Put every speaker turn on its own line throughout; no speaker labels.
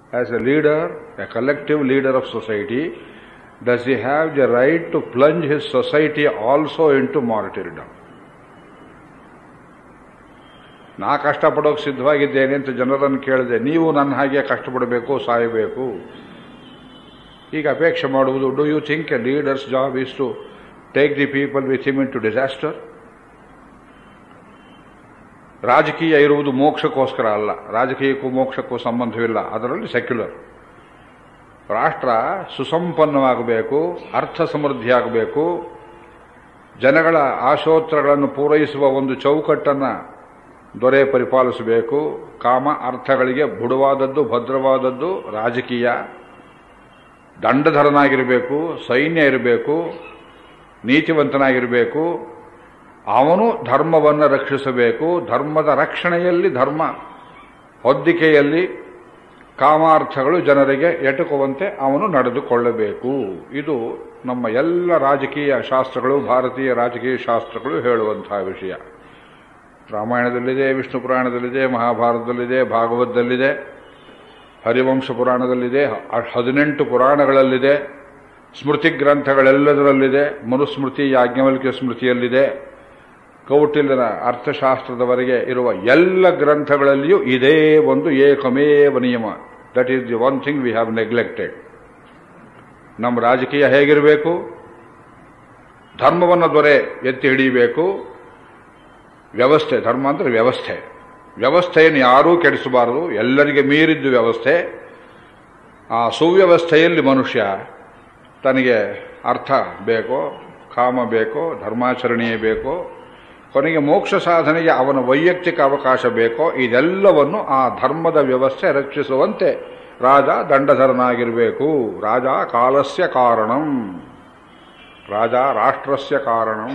As a leader a collective leader of society does he have the right to plunge his society also into martyrdom ನಾ ಕಷ್ಟಪಡೋಕೆ ಸಿದ್ಧವಾಗಿದ್ದೇನೆ ಅಂತ ಜನರನ್ನು ಕೇಳಿದೆ ನೀವು ನನ್ನ ಹಾಗೆ ಕಷ್ಟಪಡಬೇಕು ಸಾಯಬೇಕು ಈಗ ಅಪೇಕ್ಷೆ ಮಾಡುವುದು do you think a leader's job is to take the people with him into disaster ರಾಜಕೀಯ ಇರುವುದು ಮೋಕ್ಷಕ್ಕೋಸ್ಕರ ಅಲ್ಲ ರಾಜಕೀಯಕ್ಕೂ ಮೋಕ್ಷಕ್ಕೂ ಸಂಬಂಧವಿಲ್ಲ ಅದರಲ್ಲಿ ಸೆಕ್ಯುಲರ್ ರಾಷ್ಟ್ರ ಸುಸಂಪನ್ನವಾಗಬೇಕು ಅರ್ಥ ಸಮೃದ್ಧಿಯಾಗಬೇಕು ಜನಗಳ ಆಶೋತ್ತರಗಳನ್ನು ಪೂರೈಸುವ ಒಂದು ಚೌಕಟ್ಟನ್ನು ದೊರೆ ಪರಿಪಾಲಿಸಬೇಕು ಕಾಮ ಅರ್ಥಗಳಿಗೆ ಬುಡವಾದದ್ದು ಭದ್ರವಾದದ್ದು ರಾಜಕೀಯ ದಂಡಧರನಾಗಿರಬೇಕು ಸೈನ್ಯ ಇರಬೇಕು ನೀತಿವಂತನಾಗಿರಬೇಕು ಅವನು ಧರ್ಮವನ್ನು ರಕ್ಷಿಸಬೇಕು ಧರ್ಮದ ರಕ್ಷಣೆಯಲ್ಲಿ ಧರ್ಮ ಹೊದ್ದಿಕೆಯಲ್ಲಿ ಕಾಮಾರ್ಥಗಳು ಜನರಿಗೆ ಎಟುಕುವಂತೆ ಅವನು ನಡೆದುಕೊಳ್ಳಬೇಕು ಇದು ನಮ್ಮ ಎಲ್ಲ ರಾಜಕೀಯ ಶಾಸ್ತ್ರಗಳು ಭಾರತೀಯ ರಾಜಕೀಯ ಶಾಸ್ತ್ರಗಳು ಹೇಳುವಂತಹ ವಿಷಯ ರಾಮಾಯಣದಲ್ಲಿದೆ ವಿಷ್ಣು ಪುರಾಣದಲ್ಲಿದೆ ಮಹಾಭಾರತದಲ್ಲಿದೆ ಭಾಗವತದಲ್ಲಿದೆ ಹರಿವಂಶ ಪುರಾಣದಲ್ಲಿದೆ ಹದಿನೆಂಟು ಪುರಾಣಗಳಲ್ಲಿದೆ ಸ್ಮೃತಿ ಗ್ರಂಥಗಳೆಲ್ಲದರಲ್ಲಿದೆ ಮನುಸ್ಮೃತಿ ಯಾಜ್ಞವಲ್ಕ್ಯ ಸ್ಮೃತಿಯಲ್ಲಿದೆ ಕೌಟಿಲ್ಯನ ಅರ್ಥಶಾಸ್ತ್ರದವರೆಗೆ ಇರುವ ಎಲ್ಲ ಗ್ರಂಥಗಳಲ್ಲಿಯೂ ಇದೇ ಒಂದು ಏಕಮೇವ ನಿಯಮ that is the one thing we have neglected ನಮ್ಮ ರಾಜಕೀಯ ಹೇಗಿರಬೇಕು ಧರ್ಮವನ್ನು ದೊರೆ ಎತ್ತಿ ಹಿಡಿಯಬೇಕು ವ್ಯವಸ್ಥೆ ಧರ್ಮ ಅಂದರೆ ವ್ಯವಸ್ಥೆ ವ್ಯವಸ್ಥೆಯನ್ನು ಯಾರೂ ಕೆಡಿಸಬಾರದು ಎಲ್ಲರಿಗೆ ಮೀರಿದ್ದು ವ್ಯವಸ್ಥೆ ಆ ಸುವ್ಯವಸ್ಥೆಯಲ್ಲಿ ಮನುಷ್ಯ ತನಗೆ ಅರ್ಥ ಬೇಕೋ ಕಾಮ ಬೇಕೋ ಧರ್ಮಾಚರಣೆಯೇ ಬೇಕೋ ಕೊನೆಗೆ ಮೋಕ್ಷ ಸಾಧನೆಗೆ ಅವನ ವೈಯಕ್ತಿಕ ಅವಕಾಶ ಬೇಕೋ ಇದೆಲ್ಲವನ್ನು ಆ ಧರ್ಮದ ವ್ಯವಸ್ಥೆ ರಕ್ಷಿಸುವಂತೆ ರಾಜ ದಂಡಧರನಾಗಿರಬೇಕು ರಾಜ ಕಾಲಸ್ಯ ಕಾರಣಂ ರಾಜ ರಾಷ್ಟ್ರಸ್ಯ ಕಾರಣಂ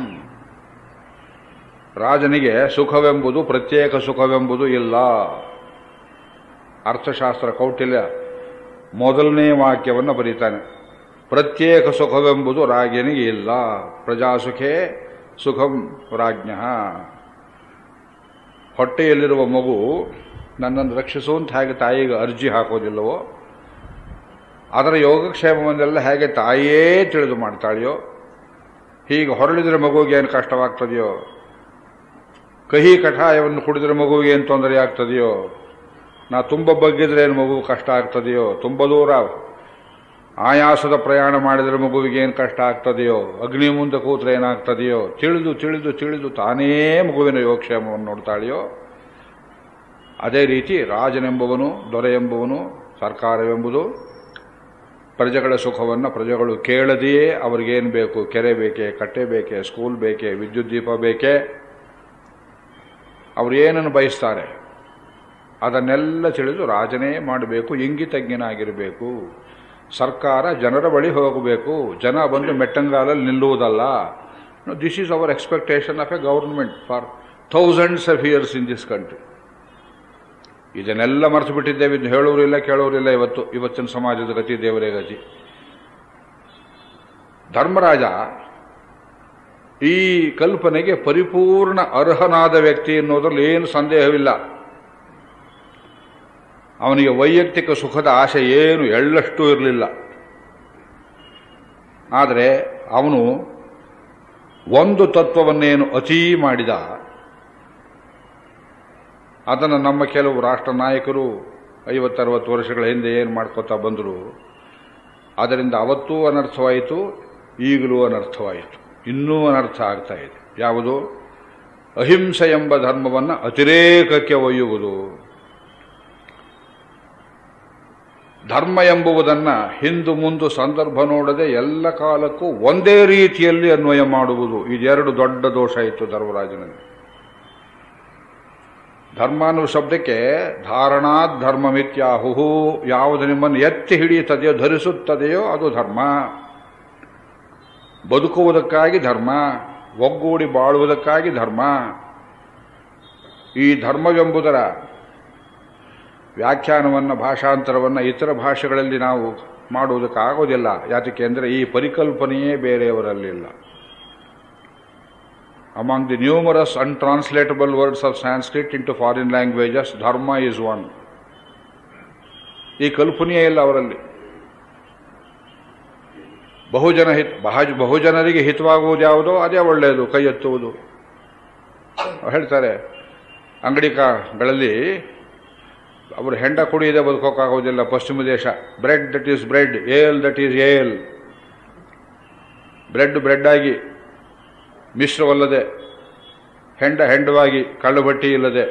ರಾಜನಿಗೆ ಸುಖವೆಂಬುದು ಪ್ರತ್ಯೇಕ ಸುಖವೆಂಬುದು ಇಲ್ಲ ಅರ್ಥಶಾಸ್ತ್ರ ಕೌಟಿಲ್ಯ ಮೊದಲನೇ ವಾಕ್ಯವನ್ನು ಬರೀತಾನೆ ಪ್ರತ್ಯೇಕ ಸುಖವೆಂಬುದು ರಾಜನಿಗೆ ಇಲ್ಲ ಪ್ರಜಾಸುಖೇ ಸುಖಂ ರಾಜ್ಞ ಹೊಟ್ಟೆಯಲ್ಲಿರುವ ಮಗು ನನ್ನನ್ನು ರಕ್ಷಿಸು ಅಂತ ಹೇಗೆ ತಾಯಿಗೆ ಅರ್ಜಿ ಹಾಕೋದಿಲ್ಲವೋ ಅದರ ಯೋಗಕ್ಷೇಮವನ್ನೆಲ್ಲ ಹೇಗೆ ತಾಯಿಯೇ ತಿಳಿದು ಮಾಡ್ತಾಳೆಯೋ ಹೀಗೆ ಹೊರಳಿದ್ರೆ ಮಗುವಿಗೆ ಏನು ಕಷ್ಟವಾಗ್ತದೆಯೋ ಕಹಿ ಕಷಾಯವನ್ನು ಕುಡಿದ್ರೆ ಮಗುವಿಗೆ ಏನು ತೊಂದರೆ ಆಗ್ತದೆಯೋ ನಾ ತುಂಬ ಬಗ್ಗಿದ್ರೆ ಏನು ಮಗು ಕಷ್ಟ ಆಗ್ತದೆಯೋ ತುಂಬ ದೂರ ಆಯಾಸದ ಪ್ರಯಾಣ ಮಾಡಿದರೆ ಮಗುವಿಗೆ ಏನು ಕಷ್ಟ ಆಗ್ತದೆಯೋ ಅಗ್ನಿ ಮುಂದೆ ಕೂತ್ರೆ ಏನಾಗ್ತದೆಯೋ ತಿಳಿದು ತಿಳಿದು ತಿಳಿದು ತಾನೇ ಮಗುವಿನ ಯೋಗಕ್ಷೇಮವನ್ನು ನೋಡ್ತಾಳೆಯೋ ಅದೇ ರೀತಿ ರಾಜನೆಂಬುವನು ದೊರೆ ಎಂಬುವನು ಸರ್ಕಾರವೆಂಬುದು ಪ್ರಜೆಗಳ ಸುಖವನ್ನು ಪ್ರಜೆಗಳು ಕೇಳದೆಯೇ ಅವ್ರಿಗೇನು ಬೇಕು ಕೆರೆ ಬೇಕೇ ಕಟ್ಟೆ ಬೇಕೇ ಸ್ಕೂಲ್ ಬೇಕೇ ವಿದ್ಯುತ್ ದೀಪ ಬೇಕೇ ಅವರು ಏನನ್ನು ಬಯಸ್ತಾರೆ ಅದನ್ನೆಲ್ಲ ತಿಳಿದು ರಾಜನೇ ಮಾಡಬೇಕು ಇಂಗಿತಜ್ಞನಾಗಿರಬೇಕು ಸರ್ಕಾರ ಜನರ ಬಳಿ ಹೋಗಬೇಕು ಜನ ಬಂದು ಮೆಟ್ಟಂಗಾಲಲ್ಲಿ ನಿಲ್ಲುವುದಲ್ಲ this is our expectation of a government for thousands of years in this country ಇದನ್ನೆಲ್ಲ ಮರೆತು ಬಿಟ್ಟಿದ್ದೇವೆ ಇದು ಹೇಳೋರಿಲ್ಲ ಕೇಳೋರಿಲ್ಲ ಇವತ್ತು ಇವತ್ತಿನ ಸಮಾಜದ ಗತಿ ದೇವರೇ ಗತಿ ಧರ್ಮರಾಜ ಈ ಕಲ್ಪನೆಗೆ ಪರಿಪೂರ್ಣ ಅರ್ಹನಾದ ವ್ಯಕ್ತಿ ಎನ್ನುವುದರಲ್ಲಿ ಏನು ಸಂದೇಹವಿಲ್ಲ ಅವನಿಗೆ ವೈಯಕ್ತಿಕ ಸುಖದ ಆಸೆ ಏನು ಎಳ್ಳಷ್ಟೂ ಇರಲಿಲ್ಲ ಆದರೆ ಅವನು ಒಂದು ತತ್ವವನ್ನೇನು ಅತೀ ಮಾಡಿದ ಅದನ್ನು ನಮ್ಮ ಕೆಲವು ರಾಷ್ಟ್ರ ನಾಯಕರು ಐವತ್ತರವತ್ತು ವರ್ಷಗಳ ಹಿಂದೆ ಏನು ಮಾಡ್ಕೋತಾ ಬಂದರು ಅದರಿಂದ ಅವತ್ತೂ ಅನರ್ಥವಾಯಿತು ಈಗಲೂ ಅನರ್ಥವಾಯಿತು ಇನ್ನೂ ಅನರ್ಥ ಆಗ್ತಾ ಇದೆ ಯಾವುದು ಅಹಿಂಸೆ ಎಂಬ ಧರ್ಮವನ್ನು ಅತಿರೇಕಕ್ಕೆ ಒಯ್ಯುವುದು ಧರ್ಮ ಎಂಬುವುದನ್ನು ಹಿಂದು ಮುಂದು ಸಂದರ್ಭ ನೋಡದೆ ಎಲ್ಲ ಕಾಲಕ್ಕೂ ಒಂದೇ ರೀತಿಯಲ್ಲಿ ಅನ್ವಯ ಮಾಡುವುದು ಇದೆರಡು ದೊಡ್ಡ ದೋಷ ಇತ್ತು ಧರ್ಮರಾಜನಲ್ಲಿ ಧರ್ಮ ಅನ್ನುವ ಶಬ್ದಕ್ಕೆ ಧಾರಣಾತ್ ಧರ್ಮ ಮಿತ್ಯಾಹುಹು ಯಾವುದು ನಿಮ್ಮನ್ನು ಎತ್ತಿ ಹಿಡಿಯುತ್ತದೆಯೋ ಧರಿಸುತ್ತದೆಯೋ ಅದು ಧರ್ಮ ಬದುಕುವುದಕ್ಕಾಗಿ ಧರ್ಮ ಒಗ್ಗೂಡಿ ಬಾಳುವುದಕ್ಕಾಗಿ ಧರ್ಮ ಈ ಧರ್ಮವೆಂಬುದರ ವ್ಯಾಖ್ಯಾನವನ್ನು ಭಾಷಾಂತರವನ್ನು ಇತರ ಭಾಷೆಗಳಲ್ಲಿ ನಾವು ಮಾಡುವುದಕ್ಕಾಗೋದಿಲ್ಲ ಯಾತಕ್ಕೆ ಅಂದರೆ ಈ ಪರಿಕಲ್ಪನೆಯೇ ಬೇರೆಯವರಲ್ಲಿಲ್ಲ among the numerous untranslatable words of Sanskrit into foreign languages dharma is one ಈ ಕಲ್ಪನೆಯೇ ಇಲ್ಲ ಅವರಲ್ಲಿ ಬಹುಜನ ಹಿತ ಬಹ- ಬಹುಜನರಿಗೆ ಹಿತವಾಗುವುದು ಯಾವುದೋ ಅದೇ ಒಳ್ಳೆಯದು ಕೈ ಎತ್ತುವುದು ಹೇಳ್ತಾರೆ ಅಂಗಡಿಗಳಲ್ಲಿ ಅವರು ಹೆಂಡ ಕುಡಿಯದೆ ಬದುಕೋಕ್ಕಾಗೋದಿಲ್ಲ ಪಶ್ಚಿಮ ದೇಶ bread that is bread ale that is ale bread bread ಆಗಿ ಮಿಶ್ರವಲ್ಲದೆ ಹೆಂಡ ಹೆಂಡವಾಗಿ ಕಳ್ಳುಬಟ್ಟಿ ಇಲ್ಲದೆ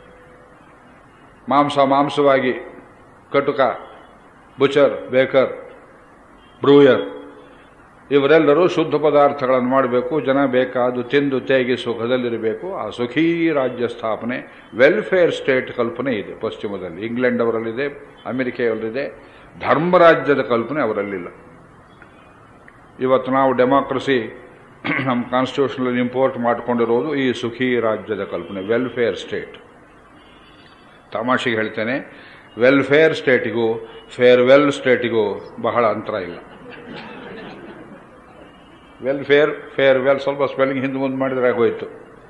ಮಾಂಸ ಮಾಂಸವಾಗಿ ಕಟುಕ ಬುಚರ್ ಬೇಕರ್ ಬ್ರೂಯರ್ ಇವರೆಲ್ಲರೂ ಶುದ್ಧ ಪದಾರ್ಥಗಳನ್ನು ಮಾಡಬೇಕು ಜನ ಬೇಕಾದು ತಿಂದು ತೇಗಿ ಸುಖದಲ್ಲಿರಬೇಕು ಆ ಸುಖೀ ರಾಜ್ಯ ಸ್ಥಾಪನೆ ವೆಲ್ಫೇರ್ ಸ್ಟೇಟ್ ಕಲ್ಪನೆ ಇದೆ ಪಶ್ಚಿಮದಲ್ಲಿ ಇಂಗ್ಲೆಂಡ್ ಅವರಲ್ಲಿದೆ ಅಮೆರಿಕೆಯವರಲ್ಲಿದೆ ಧರ್ಮರಾಜ್ಯದ ಕಲ್ಪನೆ ಅವರಲ್ಲಿಲ್ಲ ಇವತ್ತು ನಾವು ಡೆಮಾಕ್ರಸಿ ನಮ್ಮ ಕಾನ್ಸ್ಟಿಟ್ಯೂಷನಲ್ಲಿ ಇಂಪೋರ್ಟ್ ಮಾಡಿಕೊಂಡಿರೋದು ಈ ಸುಖೀ ರಾಜ್ಯದ ಕಲ್ಪನೆ ವೆಲ್ಫೇರ್ ಸ್ಟೇಟ್ ತಮಾಷೆಗೆ ಹೇಳ್ತೇನೆ ವೆಲ್ಫೇರ್ ಸ್ಟೇಟಿಗೂ ಫೇರ್ವೆಲ್ ಸ್ಟೇಟಿಗೂ ಬಹಳ ಅಂತರ ಇಲ್ಲ ವೆಲ್ಫೇರ್ ಫೇರ್ವೆಲ್ ಸ್ವಲ್ಪ ಸ್ಪೆಲ್ಲಿಂಗ್ ಹಿಂದೆ ಮುಂದೆ ಮಾಡಿದ್ರೆ ಆಗೋಯ್ತು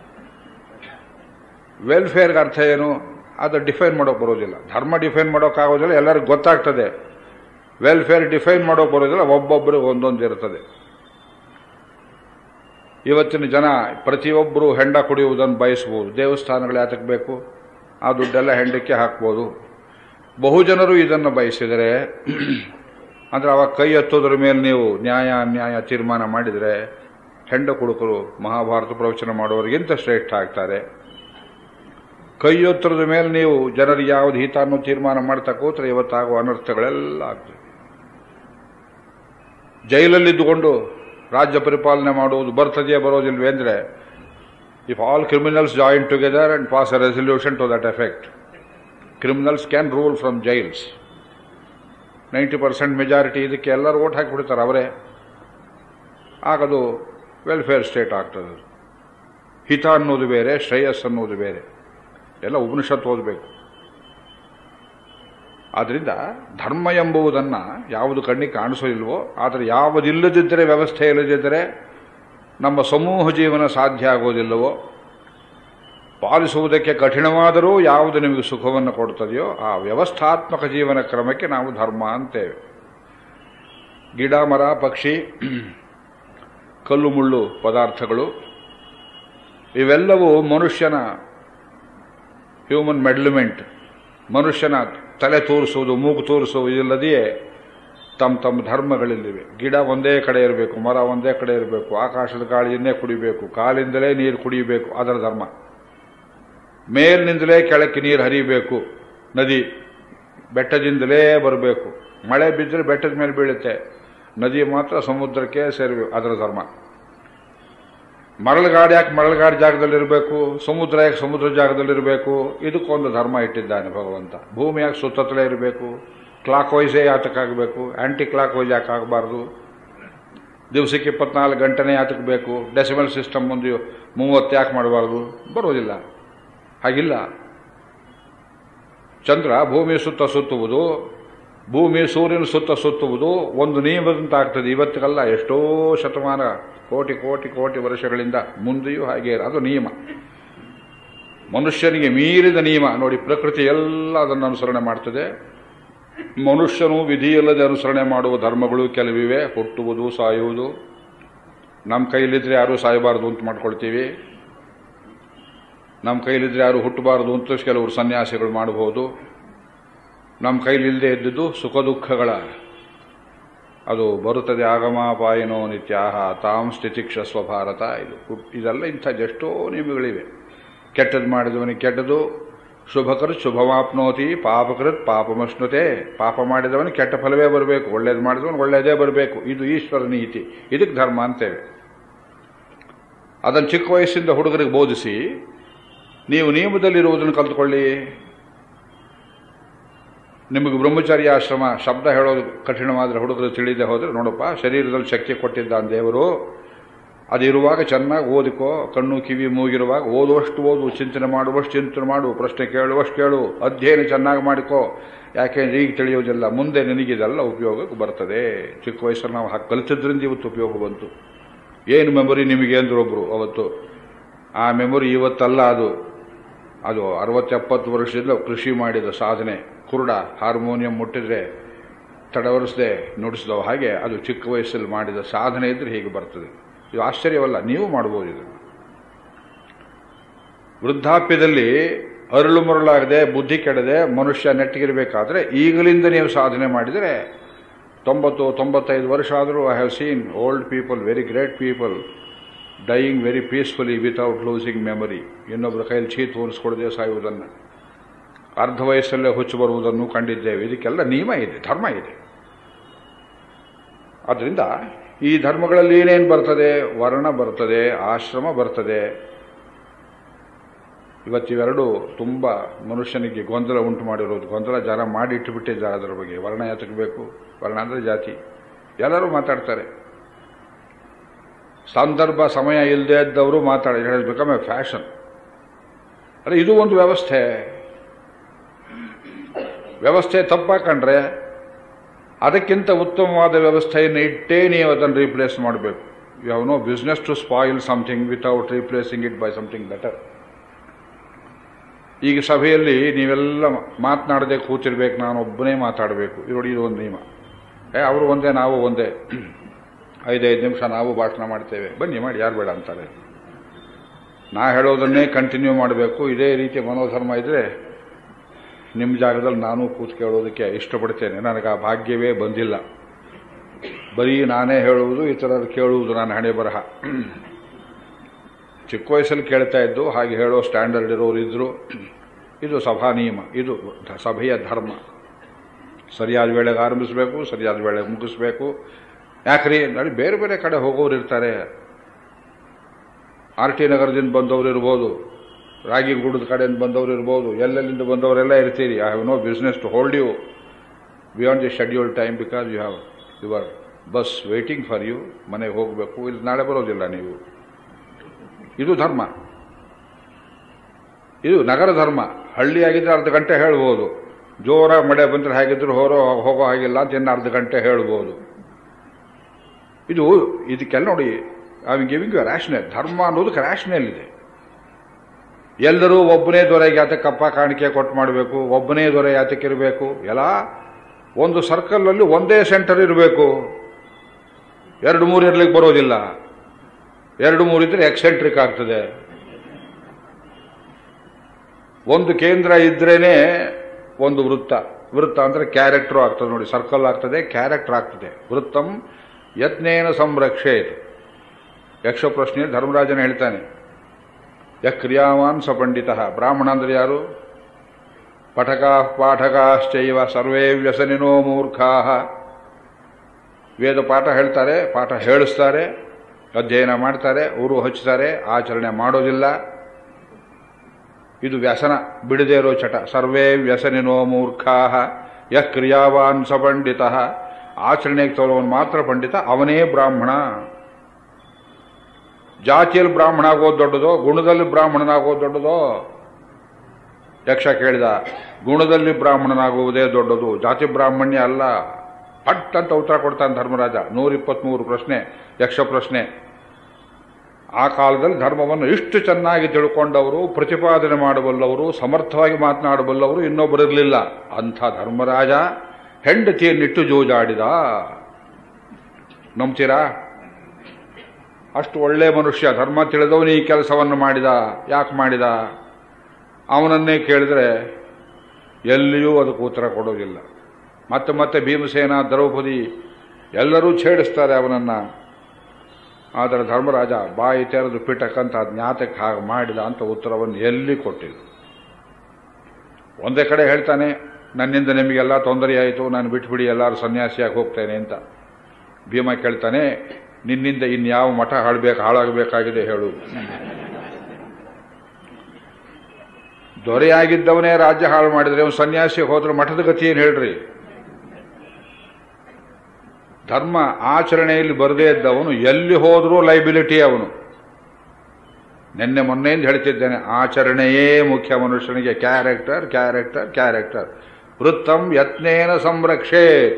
ವೆಲ್ಫೇರ್ಗೆ ಅರ್ಥ ಏನು ಅದು ಡಿಫೈನ್ ಮಾಡೋಕೆ ಬರೋದಿಲ್ಲ ಧರ್ಮ ಡಿಫೈನ್ ಮಾಡೋಕ್ಕಾಗೋದಿಲ್ಲ ಎಲ್ಲರಿಗೂ ಗೊತ್ತಾಗ್ತದೆ ವೆಲ್ಫೇರ್ ಡಿಫೈನ್ ಮಾಡೋಕೆ ಬರೋದಿಲ್ಲ ಒಬ್ಬೊಬ್ಬರಿಗೆ ಒಂದೊಂದು ಇರ್ತದೆ ಇವತ್ತಿನ ಜನ ಪ್ರತಿಯೊಬ್ಬರು ಹೆಂಡ ಕುಡಿಯುವುದನ್ನು ಬಯಸ್ಬೋದು ದೇವಸ್ಥಾನಗಳು ಯಾತಕ್ಕೆ ಬೇಕು ಆ ದುಡ್ಡೆಲ್ಲ ಹೆಂಡಕ್ಕೆ ಹಾಕ್ಬೋದು ಬಹುಜನರು ಇದನ್ನು ಬಯಸಿದರೆ ಅಂದರೆ ಅವಾಗ ಕೈ ಎತ್ತೋದ್ರ ಮೇಲೆ ನೀವು ನ್ಯಾಯ ಅನ್ಯಾಯ ತೀರ್ಮಾನ ಮಾಡಿದರೆ ಹೆಂಡ ಕುಡುಕರು ಮಹಾಭಾರತ ಪ್ರವಚನ ಮಾಡುವವರಿಗಿಂತ ಶ್ರೇಷ್ಠ ಆಗ್ತಾರೆ ಕೈ ಎತ್ತರದ ಮೇಲೆ ನೀವು ಜನರಿಗೆ ಯಾವುದು ಹಿತ ಅನ್ನೋ ತೀರ್ಮಾನ ಮಾಡ್ತಾ ಕೂತ್ರೆ ಇವತ್ತಾಗುವ ಅನರ್ಥಗಳೆಲ್ಲ ಆಗ್ತದೆ ಜೈಲಲ್ಲಿದ್ದುಕೊಂಡು ರಾಜ್ಯ ಪರಿಪಾಲನೆ ಮಾಡುವುದು ಬರ್ತದೆಯೇ ಬರೋದಿಲ್ವೇ ಅಂದರೆ if all criminals join together and pass a resolution to that effect criminals can rule from jails ninety percent majority ಇದಕ್ಕೆ ಎಲ್ಲರೂ ಓಟ್ ಹಾಕಿಬಿಡ್ತಾರೆ ಅವರೇ ಆಗದು ವೆಲ್ಫೇರ್ ಸ್ಟೇಟ್ ಆಗ್ತದೆ ಅದು. ಹಿತ ಅನ್ನೋದು ಬೇರೆ ಶ್ರೇಯಸ್ ಅನ್ನೋದು ಬೇರೆ ಎಲ್ಲ ಉಪನಿಷತ್ ಓದಬೇಕು ಆದ್ರಿಂದ ಧರ್ಮ ಎಂಬುವುದನ್ನು ಯಾವುದು ಕಣ್ಣಿಗೆ ಕಾಣಿಸೋದಿಲ್ವೋ ಆದರೆ ಯಾವುದಿಲ್ಲದಿದ್ದರೆ ವ್ಯವಸ್ಥೆ ಇಲ್ಲದಿದ್ದರೆ ನಮ್ಮ ಸಮೂಹ ಜೀವನ ಸಾಧ್ಯ ಆಗೋದಿಲ್ಲವೋ ಪಾಲಿಸುವುದಕ್ಕೆ ಕಠಿಣವಾದರೂ ಯಾವುದು ನಿಮಗೆ ಸುಖವನ್ನು ಕೊಡ್ತದೆಯೋ ಆ ವ್ಯವಸ್ಥಾತ್ಮಕ ಜೀವನ ಕ್ರಮಕ್ಕೆ ನಾವು ಧರ್ಮ ಅಂತೇವೆ ಗಿಡ ಮರ ಪಕ್ಷಿ ಕಲ್ಲು ಮುಳ್ಳು ಪದಾರ್ಥಗಳು ಇವೆಲ್ಲವೂ ಮನುಷ್ಯನ ಹ್ಯೂಮನ್ ಮೆಡ್ಲಿಮೆಂಟ್ ಮನುಷ್ಯನ ತಲೆ ತೋರಿಸುವುದು ಮೂಗು ತೋರಿಸುವುದು ಇಲ್ಲದೆಯೇ ತಮ್ಮ ತಮ್ಮ ಧರ್ಮಗಳಿಲ್ಲಿವೆ ಗಿಡ ಒಂದೇ ಕಡೆ ಇರಬೇಕು ಮರ ಒಂದೇ ಕಡೆ ಇರಬೇಕು ಆಕಾಶದ ಗಾಳಿಯನ್ನೇ ಕುಡಿಬೇಕು ಕಾಲಿಂದಲೇ ನೀರು ಕುಡಿಯಬೇಕು ಅದರ ಧರ್ಮ ಮೇಲಿನಿಂದಲೇ ಕೆಳಕ್ಕೆ ನೀರು ಹರಿಬೇಕು ನದಿ ಬೆಟ್ಟದಿಂದಲೇ ಬರಬೇಕು ಮಳೆ ಬಿದ್ದರೆ ಬೆಟ್ಟದ ಮೇಲೆ ಬೀಳುತ್ತೆ ನದಿ ಮಾತ್ರ ಸಮುದ್ರಕ್ಕೆ ಸೇರಬೇಕು ಅದರ ಧರ್ಮ ಮರಳುಗಾಡು ಯಾಕೆ ಮರಳುಗಾಡು ಜಾಗದಲ್ಲಿರಬೇಕು ಸಮುದ್ರ ಯಾಕೆ ಸಮುದ್ರ ಜಾಗದಲ್ಲಿರಬೇಕು ಇದಕ್ಕೊಂದು ಧರ್ಮ ಇಟ್ಟಿದ್ದಾನೆ ಭಗವಂತ ಭೂಮಿ ಯಾಕೆ ಸುತ್ತಲೇ ಇರಬೇಕು ಕ್ಲಾಕ್ ವೈಸೇ ಯಾತಕ್ಕಾಗಬೇಕು ಆಂಟಿ ಕ್ಲಾಕ್ ವೈಸ್ ಯಾಕೆ ಆಗಬಾರ್ದು ದಿವಸಕ್ಕೆ ಇಪ್ಪತ್ನಾಲ್ಕು ಗಂಟೆನೇ ಯಾತಕ್ಕೆ ಬೇಕು ಡೆಸಿಮಲ್ ಸಿಸ್ಟಮ್ ಮುಂದೆ ಮೂವತ್ತು ಯಾಕೆ ಮಾಡಬಾರ್ದು ಬರೋದಿಲ್ಲ ಹಾಗಿಲ್ಲ ಚಂದ್ರ ಭೂಮಿ ಸುತ್ತ ಸುತ್ತುವುದು ಭೂಮಿ ಸೂರ್ಯನ ಸುತ್ತ ಸುತ್ತುವುದು ಒಂದು ನಿಯಮದಂತ ಆಗ್ತದೆ ಇವತ್ತಿಗಲ್ಲ ಎಷ್ಟೋ ಶತಮಾನ ಕೋಟಿ ಕೋಟಿ ಕೋಟಿ ವರ್ಷಗಳಿಂದ ಮುಂದೆಯೂ ಹಾಗೆ ಇರ- ಅದು ನಿಯಮ ಮನುಷ್ಯನಿಗೆ ಮೀರಿದ ನಿಯಮ ನೋಡಿ ಪ್ರಕೃತಿ ಎಲ್ಲ ಅದನ್ನು ಅನುಸರಣೆ ಮಾಡ್ತದೆ ಮನುಷ್ಯನು ವಿಧಿಯಿಲ್ಲದೆ ಅನುಸರಣೆ ಮಾಡುವ ಧರ್ಮಗಳು ಕೆಲವಿವೆ ಹುಟ್ಟುವುದು ಸಾಯುವುದು ನಮ್ಮ ಕೈಲಿದ್ರೆ ಯಾರೂ ಸಾಯಬಾರದು ಅಂತ ಮಾಡ್ಕೊಳ್ತೀವಿ ನಮ್ಮ ಕೈಲಿದ್ರೆ ಯಾರು ಹುಟ್ಟಬಾರದು ಅಂತ ಕೆಲವರು ಸನ್ಯಾಸಿಗಳು ಮಾಡಬಹುದು ನಮ್ಮ ಕೈಲಿಲ್ಲದೆ ಇದ್ದುದು ಸುಖ ದುಃಖಗಳ ಅದು ಬರುತ್ತದೆ ಆಗಮಾಪಾಯನೋ ನಿತ್ಯಾಹ ತಾಂ ಸ್ಥಿತಿಕ್ಷಸ್ವ ಭಾರತ ಇದು ಇದೆಲ್ಲ ಇಂಥ ಎಷ್ಟೋ ನಿಯಮಗಳಿವೆ ಕೆಟ್ಟದ್ದು ಮಾಡಿದವನಿಗೆ ಕೆಟ್ಟದು ಶುಭಕೃತ್ ಶುಭಮಾಪ್ನೋತಿ ಪಾಪಕೃತ್ ಪಾಪಮಶ್ನುತೆ ಪಾಪ ಮಾಡಿದವನಿಗೆ ಕೆಟ್ಟ ಫಲವೇ ಬರಬೇಕು ಒಳ್ಳೇದು ಮಾಡಿದವನು ಒಳ್ಳೆಯದೇ ಬರಬೇಕು ಇದು ಈಶ್ವರ ನೀತಿ ಇದಕ್ಕೆ ಧರ್ಮ ಅಂತೇವೆ ಅದನ್ನು ಚಿಕ್ಕ ವಯಸ್ಸಿಂದ ಹುಡುಗರಿಗೆ ಬೋಧಿಸಿ ನೀವು ನಿಯಮದಲ್ಲಿರುವುದನ್ನು ಕಲ್ತ್ಕೊಳ್ಳಿ ನಿಮಗೆ ಬ್ರಹ್ಮಚಾರಿ ಆಶ್ರಮ ಶಬ್ದ ಹೇಳೋದು ಕಠಿಣವಾದರೆ ಹುಡುಗರು ತಿಳಿದೇ ಹೋದರೆ ನೋಡಪ್ಪ ಶರೀರದಲ್ಲಿ ಶಕ್ತಿ ಕೊಟ್ಟಿದ್ದಾನೆ ದೇವರು ಅದಿರುವಾಗ ಚೆನ್ನಾಗಿ ಓದಿಕೋ ಕಣ್ಣು ಕಿವಿ ಮೂಗಿರುವಾಗ ಓದುವಷ್ಟು ಓದು ಚಿಂತನೆ ಮಾಡುವಷ್ಟು ಚಿಂತನೆ ಮಾಡು ಪ್ರಶ್ನೆ ಕೇಳುವಷ್ಟು ಕೇಳು ಅಧ್ಯಯನ ಚೆನ್ನಾಗಿ ಮಾಡಿಕೋ ಯಾಕೆಂದ್ರೆ ಈಗ ತಿಳಿಯೋದಿಲ್ಲ ಮುಂದೆ ನಿನಗಿದೆಲ್ಲ ಉಪಯೋಗಕ್ಕೆ ಬರ್ತದೆ ಚಿಕ್ಕ ವಯಸ್ಸಲ್ಲಿ ನಾವು ಹಾಗೆ ಕಲಿತಿದ್ರಿಂದ ಇವತ್ತು ಉಪಯೋಗ ಬಂತು ಏನು ಮೆಮೊರಿ ನಿಮಗೆ ಅಂದ್ರು ಒಬ್ರು ಅವತ್ತು ಆ ಮೆಮೊರಿ ಇವತ್ತಲ್ಲ ಅದು ಅದು ಅರವತ್ತೆಪ್ಪತ್ತು ವರ್ಷದಿಂದ ಕೃಷಿ ಮಾಡಿದ ಸಾಧನೆ ಕುರುಡ ಹಾರ್ಮೋನಿಯಂ ಮುಟ್ಟಿದ್ರೆ ತಡವರಿಸದೆ ನುಡಿಸಿದವ ಹಾಗೆ ಅದು ಚಿಕ್ಕ ವಯಸ್ಸಲ್ಲಿ ಮಾಡಿದ ಸಾಧನೆ ಇದ್ರೆ ಹೀಗೆ ಬರ್ತದೆ ಇದು ಆಶ್ಚರ್ಯವಲ್ಲ ನೀವು ಮಾಡ್ಬೋದು ಇದು ವೃದ್ಧಾಪ್ಯದಲ್ಲಿ ಅರಳು ಮರಳಾಗದೆ ಬುದ್ಧಿ ಕೆಡದೆ ಮನುಷ್ಯ ನೆಟ್ಟಿಗಿರಬೇಕಾದ್ರೆ ಈಗಲಿಂದ ನೀವು ಸಾಧನೆ ಮಾಡಿದರೆ ತೊಂಬತ್ತು ತೊಂಬತ್ತೈದು ವರ್ಷ ಆದರೂ I have seen old people very great people dying very peacefully without losing memory ಇನ್ನೊಬ್ಬರ ಕೈಯಲ್ಲಿ ಚೀ ತೋರಿಸ್ಕೊಡದೆ ಸಾಯುವುದನ್ನು ಅರ್ಧ ವಯಸ್ಸಲ್ಲೇ ಹುಚ್ಚು ಬರುವುದನ್ನು ಕಂಡಿದ್ದೇವೆ ಇದಕ್ಕೆಲ್ಲ ನಿಯಮ ಇದೆ ಧರ್ಮ ಇದೆ ಆದ್ದರಿಂದ ಈ ಧರ್ಮಗಳಲ್ಲಿ ಏನೇನು ಬರ್ತದೆ ವರ್ಣ ಬರ್ತದೆ ಆಶ್ರಮ ಬರ್ತದೆ ಇವತ್ತಿವೆರಡು ತುಂಬ ಮನುಷ್ಯನಿಗೆ ಗೊಂದಲ ಉಂಟು ಮಾಡಿರೋದು ಗೊಂದಲ ಜನ ಮಾಡಿ ಇಟ್ಟುಬಿಟ್ಟಿದ್ದಾರೆ ಅದರ ಬಗ್ಗೆ ವರ್ಣ ಯಾತಕ್ಕೆ ಬೇಕು ವರ್ಣ ಅಂದರೆ ಜಾತಿ ಎಲ್ಲರೂ ಮಾತಾಡ್ತಾರೆ ಸಂದರ್ಭ ಸಮಯ ಇಲ್ಲದೆ ಇದ್ದವರು ಮಾತಾಡಿ ಬಿಕಮ್ ಎ ಫ್ಯಾಷನ್ ಅರೆ ಇದು ಒಂದು ವ್ಯವಸ್ಥೆ ವ್ಯವಸ್ಥೆ ತಪ್ಪಾಕೊಂಡ್ರೆ ಅದಕ್ಕಿಂತ ಉತ್ತಮವಾದ ವ್ಯವಸ್ಥೆಯನ್ನು ಇಟ್ಟೇ ನೀವು ಅದನ್ನು ರೀಪ್ಲೇಸ್ ಮಾಡಬೇಕು you have no business to spoil something without replacing it by something better ಈಗ ಸಭೆಯಲ್ಲಿ ನೀವೆಲ್ಲ ಮಾತನಾಡದೆ ಕೂತಿರ್ಬೇಕು ನಾನು ಒಬ್ಬನೇ ಮಾತಾಡಬೇಕು ನೋಡಿ ಇದು ಒಂದು ನಿಯಮ ಏ ಅವರು ಒಂದೇ ನಾವು ಒಂದೇ ಐದೈದು ನಿಮಿಷ ನಾವು ಭಾಷಣ ಮಾಡ್ತೇವೆ ಬನ್ನಿ ಮಾಡಿ ಯಾರು ಬೇಡ ಅಂತಾರೆ ನಾ ಹೇಳೋದನ್ನೇ ಕಂಟಿನ್ಯೂ ಮಾಡಬೇಕು ಇದೇ ರೀತಿ ಮನೋಧರ್ಮ ಇದ್ರೆ ನಿಮ್ಮ ಜಾಗದಲ್ಲಿ ನಾನು ಕೂತ್ ಕೇಳೋದಕ್ಕೆ ಇಷ್ಟಪಡ್ತೇನೆ ನನಗೆ ಆ ಭಾಗ್ಯವೇ ಬಂದಿಲ್ಲ ಬರೀ ನಾನೇ ಹೇಳುವುದು ಇತರರು ಕೇಳುವುದು ನಾನು ಹಣೆ ಬರಹ ಚಿಕ್ಕ ವಯಸ್ಸಲ್ಲಿ ಕೇಳ್ತಾ ಇದ್ದು ಹಾಗೆ ಹೇಳೋ ಸ್ಟ್ಯಾಂಡರ್ಡ್ ಇರೋರು ಇದ್ರು ಇದು ಸಭಾ ನಿಯಮ ಇದು ಸಭೆಯ ಧರ್ಮ ಸರಿಯಾದ ವೇಳೆಗೆ ಆರಂಭಿಸಬೇಕು ಸರಿಯಾದ ವೇಳೆಗೆ ಮುಗಿಸ್ಬೇಕು ಯಾಕ್ರಿ ನೋಡಿ ಬೇರೆ ಬೇರೆ ಕಡೆ ಹೋಗೋರು ಇರ್ತಾರೆ ಆರ್ ಟಿ ನಗರದಿಂದ ಬಂದವರು ಇರ್ಬೋದು ರಾಗಿಗುಡದ ಕಡೆಯಿಂದ ಬಂದವರು ಇರ್ಬೋದು ಎಲ್ಲೆಲ್ಲಿಂದ ಬಂದವರೆಲ್ಲ ಇರ್ತೀರಿ I have no business to hold you beyond the schedule time because you have your bus waiting for you ಮನೆಗೆ ಹೋಗಬೇಕು ಇಲ್ಲಿ ನಾಳೆ ಬರೋದಿಲ್ಲ ನೀವು ಇದು ಧರ್ಮ ಇದು ನಗರ ಧರ್ಮ ಹಳ್ಳಿ ಆಗಿದ್ರೆ ಅರ್ಧ ಗಂಟೆ ಹೇಳ್ಬೋದು ಜೋರ ಮಳೆ ಬಂದರೆ ಹೇಗಿದ್ರು ಹೋರೋ ಹೋಗೋ ಹಾಗಿಲ್ಲ ಅಂತ ಇನ್ನು ಅರ್ಧ ಗಂಟೆ ಹೇಳ್ಬೋದು ಇದು ಇದಕ್ಕೆಲ್ಲ ನೋಡಿ ಐ ಗಿವಿಂಗ್ ಯು ರ್ಯಾಷನಲ್ ಧರ್ಮ ಅನ್ನೋದಕ್ಕೆ ರ್ಯಾಷನಲ್ ಇದೆ ಎಲ್ಲರೂ ಒಬ್ಬನೇ ದೊರೆಗೆ ಯಾತಕ್ಕಪ್ಪ ಕಾಣಿಕೆ ಕೊಟ್ಟು ಮಾಡಬೇಕು ಒಬ್ಬನೇ ದೊರೆ ಯಾತಕ್ಕಿರಬೇಕು ಎಲ್ಲ ಒಂದು ಸರ್ಕಲ್ನಲ್ಲಿ ಒಂದೇ ಸೆಂಟರ್ ಇರಬೇಕು ಎರಡು ಮೂರು ಇರ್ಲಿಕ್ಕೆ ಬರೋದಿಲ್ಲ ಎರಡು ಮೂರು ಇದ್ರೆ ಎಕ್ಸೆಂಟ್ರಿಕ್ ಆಗ್ತದೆ ಒಂದು ಕೇಂದ್ರ ಇದ್ರೇನೆ ಒಂದು ವೃತ್ತ ವೃತ್ತ ಅಂದ್ರೆ ಕ್ಯಾರೆಕ್ಟರ್ ಆಗ್ತದೆ ನೋಡಿ ಸರ್ಕಲ್ ಆಗ್ತದೆ ಕ್ಯಾರೆಕ್ಟರ್ ಆಗ್ತದೆ ವೃತ್ತಂ ಯತ್ನೇನ ಸಂರಕ್ಷೆ ಯಕ್ಷ ಪ್ರಶ್ನೆ ಧರ್ಮರಾಜನ ಹೇಳ್ತಾನೆ ಯಕ್ರಿಯಾವಾನ್ ಸ ಪಂಡಿತ ಬ್ರಾಹ್ಮಣ ಅಂದ್ರೆ ಯಾರು ಪಠಕಾ ಪಾಠಕಾಶ್ಚೈವ ಸರ್ವೇ ವ್ಯಸನಿನೋ ಮೂರ್ಖಾ ವೇದ ಪಾಠ ಹೇಳ್ತಾರೆ ಪಾಠ ಹೇಳಿಸ್ತಾರೆ ಅಧ್ಯಯನ ಮಾಡ್ತಾರೆ ಊರು ಹಚ್ಚುತ್ತಾರೆ ಆಚರಣೆ ಮಾಡೋದಿಲ್ಲ ಇದು ವ್ಯಸನ ಬಿಡದೇ ಇರೋ ಚಟ ಸರ್ವೇ ವ್ಯಸನಿನೋ ಮೂರ್ಖಾ ಯಃ ಕ್ರಿಯಾವಾನ್ ಸ ಪಂಡಿತ ಆಚರಣೆಗೆ ತೋರೋನು ಮಾತ್ರ ಪಂಡಿತ ಅವನೇ ಬ್ರಾಹ್ಮಣ ಜಾತಿಯಲ್ಲಿ ಬ್ರಾಹ್ಮಣ ಆಗೋದು ದೊಡ್ಡದೋ ಗುಣದಲ್ಲಿ ಬ್ರಾಹ್ಮಣನಾಗೋದು ದೊಡ್ಡದೋ ಯಕ್ಷ ಕೇಳಿದ ಗುಣದಲ್ಲಿ ಬ್ರಾಹ್ಮಣನಾಗುವುದೇ ದೊಡ್ಡದು ಜಾತಿ ಬ್ರಾಹ್ಮಣ್ಯ ಅಲ್ಲ ಪಟ್ ಅಂತ ಉತ್ತರ ಕೊಡ್ತಾನೆ ಧರ್ಮರಾಜ ನೂರಿಪ್ಪತ್ಮೂರು ಪ್ರಶ್ನೆ ಯಕ್ಷ ಪ್ರಶ್ನೆ ಆ ಕಾಲದಲ್ಲಿ ಧರ್ಮವನ್ನು ಇಷ್ಟು ಚೆನ್ನಾಗಿ ತಿಳ್ಕೊಂಡವರು ಪ್ರತಿಪಾದನೆ ಮಾಡಬಲ್ಲವರು ಸಮರ್ಥವಾಗಿ ಮಾತನಾಡಬಲ್ಲವರು ಇನ್ನೊಬ್ಬರಿರಲಿಲ್ಲ ಅಂಥ ಧರ್ಮರಾಜ ಹೆಂಡತಿಯನ್ನಿಟ್ಟು ಜೂಜಾಡಿದ ನಂಬ್ತೀರಾ ಅಷ್ಟು ಒಳ್ಳೆ ಮನುಷ್ಯ ಧರ್ಮ ತಿಳಿದವನು ಈ ಕೆಲಸವನ್ನು ಮಾಡಿದ ಯಾಕೆ ಮಾಡಿದ ಅವನನ್ನೇ ಕೇಳಿದ್ರೆ ಎಲ್ಲಿಯೂ ಅದಕ್ಕೆ ಉತ್ತರ ಕೊಡೋದಿಲ್ಲ ಮತ್ತೆ ಮತ್ತೆ ಭೀಮಸೇನ ದ್ರೌಪದಿ ಎಲ್ಲರೂ ಛೇಡಿಸ್ತಾರೆ ಅವನನ್ನ ಆದರೆ ಧರ್ಮರಾಜ ಬಾಯಿ ತೆರೆದು ಪಿಟಕಂತ ಜ್ಞಾತಕ್ಕೆ ಹಾಗೆ ಮಾಡಿದ ಅಂತ ಉತ್ತರವನ್ನು ಎಲ್ಲಿ ಕೊಟ್ಟಿಲ್ಲ ಒಂದೇ ಕಡೆ ಹೇಳ್ತಾನೆ ನನ್ನಿಂದ ನಿಮಗೆಲ್ಲ ತೊಂದರೆ ಆಯಿತು ನಾನು ಬಿಟ್ಬಿಡಿ ಎಲ್ಲರೂ ಸನ್ಯಾಸಿಯಾಗಿ ಹೋಗ್ತೇನೆ ಅಂತ ಭೀಮ ಕೇಳ್ತಾನೆ ನಿನ್ನಿಂದ ಇನ್ಯಾವ ಮಠ ಹಾಳ್ಬೇಕು ಹಾಳಾಗಬೇಕಾಗಿದೆ ಹೇಳು ದೊರೆಯಾಗಿದ್ದವನೇ ರಾಜ್ಯ ಹಾಳು ಮಾಡಿದ್ರೆ ಅವನು ಸನ್ಯಾಸಿ ಹೋದ್ರೆ ಮಠದ ಗತಿ ಏನು ಹೇಳ್ರಿ ಧರ್ಮ ಆಚರಣೆಯಲ್ಲಿ ಬರದೇ ಇದ್ದವನು ಎಲ್ಲಿ ಹೋದರೂ ಲೈಬಿಲಿಟಿ ಅವನು ನಿನ್ನೆ ಮೊನ್ನೆಯಿಂದ ಹೇಳ್ತಿದ್ದೇನೆ ಆಚರಣೆಯೇ ಮುಖ್ಯ ಮನುಷ್ಯನಿಗೆ ಕ್ಯಾರೆಕ್ಟರ್ ಕ್ಯಾರೆಕ್ಟರ್ ಕ್ಯಾರೆಕ್ಟರ್ ವೃತ್ತಂ ಯತ್ನೇನ ಸಂರಕ್ಷೇತ್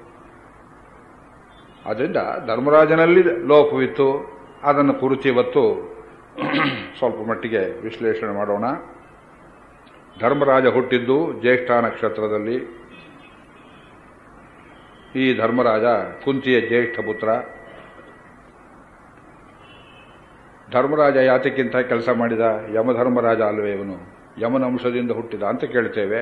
ಅದರಿಂದ ಧರ್ಮರಾಜನಲ್ಲಿ ಲೋಪವಿತ್ತು ಅದನ್ನು ಕುರಿತು ಇವತ್ತು ಸ್ವಲ್ಪ ಮಟ್ಟಿಗೆ ವಿಶ್ಲೇಷಣೆ ಮಾಡೋಣ ಧರ್ಮರಾಜ ಹುಟ್ಟಿದ್ದು ಜ್ಯೇಷ್ಠ ನಕ್ಷತ್ರದಲ್ಲಿ ಈ ಧರ್ಮರಾಜ ಕುಂತಿಯ ಜ್ಯೇಷ್ಠ ಪುತ್ರ ಧರ್ಮರಾಜ ಯಾತಕ್ಕಿಂತ ಕೆಲಸ ಮಾಡಿದ ಯಮಧರ್ಮರಾಜ ಅಲ್ವೇ ಇವನು ಯಮನ ಅಂಶದಿಂದ ಹುಟ್ಟಿದ ಅಂತ ಕೇಳ್ತೇವೆ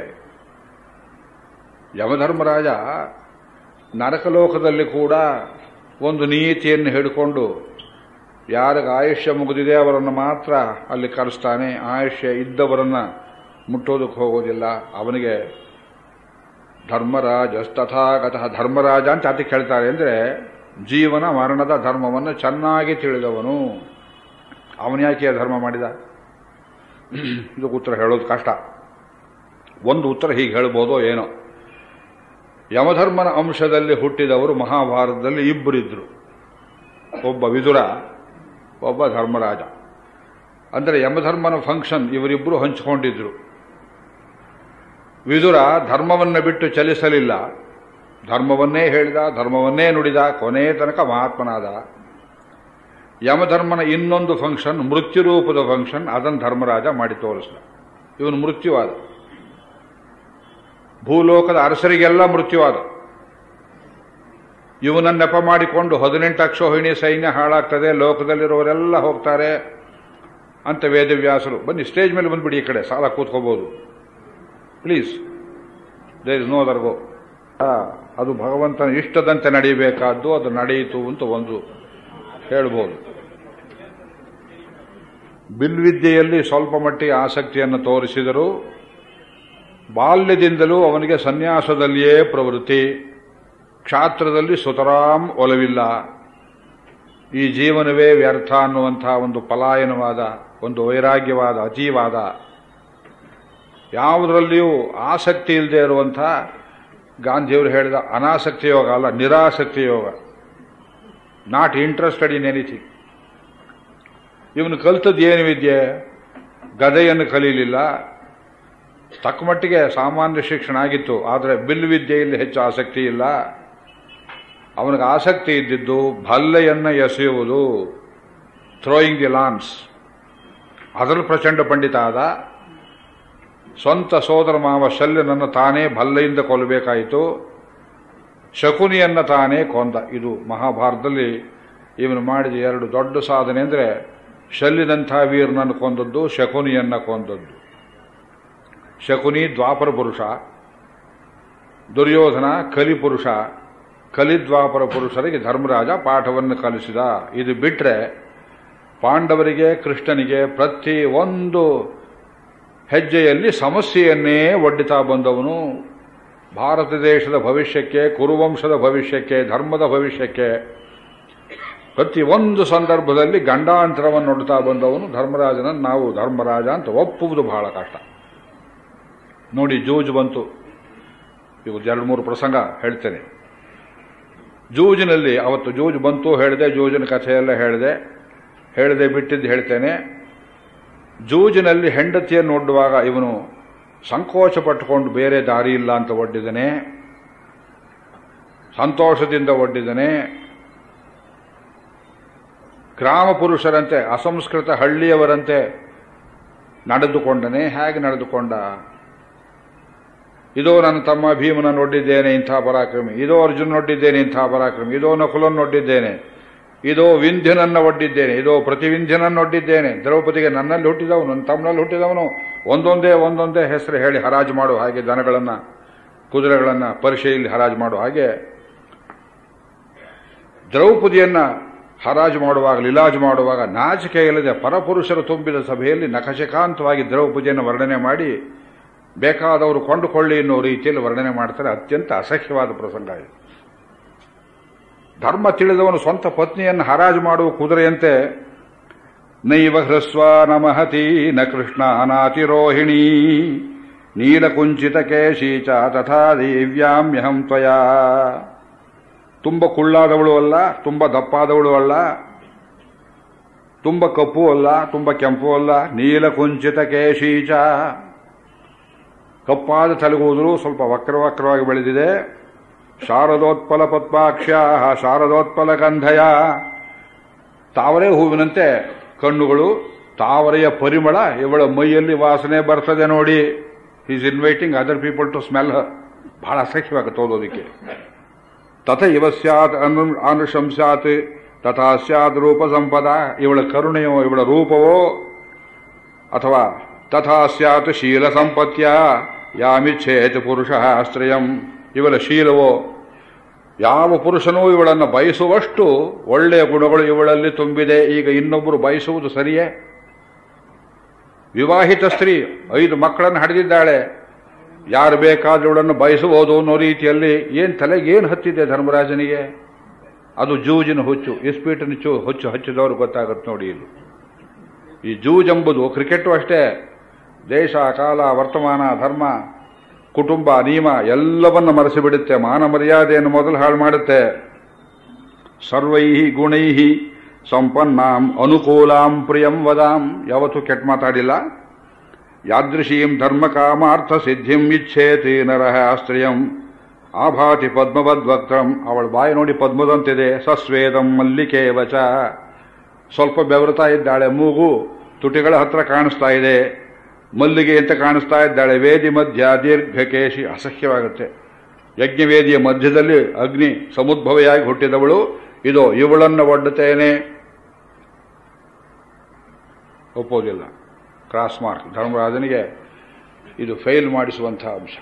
ಯಮಧರ್ಮರಾಜ ನರಕಲೋಕದಲ್ಲಿ ಕೂಡ ಒಂದು ನೀತಿಯನ್ನು ಹಿಡ್ಕೊಂಡು ಯಾರಿಗೆ ಆಯುಷ್ಯ ಮುಗಿದಿದೆ ಅವರನ್ನು ಮಾತ್ರ ಅಲ್ಲಿ ಕರೆಸ್ತಾನೆ ಆಯುಷ್ಯ ಇದ್ದವರನ್ನ ಮುಟ್ಟೋದಕ್ಕೆ ಹೋಗೋದಿಲ್ಲ ಅವನಿಗೆ ಧರ್ಮರಾಜ ತಥಾಗತಃ ಧರ್ಮರಾಜ ಅಂತ ಅದಕ್ಕೆ ಹೇಳ್ತಾರೆ ಅಂದರೆ ಜೀವನ ಮರಣದ ಧರ್ಮವನ್ನು ಚೆನ್ನಾಗಿ ತಿಳಿದವನು ಅವನು ಯಾಕೆ ಧರ್ಮ ಮಾಡಿದ ಇದು ಉತ್ತರ ಹೇಳೋದು ಕಷ್ಟ ಒಂದು ಉತ್ತರ ಹೀಗೆ ಹೇಳ್ಬೋದೋ ಏನೋ ಯಮಧರ್ಮನ ಅಂಶದಲ್ಲಿ ಹುಟ್ಟಿದವರು ಮಹಾಭಾರತದಲ್ಲಿ ಇಬ್ಬರಿದ್ರು ಒಬ್ಬ ವಿದುರ ಒಬ್ಬ ಧರ್ಮರಾಜ ಅಂದರೆ ಯಮಧರ್ಮನ ಫಂಕ್ಷನ್ ಇವರಿಬ್ಬರು ಹಂಚಿಕೊಂಡಿದ್ರು ವಿದುರ ಧರ್ಮವನ್ನು ಬಿಟ್ಟು ಚಲಿಸಲಿಲ್ಲ ಧರ್ಮವನ್ನೇ ಹೇಳಿದ ಧರ್ಮವನ್ನೇ ನುಡಿದ ಕೊನೆಯ ತನಕ ಮಹಾತ್ಮನಾದ ಯಮಧರ್ಮನ ಇನ್ನೊಂದು ಫಂಕ್ಷನ್ ಮೃತ್ಯು ರೂಪದ ಫಂಕ್ಷನ್ ಅದನ್ನು ಧರ್ಮರಾಜ ಮಾಡಿ ತೋರಿಸಿದ ಇವನು ಮೃತ್ಯುವಾದ ಭೂಲೋಕದ ಅರಸರಿಗೆಲ್ಲ ಮೃತ್ಯುವಾದ ಇವನನ್ನು ನೆಪ ಮಾಡಿಕೊಂಡು ಹದಿನೆಂಟು ಅಕ್ಷೋಹಿಣಿ ಸೈನ್ಯ ಹಾಳಾಗ್ತದೆ ಲೋಕದಲ್ಲಿರೋರೆಲ್ಲ ಹೋಗ್ತಾರೆ ಅಂತ ವೇದವ್ಯಾಸರು ಬನ್ನಿ ಸ್ಟೇಜ್ ಮೇಲೆ ಬಂದ್ಬಿಡಿ ಈ ಕಡೆ ಸಾಲ ಕೂತ್ಕೋಬಹುದು please there is no other go ಅದು ಭಗವಂತನ ಇಷ್ಟದಂತೆ ನಡೀಬೇಕಾದ್ದು ಅದು ನಡೆಯಿತು ಅಂತ ಒಂದು ಹೇಳ್ಬೋದು ಬಿಲ್ವಿದ್ಯೆಯಲ್ಲಿ ಸ್ವಲ್ಪ ಮಟ್ಟಿಗೆ ಆಸಕ್ತಿಯನ್ನು ತೋರಿಸಿದರು ಬಾಲ್ಯದಿಂದಲೂ ಅವನಿಗೆ ಸನ್ಯಾಸದಲ್ಲಿಯೇ ಪ್ರವೃತ್ತಿ ಕ್ಷಾತ್ರದಲ್ಲಿ ಸುತರಾಂ ಒಲವಿಲ್ಲ ಈ ಜೀವನವೇ ವ್ಯರ್ಥ ಅನ್ನುವಂತಹ ಒಂದು ಪಲಾಯನವಾದ ಒಂದು ವೈರಾಗ್ಯವಾದ ಅತೀವಾದ ಯಾವುದರಲ್ಲಿಯೂ ಆಸಕ್ತಿ ಇಲ್ಲದೆ ಇರುವಂಥ ಗಾಂಧಿಯವರು ಹೇಳಿದ ಅನಾಸಕ್ತಿ ಯೋಗ ಅಲ್ಲ ನಿರಾಸಕ್ತಿ yoga not interested in anything ಇವನು ಕಲ್ತದ್ದು ಏನು ವಿದ್ಯೆ ಗದೆಯನ್ನು ಕಲೀಲಿಲ್ಲ ತಕ್ಕ ಮಟ್ಟಿಗೆ ಸಾಮಾನ್ಯ ಶಿಕ್ಷಣ ಆಗಿತ್ತು ಆದರೆ ಬಿಲ್ ವಿದ್ಯೆಯಲ್ಲಿ ಹೆಚ್ಚು ಆಸಕ್ತಿ ಇಲ್ಲ ಅವನಿಗೆ ಆಸಕ್ತಿ ಇದ್ದಿದ್ದು ಭಲ್ಲೆಯನ್ನು ಎಸೆಯುವುದು ಥ್ರೋಯಿಂಗ್ ದಿ ಲಾನ್ಸ್ ಅದರಲ್ಲಿ ಪ್ರಚಂಡ ಪಂಡಿತ ಆದ ಸ್ವಂತ ಸೋದರ ಮಾವ ಶಲ್ಯನನ್ನು ತಾನೇ ಭಲ್ಲೆಯಿಂದ ಕೊಲ್ಲಬೇಕಾಯಿತು ಶಕುನಿಯನ್ನ ತಾನೇ ಕೊಂದ ಇದು ಮಹಾಭಾರತದಲ್ಲಿ ಇವನು ಮಾಡಿದ ಎರಡು ದೊಡ್ಡ ಸಾಧನೆ ಅಂದರೆ ಶಲ್ಯದಂಥ ವೀರನನ್ನು ಕೊಂದದ್ದು ಶಕುನಿಯನ್ನ ಕೊಂದದ್ದು ಶಕುನಿ ದ್ವಾಪರ ಪುರುಷ ದುರ್ಯೋಧನ ಕಲಿಪುರುಷ ಕಲಿದ್ವಾಪರ ಪುರುಷರಿಗೆ ಧರ್ಮರಾಜ ಪಾಠವನ್ನು ಕಲಿಸಿದ ಇದು ಬಿಟ್ಟರೆ ಪಾಂಡವರಿಗೆ ಕೃಷ್ಣನಿಗೆ ಪ್ರತಿ ಒಂದು ಹೆಜ್ಜೆಯಲ್ಲಿ ಸಮಸ್ಯೆಯನ್ನೇ ಒಡ್ಡಿತಾ ಬಂದವನು ಭಾರತ ದೇಶದ ಭವಿಷ್ಯಕ್ಕೆ ಕುರುವಂಶದ ಭವಿಷ್ಯಕ್ಕೆ ಧರ್ಮದ ಭವಿಷ್ಯಕ್ಕೆ ಪ್ರತಿ ಒಂದು ಸಂದರ್ಭದಲ್ಲಿ ಗಂಡಾಂತರವನ್ನು ನೋಡ್ತಾ ಬಂದವನು ಧರ್ಮರಾಜನನ್ನು ನಾವು ಧರ್ಮರಾಜ ಅಂತ ಒಪ್ಪುವುದು ಬಹಳ ಕಷ್ಟ ನೋಡಿ ಜೂಜು ಬಂತು ಇವು ಎರಡು ಮೂರು ಪ್ರಸಂಗ ಹೇಳ್ತೇನೆ ಜೂಜಿನಲ್ಲಿ ಅವತ್ತು ಜೂಜು ಬಂತು ಹೇಳಿದೆ ಜೂಜಿನ ಕಥೆಯೆಲ್ಲ ಹೇಳಿದೆ ಹೇಳದೆ ಬಿಟ್ಟಿದ್ದು ಹೇಳ್ತೇನೆ ಜೂಜಿನಲ್ಲಿ ಹೆಂಡತಿಯನ್ನು ನೋಡುವಾಗ ಇವನು ಸಂಕೋಚ ಪಟ್ಟುಕೊಂಡು ಬೇರೆ ದಾರಿ ಇಲ್ಲ ಅಂತ ಒಡ್ಡಿದನೆ ಸಂತೋಷದಿಂದ ಒಡ್ಡಿದನೆ ಗ್ರಾಮ ಪುರುಷರಂತೆ ಅಸಂಸ್ಕೃತ ಹಳ್ಳಿಯವರಂತೆ ನಡೆದುಕೊಂಡನೆ ಹೇಗೆ ನಡೆದುಕೊಂಡ ಇದೋ ನನ್ನ ತಮ್ಮ ಭೀಮನ ನೋಡಿದ್ದೇನೆ ಇಂಥ ಪರಾಕ್ರಮಿ ಇದೋ ಅರ್ಜುನ್ ನೋಡಿದ್ದೇನೆ ಇಂಥ ಪರಾಕ್ರಮಿ ಇದೋ ನಕುಲನ್ ನೋಡಿದ್ದೇನೆ ಇದೋ ವಿಂಧ್ಯನನ್ನ ಒಡ್ಡಿದ್ದೇನೆ ಇದೋ ಪ್ರತಿವಿಂಧ್ಯನನ್ನು ಒಡ್ಡಿದ್ದೇನೆ ದ್ರೌಪದಿಗೆ ನನ್ನಲ್ಲಿ ಹುಟ್ಟಿದವನು ನನ್ನ ತಮ್ಮನಲ್ಲಿ ಹುಟ್ಟಿದವನು ಒಂದೊಂದೇ ಒಂದೊಂದೇ ಹೆಸರು ಹೇಳಿ ಹರಾಜು ಮಾಡು ಹಾಗೆ ದನಗಳನ್ನು ಕುದುರೆಗಳನ್ನು ಪರಿಶೆಯಲ್ಲಿ ಹರಾಜು ಮಾಡು ಹಾಗೆ ದ್ರೌಪದಿಯನ್ನ ಹರಾಜು ಮಾಡುವಾಗ ಲೀಲಾಜು ಮಾಡುವಾಗ ನಾಚಿಕೆ ಇಲ್ಲದೆ ಪರಪುರುಷರು ತುಂಬಿದ ಸಭೆಯಲ್ಲಿ ನಖಶಕಾಂತವಾಗಿ ದ್ರೌಪದಿಯನ್ನು ವರ್ಣನೆ ಮಾಡಿ ಬೇಕಾದವರು ಕೊಂಡುಕೊಳ್ಳಿ ಎನ್ನುವ ರೀತಿಯಲ್ಲಿ ವರ್ಣನೆ ಮಾಡ್ತಾರೆ ಅತ್ಯಂತ ಅಸಹ್ಯವಾದ ಪ್ರಸಂಗ ಇದು ಧರ್ಮ ತಿಳಿದವನು ಸ್ವಂತ ಪತ್ನಿಯನ್ನು ಹರಾಜು ಮಾಡುವ ಕುದುರೆಯಂತೆ ನೈವ ಹ್ರಸ್ವ ನಮಹತಿ ನ ಕೃಷ್ಣ ಅನಾತಿರೋಹಿಣಿ ನೀಲಕುಂಚಿತ ಕೇಶೀಚ ತಥಾ ದಿವ್ಯಾಮ್ಯಹಂ ತ್ವಯಾ ತುಂಬ ಕುಳ್ಳಾದವಳು ಅಲ್ಲ ತುಂಬ ದಪ್ಪಾದವಳು ಅಲ್ಲ ತುಂಬ ಕಪ್ಪು ಅಲ್ಲ ತುಂಬ ಕೆಂಪು ಅಲ್ಲ ನೀಲಕುಂಚಿತ ಕೇಶೀಚ ಕಪ್ಪಾದ ತಲೆಗೂದಲು ಸ್ವಲ್ಪ ವಕ್ರ ವಕ್ರವಾಗಿ ಬೆಳೆದಿದೆ ಶಾರದೋತ್ಪಲ ಪದ್ಮಾಕ್ಷ್ಯ ಶಾರದೋತ್ಪಲ ಗಂಧಯ ತಾವರೆ ಹೂವಿನಂತೆ ಕಣ್ಣುಗಳು ತಾವರೆಯ ಪರಿಮಳ ಇವಳ ಮೈಯಲ್ಲಿ ವಾಸನೆ ಬರ್ತದೆ ನೋಡಿ is inviting other people to smell ಬಹಳ ಅಸಹ್ಯವಾಗುತ್ತೆ ಓದೋದಕ್ಕೆ ತಥ ಇವ ಸ್ಯಾತ್ ಅನು ಅನುಶಂಸಾತ್ ತಥಾ ಸ್ಯಾತ್ ರೂಪ ಸಂಪದ ಇವಳ ಕರುಣೆಯೋ ಇವಳ ರೂಪವೋ ಅಥವಾ ತಥಾ ಸ್ಯಾತ್ ಶೀಲ ಸಂಪತ್ಯ ಯಾಮಿಚ್ಛೇತ್ ಪುರುಷ ಆಶ್ರಯಂ ಇವಳ ಶೀಲವೋ ಯಾವ ಪುರುಷನೂ ಇವಳನ್ನು ಬಯಸುವಷ್ಟು ಒಳ್ಳೆಯ ಗುಣಗಳು ಇವಳಲ್ಲಿ ತುಂಬಿದೆ ಈಗ ಇನ್ನೊಬ್ಬರು ಬಯಸುವುದು ಸರಿಯೇ ವಿವಾಹಿತ ಸ್ತ್ರೀ ಐದು ಮಕ್ಕಳನ್ನು ಹಡೆದಿದ್ದಾಳೆ ಯಾರು ಬೇಕಾದ್ರೂ ಇವಳನ್ನು ಬಯಸಬಹುದು ಅನ್ನೋ ರೀತಿಯಲ್ಲಿ ಏನ್ ತಲೆಗೆ ಏನು ಹತ್ತಿದೆ ಧರ್ಮರಾಜನಿಗೆ ಅದು ಜೂಜಿನ ಹುಚ್ಚು ಇಸ್ಪೀಟಿನ ಚು ಹುಚ್ಚು ಹಚ್ಚಿದವರು ಗೊತ್ತಾಗುತ್ತೆ ನೋಡಿ ಇದು ಈ ಜೂಜೆಂಬುದು ಕ್ರಿಕೆಟ್ ಅಷ್ಟೇ ದೇಶ ಕಾಲ ವರ್ತಮಾನ ಧರ್ಮ ಕುಟುಂಬ ನಿಯಮ ಎಲ್ಲವನ್ನ ಮರೆಸಿಬಿಡುತ್ತೆ ಮಾನ ಮರ್ಯಾದೆಯನ್ನು ಮೊದಲು ಹಾಳು ಮಾಡುತ್ತೆ ಸರ್ವೈ ಗುಣೈ ಸಂಪನ್ನಾಂ ಅನುಕೂಲಾಂ ಪ್ರಿಯಂ ವದಾಂ ಯಾವತ್ತೂ ಕೆಟ್ಟ ಮಾತಾಡಿಲ್ಲ ಯಾದೃಶೀಂ ಧರ್ಮ ಕಾಮಾರ್ಥ ಸಿದ್ಧಿಂ ಇಚ್ಛೇತಿ ನರಹ ಆಶ್ರಯಂ ಆಭಾತಿ ಪದ್ಮವದ್ವಕ್ತ್ರಂ ಅವಳ ಬಾಯಿ ನೋಡಿ ಪದ್ಮದಂತಿದೆ ಸಸ್ವೇದಂ ಮಲ್ಲಿಕೆ ವಚ ಸ್ವಲ್ಪ ಬೆವರುತ್ತಾ ಇದ್ದಾಳೆ ಮೂಗು ತುಟಿಗಳ ಹತ್ರ ಕಾಣಿಸ್ತಾ ಇದೆ ಮಲ್ಲಿಗೆ ಅಂತ ಕಾಣಿಸ್ತಾ ಇದ್ದಾಳೆ ವೇದಿ ಮಧ್ಯ ದೀರ್ಘಕೇಶಿ ಅಸಹ್ಯವಾಗುತ್ತೆ ಯಜ್ಞವೇದಿಯ ಮಧ್ಯದಲ್ಲಿ ಅಗ್ನಿ ಸಮುದ್ಭವೆಯಾಗಿ ಹುಟ್ಟಿದವಳು ಇದು ಇವಳನ್ನು ಒಡ್ಡುತ್ತೇನೆ ಒಪ್ಪೋದಿಲ್ಲ ಕ್ರಾಸ್ ಮಾರ್ಕ್ ಧರ್ಮರಾಜನಿಗೆ ಇದು ಫೇಲ್ ಮಾಡಿಸುವಂತಹ ಅಂಶ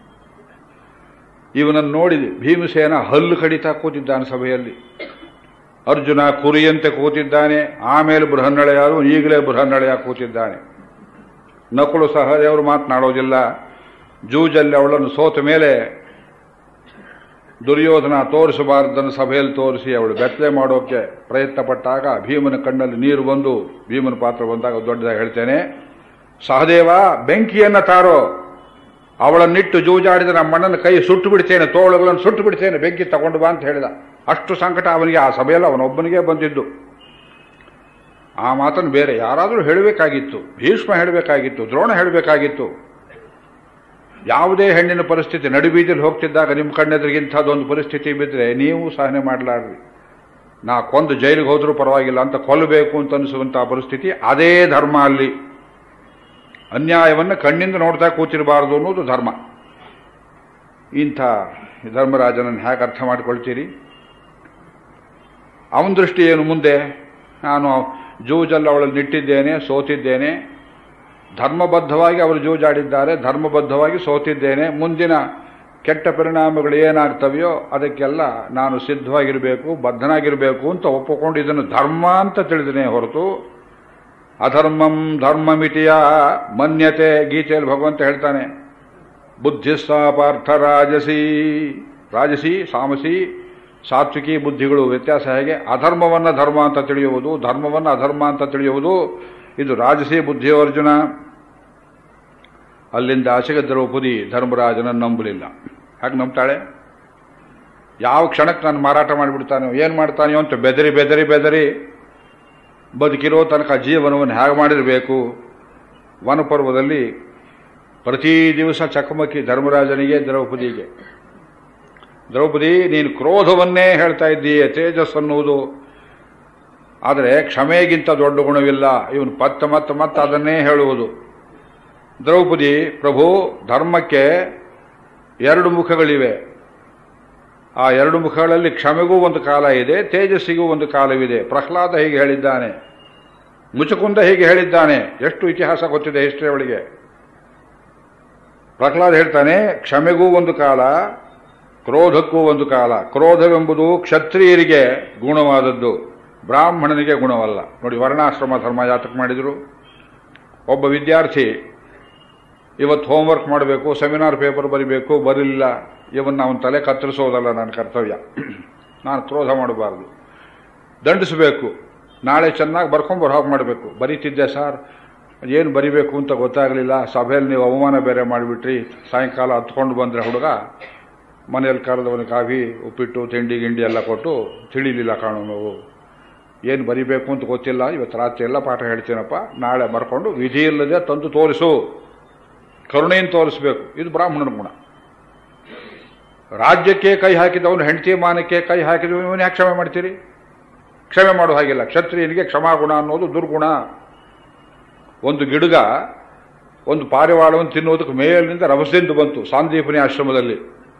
ಇವನನ್ನು ನೋಡಿದೆ ಭೀಮಸೇನ ಹಲ್ಲು ಕಡಿತಾ ಕೂತಿದ್ದಾನೆ ಸಭೆಯಲ್ಲಿ ಅರ್ಜುನ ಕುರಿಯಂತೆ ಕೂತಿದ್ದಾನೆ ಆಮೇಲೆ ಬೃಹನ್ನಳೆಯಾರು ಈಗಲೇ ಬೃಹನ್ನಳೆಯ ಕೂತಿದ್ದಾನೆ ನಕುಲು ಸಹದೇವರು ಮಾತನಾಡೋದಿಲ್ಲ ಜೂಜಲ್ಲಿ ಅವಳನ್ನು ಸೋತ ಮೇಲೆ ದುರ್ಯೋಧನ ತೋರಿಸಬಾರದನ್ನು ಸಭೆಯಲ್ಲಿ ತೋರಿಸಿ ಅವಳು ಬೆತ್ತಲೆ ಮಾಡೋಕೆ ಪ್ರಯತ್ನ ಪಟ್ಟಾಗ ಭೀಮನ ಕಣ್ಣಲ್ಲಿ ನೀರು ಬಂದು ಭೀಮನ ಪಾತ್ರ ಬಂದಾಗ ದೊಡ್ಡದಾಗಿ ಹೇಳ್ತೇನೆ ಸಹದೇವ ಬೆಂಕಿಯನ್ನ ತಾರೋ ಅವಳನ್ನಿಟ್ಟು ಜೂಜಾಡಿದ ನಮ್ಮ ಮಣ್ಣನ ಕೈ ಸುಟ್ಟು ಬಿಡ್ತೇನೆ ತೋಳುಗಳನ್ನು ಸುಟ್ಟು ಬಿಡ್ತೇನೆ ಬೆಂಕಿ ತಗೊಂಡು ಬಾ ಅಂತ ಹೇಳಿದ ಅಷ್ಟು ಸಂಕಟ ಅವನಿಗೆ ಆ ಸಭೆಯಲ್ಲಿ ಅವನೊಬ್ಬನಿಗೆ ಬಂದಿದ್ದು ಆ ಮಾತನ್ನು ಬೇರೆ ಯಾರಾದರೂ ಹೇಳಬೇಕಾಗಿತ್ತು ಭೀಷ್ಮ ಹೇಳಬೇಕಾಗಿತ್ತು ದ್ರೋಣ ಹೇಳಬೇಕಾಗಿತ್ತು ಯಾವುದೇ ಹೆಣ್ಣಿನ ಪರಿಸ್ಥಿತಿ ನಡುಬೀದಿಯಲ್ಲಿ ಹೋಗ್ತಿದ್ದಾಗ ನಿಮ್ಮ ಕಣ್ಣೆದುರಿಗಿಂಥದ್ದೊಂದು ಪರಿಸ್ಥಿತಿ ಬಿದ್ದರೆ ನೀವು ಸಹನೆ ಮಾಡಲಾರ್ರಿ ನಾ ಕೊಂದು ಜೈಲಿಗೆ ಹೋದ್ರೂ ಪರವಾಗಿಲ್ಲ ಅಂತ ಕೊಲ್ಲಬೇಕು ಅಂತ ಅನಿಸುವಂತಹ ಪರಿಸ್ಥಿತಿ ಅದೇ ಧರ್ಮ ಅಲ್ಲಿ ಅನ್ಯಾಯವನ್ನು ಕಣ್ಣಿಂದ ನೋಡ್ತಾ ಕೂತಿರಬಾರದು ಅನ್ನೋದು ಧರ್ಮ ಇಂಥ ಧರ್ಮರಾಜನನ್ನು ಹೇಗೆ ಅರ್ಥ ಮಾಡಿಕೊಳ್ತೀರಿ ಅವನ ದೃಷ್ಟಿ ಏನು ಮುಂದೆ ನಾನು ಜೂಜಲ್ಲಿ ಅವಳನ್ನು ನಿಟ್ಟಿದ್ದೇನೆ ಸೋತಿದ್ದೇನೆ ಧರ್ಮಬದ್ಧವಾಗಿ ಅವರು ಜೂಜಾಡಿದ್ದಾರೆ ಧರ್ಮಬದ್ಧವಾಗಿ ಸೋತಿದ್ದೇನೆ ಮುಂದಿನ ಕೆಟ್ಟ ಪರಿಣಾಮಗಳು ಏನಾಗ್ತವೆಯೋ ಅದಕ್ಕೆಲ್ಲ ನಾನು ಸಿದ್ಧವಾಗಿರಬೇಕು ಬದ್ಧನಾಗಿರಬೇಕು ಅಂತ ಒಪ್ಪಿಕೊಂಡು ಇದನ್ನು ಧರ್ಮ ಅಂತ ತಿಳಿದನೇ ಹೊರತು ಅಧರ್ಮಂ ಧರ್ಮಮಿತಿಯ ಮನ್ಯತೆ ಗೀತೆಯಲ್ಲಿ ಭಗವಂತ ಹೇಳ್ತಾನೆ ಬುದ್ಧಿಸ್ಸ ಪಾರ್ಥ ರಾಜಸಿ ರಾಜಸಿ ಸಾಮಸಿ ಸಾತ್ವಿಕಿ ಬುದ್ಧಿಗಳು ವ್ಯತ್ಯಾಸ ಹೇಗೆ ಅಧರ್ಮವನ್ನ ಧರ್ಮ ಅಂತ ತಿಳಿಯುವುದು ಧರ್ಮವನ್ನ ಅಧರ್ಮ ಅಂತ ತಿಳಿಯುವುದು ಇದು ರಾಜಸಿ ಬುದ್ಧಿಯೋ ಅರ್ಜುನ ಅಲ್ಲಿಂದ ಆಚೆಗೆ ದ್ರೌಪದಿ ಧರ್ಮರಾಜನನ್ನು ನಂಬಲಿಲ್ಲ ಹಾಗೆ ನಂಬ್ತಾಳೆ ಯಾವ ಕ್ಷಣಕ್ಕೆ ನಾನು ಮಾರಾಟ ಮಾಡಿಬಿಡ್ತಾನೆ ಏನು ಮಾಡ್ತಾನೆಯೋ ಅಂತ ಬೆದರಿ ಬೆದರಿ ಬೆದರಿ ಬದುಕಿರೋ ತನಕ ಜೀವನವನ್ನು ಹೇಗೆ ಮಾಡಿರಬೇಕು ವನಪರ್ವದಲ್ಲಿ ಪ್ರತಿ ದಿವಸ ಚಕಮಕಿ ಧರ್ಮರಾಜನಿಗೆ ದ್ರೌಪದಿಗೆ ದ್ರೌಪದಿ ನೀನು ಕ್ರೋಧವನ್ನೇ ಹೇಳ್ತಾ ಇದ್ದೀಯ ತೇಜಸ್ ಅನ್ನುವುದು ಆದರೆ ಕ್ಷಮೆಗಿಂತ ದೊಡ್ಡ ಗುಣವಿಲ್ಲ ಇವನು ಪತ್ತ ಮತ್ತೆ ಮತ್ತೆ ಅದನ್ನೇ ಹೇಳುವುದು ದ್ರೌಪದಿ ಪ್ರಭು ಧರ್ಮಕ್ಕೆ ಎರಡು ಮುಖಗಳಿವೆ ಆ ಎರಡು ಮುಖಗಳಲ್ಲಿ ಕ್ಷಮೆಗೂ ಒಂದು ಕಾಲ ಇದೆ ತೇಜಸ್ಸಿಗೂ ಒಂದು ಕಾಲವಿದೆ ಪ್ರಹ್ಲಾದ ಹೀಗೆ ಹೇಳಿದ್ದಾನೆ ಮುಚಕುಂದ ಹೀಗೆ ಹೇಳಿದ್ದಾನೆ ಎಷ್ಟು ಇತಿಹಾಸ ಗೊತ್ತಿದೆ ಹಿಸ್ಟ್ರಿ ಅವಳಿಗೆ ಪ್ರಹ್ಲಾದ ಹೇಳ್ತಾನೆ ಕ್ಷಮೆಗೂ ಒಂದು ಕಾಲ ಕ್ರೋಧಕ್ಕೂ ಒಂದು ಕಾಲ ಕ್ರೋಧವೆಂಬುದು ಕ್ಷತ್ರಿಯರಿಗೆ ಗುಣವಾದದ್ದು ಬ್ರಾಹ್ಮಣನಿಗೆ ಗುಣವಲ್ಲ ನೋಡಿ ವರ್ಣಾಶ್ರಮ ಧರ್ಮ ಯಾತಕ್ಕೆ ಮಾಡಿದರು ಒಬ್ಬ ವಿದ್ಯಾರ್ಥಿ ಇವತ್ತು ಹೋಮ್ವರ್ಕ್ ಮಾಡಬೇಕು ಸೆಮಿನಾರ್ ಪೇಪರ್ ಬರಿಬೇಕು ಬರಲಿಲ್ಲ ಇವನ್ನ ಅವನ ತಲೆ ಕತ್ತರಿಸೋದಲ್ಲ ನನ್ನ ಕರ್ತವ್ಯ ನಾನು ಕ್ರೋಧ ಮಾಡಬಾರ್ದು ದಂಡಿಸಬೇಕು ನಾಳೆ ಚೆನ್ನಾಗಿ ಬರ್ಕೊಂಬರ್ ಹಾಗೆ ಮಾಡಬೇಕು ಬರೀತಿದ್ದೆ ಸರ್ ಏನು ಬರಿಬೇಕು ಅಂತ ಗೊತ್ತಾಗಲಿಲ್ಲ ಸಭೆಯಲ್ಲಿ ನೀವು ಅವಮಾನ ಬೇರೆ ಮಾಡಿಬಿಟ್ರಿ ಸಾಯಂಕಾಲ ಹತ್ಕೊಂಡು ಬಂದರೆ ಹುಡುಗ ಮನೆಯಲ್ಲಿ ಕರೆದವನಿಗೆ ಕಾಫಿ ಉಪ್ಪಿಟ್ಟು ತಿಂಡಿ ಗಿಂಡಿ ಎಲ್ಲ ಕೊಟ್ಟು ತಿಳಿಲಿಲ್ಲ ಕಾಣು ನಾವು ಏನು ಬರಿಬೇಕು ಅಂತ ಗೊತ್ತಿಲ್ಲ ಇವತ್ತು ರಾತ್ರಿ ಎಲ್ಲ ಪಾಠ ಹೇಳ್ತೀನಪ್ಪ ನಾಳೆ ಬರ್ಕೊಂಡು ವಿಧಿ ಇಲ್ಲದೆ ತಂದು ತೋರಿಸು ಕರುಣೆಯನ್ನು ತೋರಿಸಬೇಕು ಇದು ಬ್ರಾಹ್ಮಣನ ಗುಣ ರಾಜ್ಯಕ್ಕೆ ಕೈ ಹಾಕಿದವನು ಹೆಂಡತಿ ಮಾನಕ್ಕೆ ಕೈ ಹಾಕಿದವನು ಇವನು ಯಾಕೆ ಕ್ಷಮೆ ಮಾಡ್ತೀರಿ ಕ್ಷಮೆ ಮಾಡೋ ಹಾಗಿಲ್ಲ ಕ್ಷತ್ರಿಯನಿಗೆ ಕ್ಷಮಾಗುಣ ಅನ್ನೋದು ದುರ್ಗುಣ ಒಂದು ಗಿಡಗ ಒಂದು ಪಾರಿವಾಳವನ್ನು ತಿನ್ನುವುದಕ್ಕೆ ಮೇಲಿನಿಂದ ರಭಸದಿಂದ ಬಂತು ಸಾಂದೀಪನಿ ಆಶ್ರಮದಲ್ಲಿ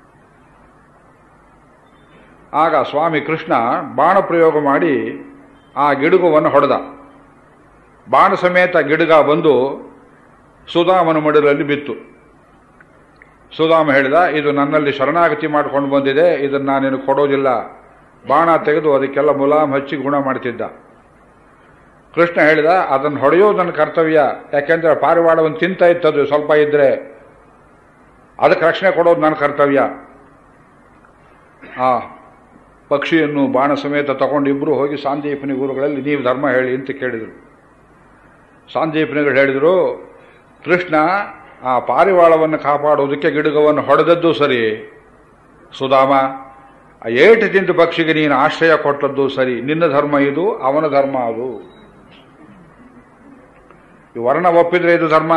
ಆಗ ಸ್ವಾಮಿ ಕೃಷ್ಣ ಬಾಣ ಪ್ರಯೋಗ ಮಾಡಿ ಆ ಗಿಡುಗವನ್ನು ಹೊಡೆದ ಬಾಣ ಸಮೇತ ಗಿಡುಗ ಬಂದು ಸುಧಾಮನ ಮಡಿಲಲ್ಲಿ ಬಿತ್ತು ಸುಧಾಮ ಹೇಳಿದ ಇದು ನನ್ನಲ್ಲಿ ಶರಣಾಗತಿ ಮಾಡ್ಕೊಂಡು ಬಂದಿದೆ ಇದನ್ನು ನಾನೇನು ಕೊಡೋದಿಲ್ಲ ಬಾಣ ತೆಗೆದು ಅದಕ್ಕೆಲ್ಲ ಮುಲಾಮ್ ಹಚ್ಚಿ ಗುಣ ಮಾಡ್ತಿದ್ದ ಕೃಷ್ಣ ಹೇಳಿದ ಅದನ್ನು ಹೊಡೆಯೋದು ನನ್ನ ಕರ್ತವ್ಯ ಯಾಕೆಂದ್ರೆ ಪಾರಿವಾಳವನ್ನು ತಿಂತ ಇತ್ತದು ಸ್ವಲ್ಪ ಇದ್ರೆ ಅದಕ್ಕೆ ರಕ್ಷಣೆ ಕೊಡೋದು ನನ್ನ ಕರ್ತವ್ಯ ಆ ಪಕ್ಷಿಯನ್ನು ಬಾಣ ಸಮೇತ ತಗೊಂಡು ಇಬ್ಬರು ಹೋಗಿ ಸಾಂದೀಪನಿ ಗುರುಗಳಲ್ಲಿ ನೀವು ಧರ್ಮ ಹೇಳಿ ಅಂತ ಕೇಳಿದರು ಸಾಂದೀಪನಿಗಳು ಹೇಳಿದರು ಕೃಷ್ಣ ಆ ಪಾರಿವಾಳವನ್ನು ಕಾಪಾಡುವುದಕ್ಕೆ ಗಿಡುಗವನ್ನು ಹೊಡೆದದ್ದು ಸರಿ ಸುಧಾಮ ಆ ಏಟು ತಿಂದು ಪಕ್ಷಿಗೆ ನೀನು ಆಶ್ರಯ ಕೊಟ್ಟದ್ದು ಸರಿ ನಿನ್ನ ಧರ್ಮ ಇದು ಅವನ ಧರ್ಮ ಅದು ಈ ವರ್ಣ ಒಪ್ಪಿದ್ರೆ ಇದು ಧರ್ಮ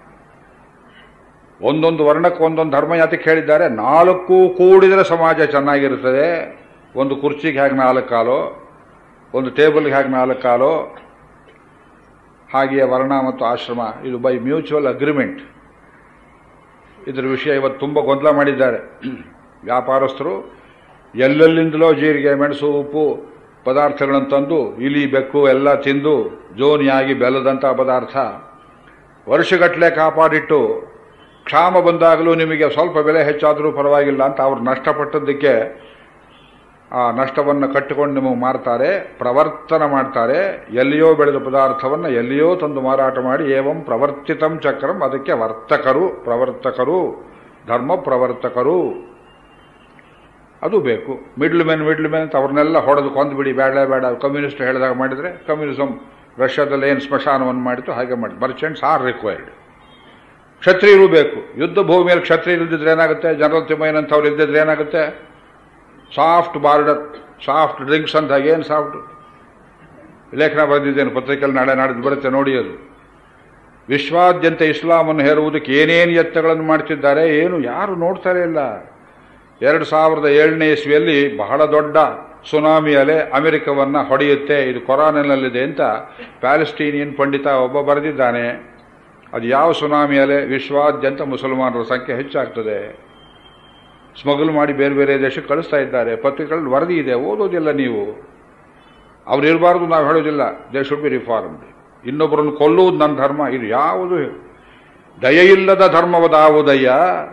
ಒಂದೊಂದು ವರ್ಣಕ್ಕೆ ಒಂದೊಂದು ಧರ್ಮ ಯಾತಕ್ಕೆ ಹೇಳಿದ್ದಾರೆ ನಾಲ್ಕು ಕೂಡಿದರೆ ಸಮಾಜ ಚೆನ್ನಾಗಿರುತ್ತದೆ ಒಂದು ಕುರ್ಚಿಗೆ ಹೇಗೆ ನಾಲ್ಕು ಕಾಲು ಒಂದು ಟೇಬಲ್ಗೆ ಹೇಗೆ ನಾಲ್ಕು ಕಾಲು ಹಾಗೆಯೇ ವರ್ಣ ಮತ್ತು ಆಶ್ರಮ ಇದು ಬೈ ಮ್ಯೂಚುವಲ್ ಅಗ್ರಿಮೆಂಟ್ ಇದರ ವಿಷಯ ಇವತ್ತು ತುಂಬ ಗೊಂದಲ ಮಾಡಿದ್ದಾರೆ ವ್ಯಾಪಾರಸ್ಥರು ಎಲ್ಲೆಲ್ಲಿಂದಲೋ ಜೀರಿಗೆ ಮೆಣಸು ಉಪ್ಪು ಪದಾರ್ಥಗಳನ್ನು ತಂದು ಇಲಿ ಬೆಕ್ಕು ಎಲ್ಲ ತಿಂದು ಜೋನಿಯಾಗಿ ಬೆಲ್ಲದಂಥ ಪದಾರ್ಥ ವರ್ಷಗಟ್ಟಲೆ ಕಾಪಾಡಿಟ್ಟು ಕ್ಷಾಮ ಬಂದಾಗಲೂ ನಿಮಗೆ ಸ್ವಲ್ಪ ಬೆಲೆ ಹೆಚ್ಚಾದರೂ ಪರವಾಗಿಲ್ಲ ಅಂತ ಅವ್ರು ನಷ್ಟಪಟ್ಟದ್ದಕ್ಕೆ ಆ ನಷ್ಟವನ್ನು ಕಟ್ಟಿಕೊಂಡು ನಿಮಗೆ ಮಾರ್ತಾರೆ ಪ್ರವರ್ತನ ಮಾಡ್ತಾರೆ ಎಲ್ಲಿಯೋ ಬೆಳೆದ ಪದಾರ್ಥವನ್ನು ಎಲ್ಲಿಯೋ ತಂದು ಮಾರಾಟ ಮಾಡಿ ಏವಂ ಪ್ರವರ್ತಿತಂ ಚಕ್ರಂ ಅದಕ್ಕೆ ವರ್ತಕರು ಪ್ರವರ್ತಕರು ಧರ್ಮ ಪ್ರವರ್ತಕರು ಅದು ಬೇಕು ಮಿಡ್ಲ್ ಮೆನ್ ಮಿಡ್ಲ್ ಮೆನ್ ಅಂತ ಅವ್ರನ್ನೆಲ್ಲ ಹೊಡೆದು ಕೊಂದ್ಬಿಡಿ ಬೇಡ ಬೇಡ ಕಮ್ಯುನಿಸ್ಟ್ ಹೇಳಿದಾಗ ಮಾಡಿದರೆ ಕಮ್ಯುನಿಸಮ್ ರಷ್ಯಾದಲ್ಲಿ ಏನು ಸ್ಮಶಾನವನ್ನು ಮಾಡಿತು ಹಾಗೆ ಮಾಡಿ ಮರ್ಚೆಂಟ್ಸ್ ಆರ್ ರಿಕ್ವೈರ್ಡ್ ಕ್ಷತ್ರಿಯರು ಬೇಕು ಯುದ್ಧ ಭೂಮಿಯಲ್ಲಿ ಕ್ಷತ್ರಿಯರು ಇಲ್ದಿದ್ರೆ ಏನಾಗುತ್ತೆ ಜನರಲ್ ತಿಮ್ಮಯ್ಯನಂತವ್ರು ಇಲ್ದಿದ್ರೆ ಏನಾಗುತ್ತೆ ಸಾಫ್ಟ್ ಬಾರ್ಡರ್ ಸಾಫ್ಟ್ ಡ್ರಿಂಕ್ಸ್ ಅಂತ ಏನು ಸಾಫ್ಟ್ ಲೇಖನ ಬರೆದಿದ್ದೇನೆ ಪತ್ರಿಕೆಯಲ್ಲಿ ನಾಳೆ ನಾಡಿದ್ದು ಬರುತ್ತೆ ನೋಡಿ ಅದು ವಿಶ್ವಾದ್ಯಂತ ಇಸ್ಲಾಮನ್ನು ಹೇರುವುದಕ್ಕೆ ಏನೇನು ಯತ್ನಗಳನ್ನು ಮಾಡ್ತಿದ್ದಾರೆ ಏನು ಯಾರು ನೋಡ್ತಾರೆ ಇಲ್ಲ ಎರಡು ಸಾವಿರದ ಏಳನೇ ಇಸ್ವಿಯಲ್ಲಿ ಬಹಳ ದೊಡ್ಡ ಸುನಾಮಿ ಅಲೆ ಅಮೆರಿಕವನ್ನ ಹೊಡೆಯುತ್ತೆ ಇದು ಕೊರಾನಲ್ಲಿದೆ ಅಂತ ಪ್ಯಾಲೆಸ್ಟೀನಿಯನ್ ಪಂಡಿತ ಒಬ್ಬ ಬರೆದಿದ್ದಾನೆ ಅದು ಯಾವ ಸುನಾಮಿ ಅಲೆ ವಿಶ್ವಾದ್ಯಂತ ಮುಸಲ್ಮಾನರ ಸಂಖ್ಯೆ ಹೆಚ್ಚಾಗ್ತದೆ ಸ್ಮಗಲ್ ಮಾಡಿ ಬೇರೆ ಬೇರೆ ದೇಶಕ್ಕೆ ಕಳಿಸ್ತಾ ಇದ್ದಾರೆ ಪತ್ರಿಕೆಗಳಲ್ಲಿ ವರದಿ ಇದೆ ಓದೋದಿಲ್ಲ ನೀವು ಅವ್ರು ಇರಬಾರ್ದು ನಾವು ಹೇಳೋದಿಲ್ಲ ದೇ ಶುಡ್ ಬಿ ರಿಫಾರ್ಮ್ಡ್ ಇನ್ನೊಬ್ಬರನ್ನು ಕೊಲ್ಲುವುದು ನನ್ನ ಧರ್ಮ ಇದು ಯಾವುದು ದಯೆಯಿಲ್ಲದ ಧರ್ಮವದಾವುದಯ್ಯ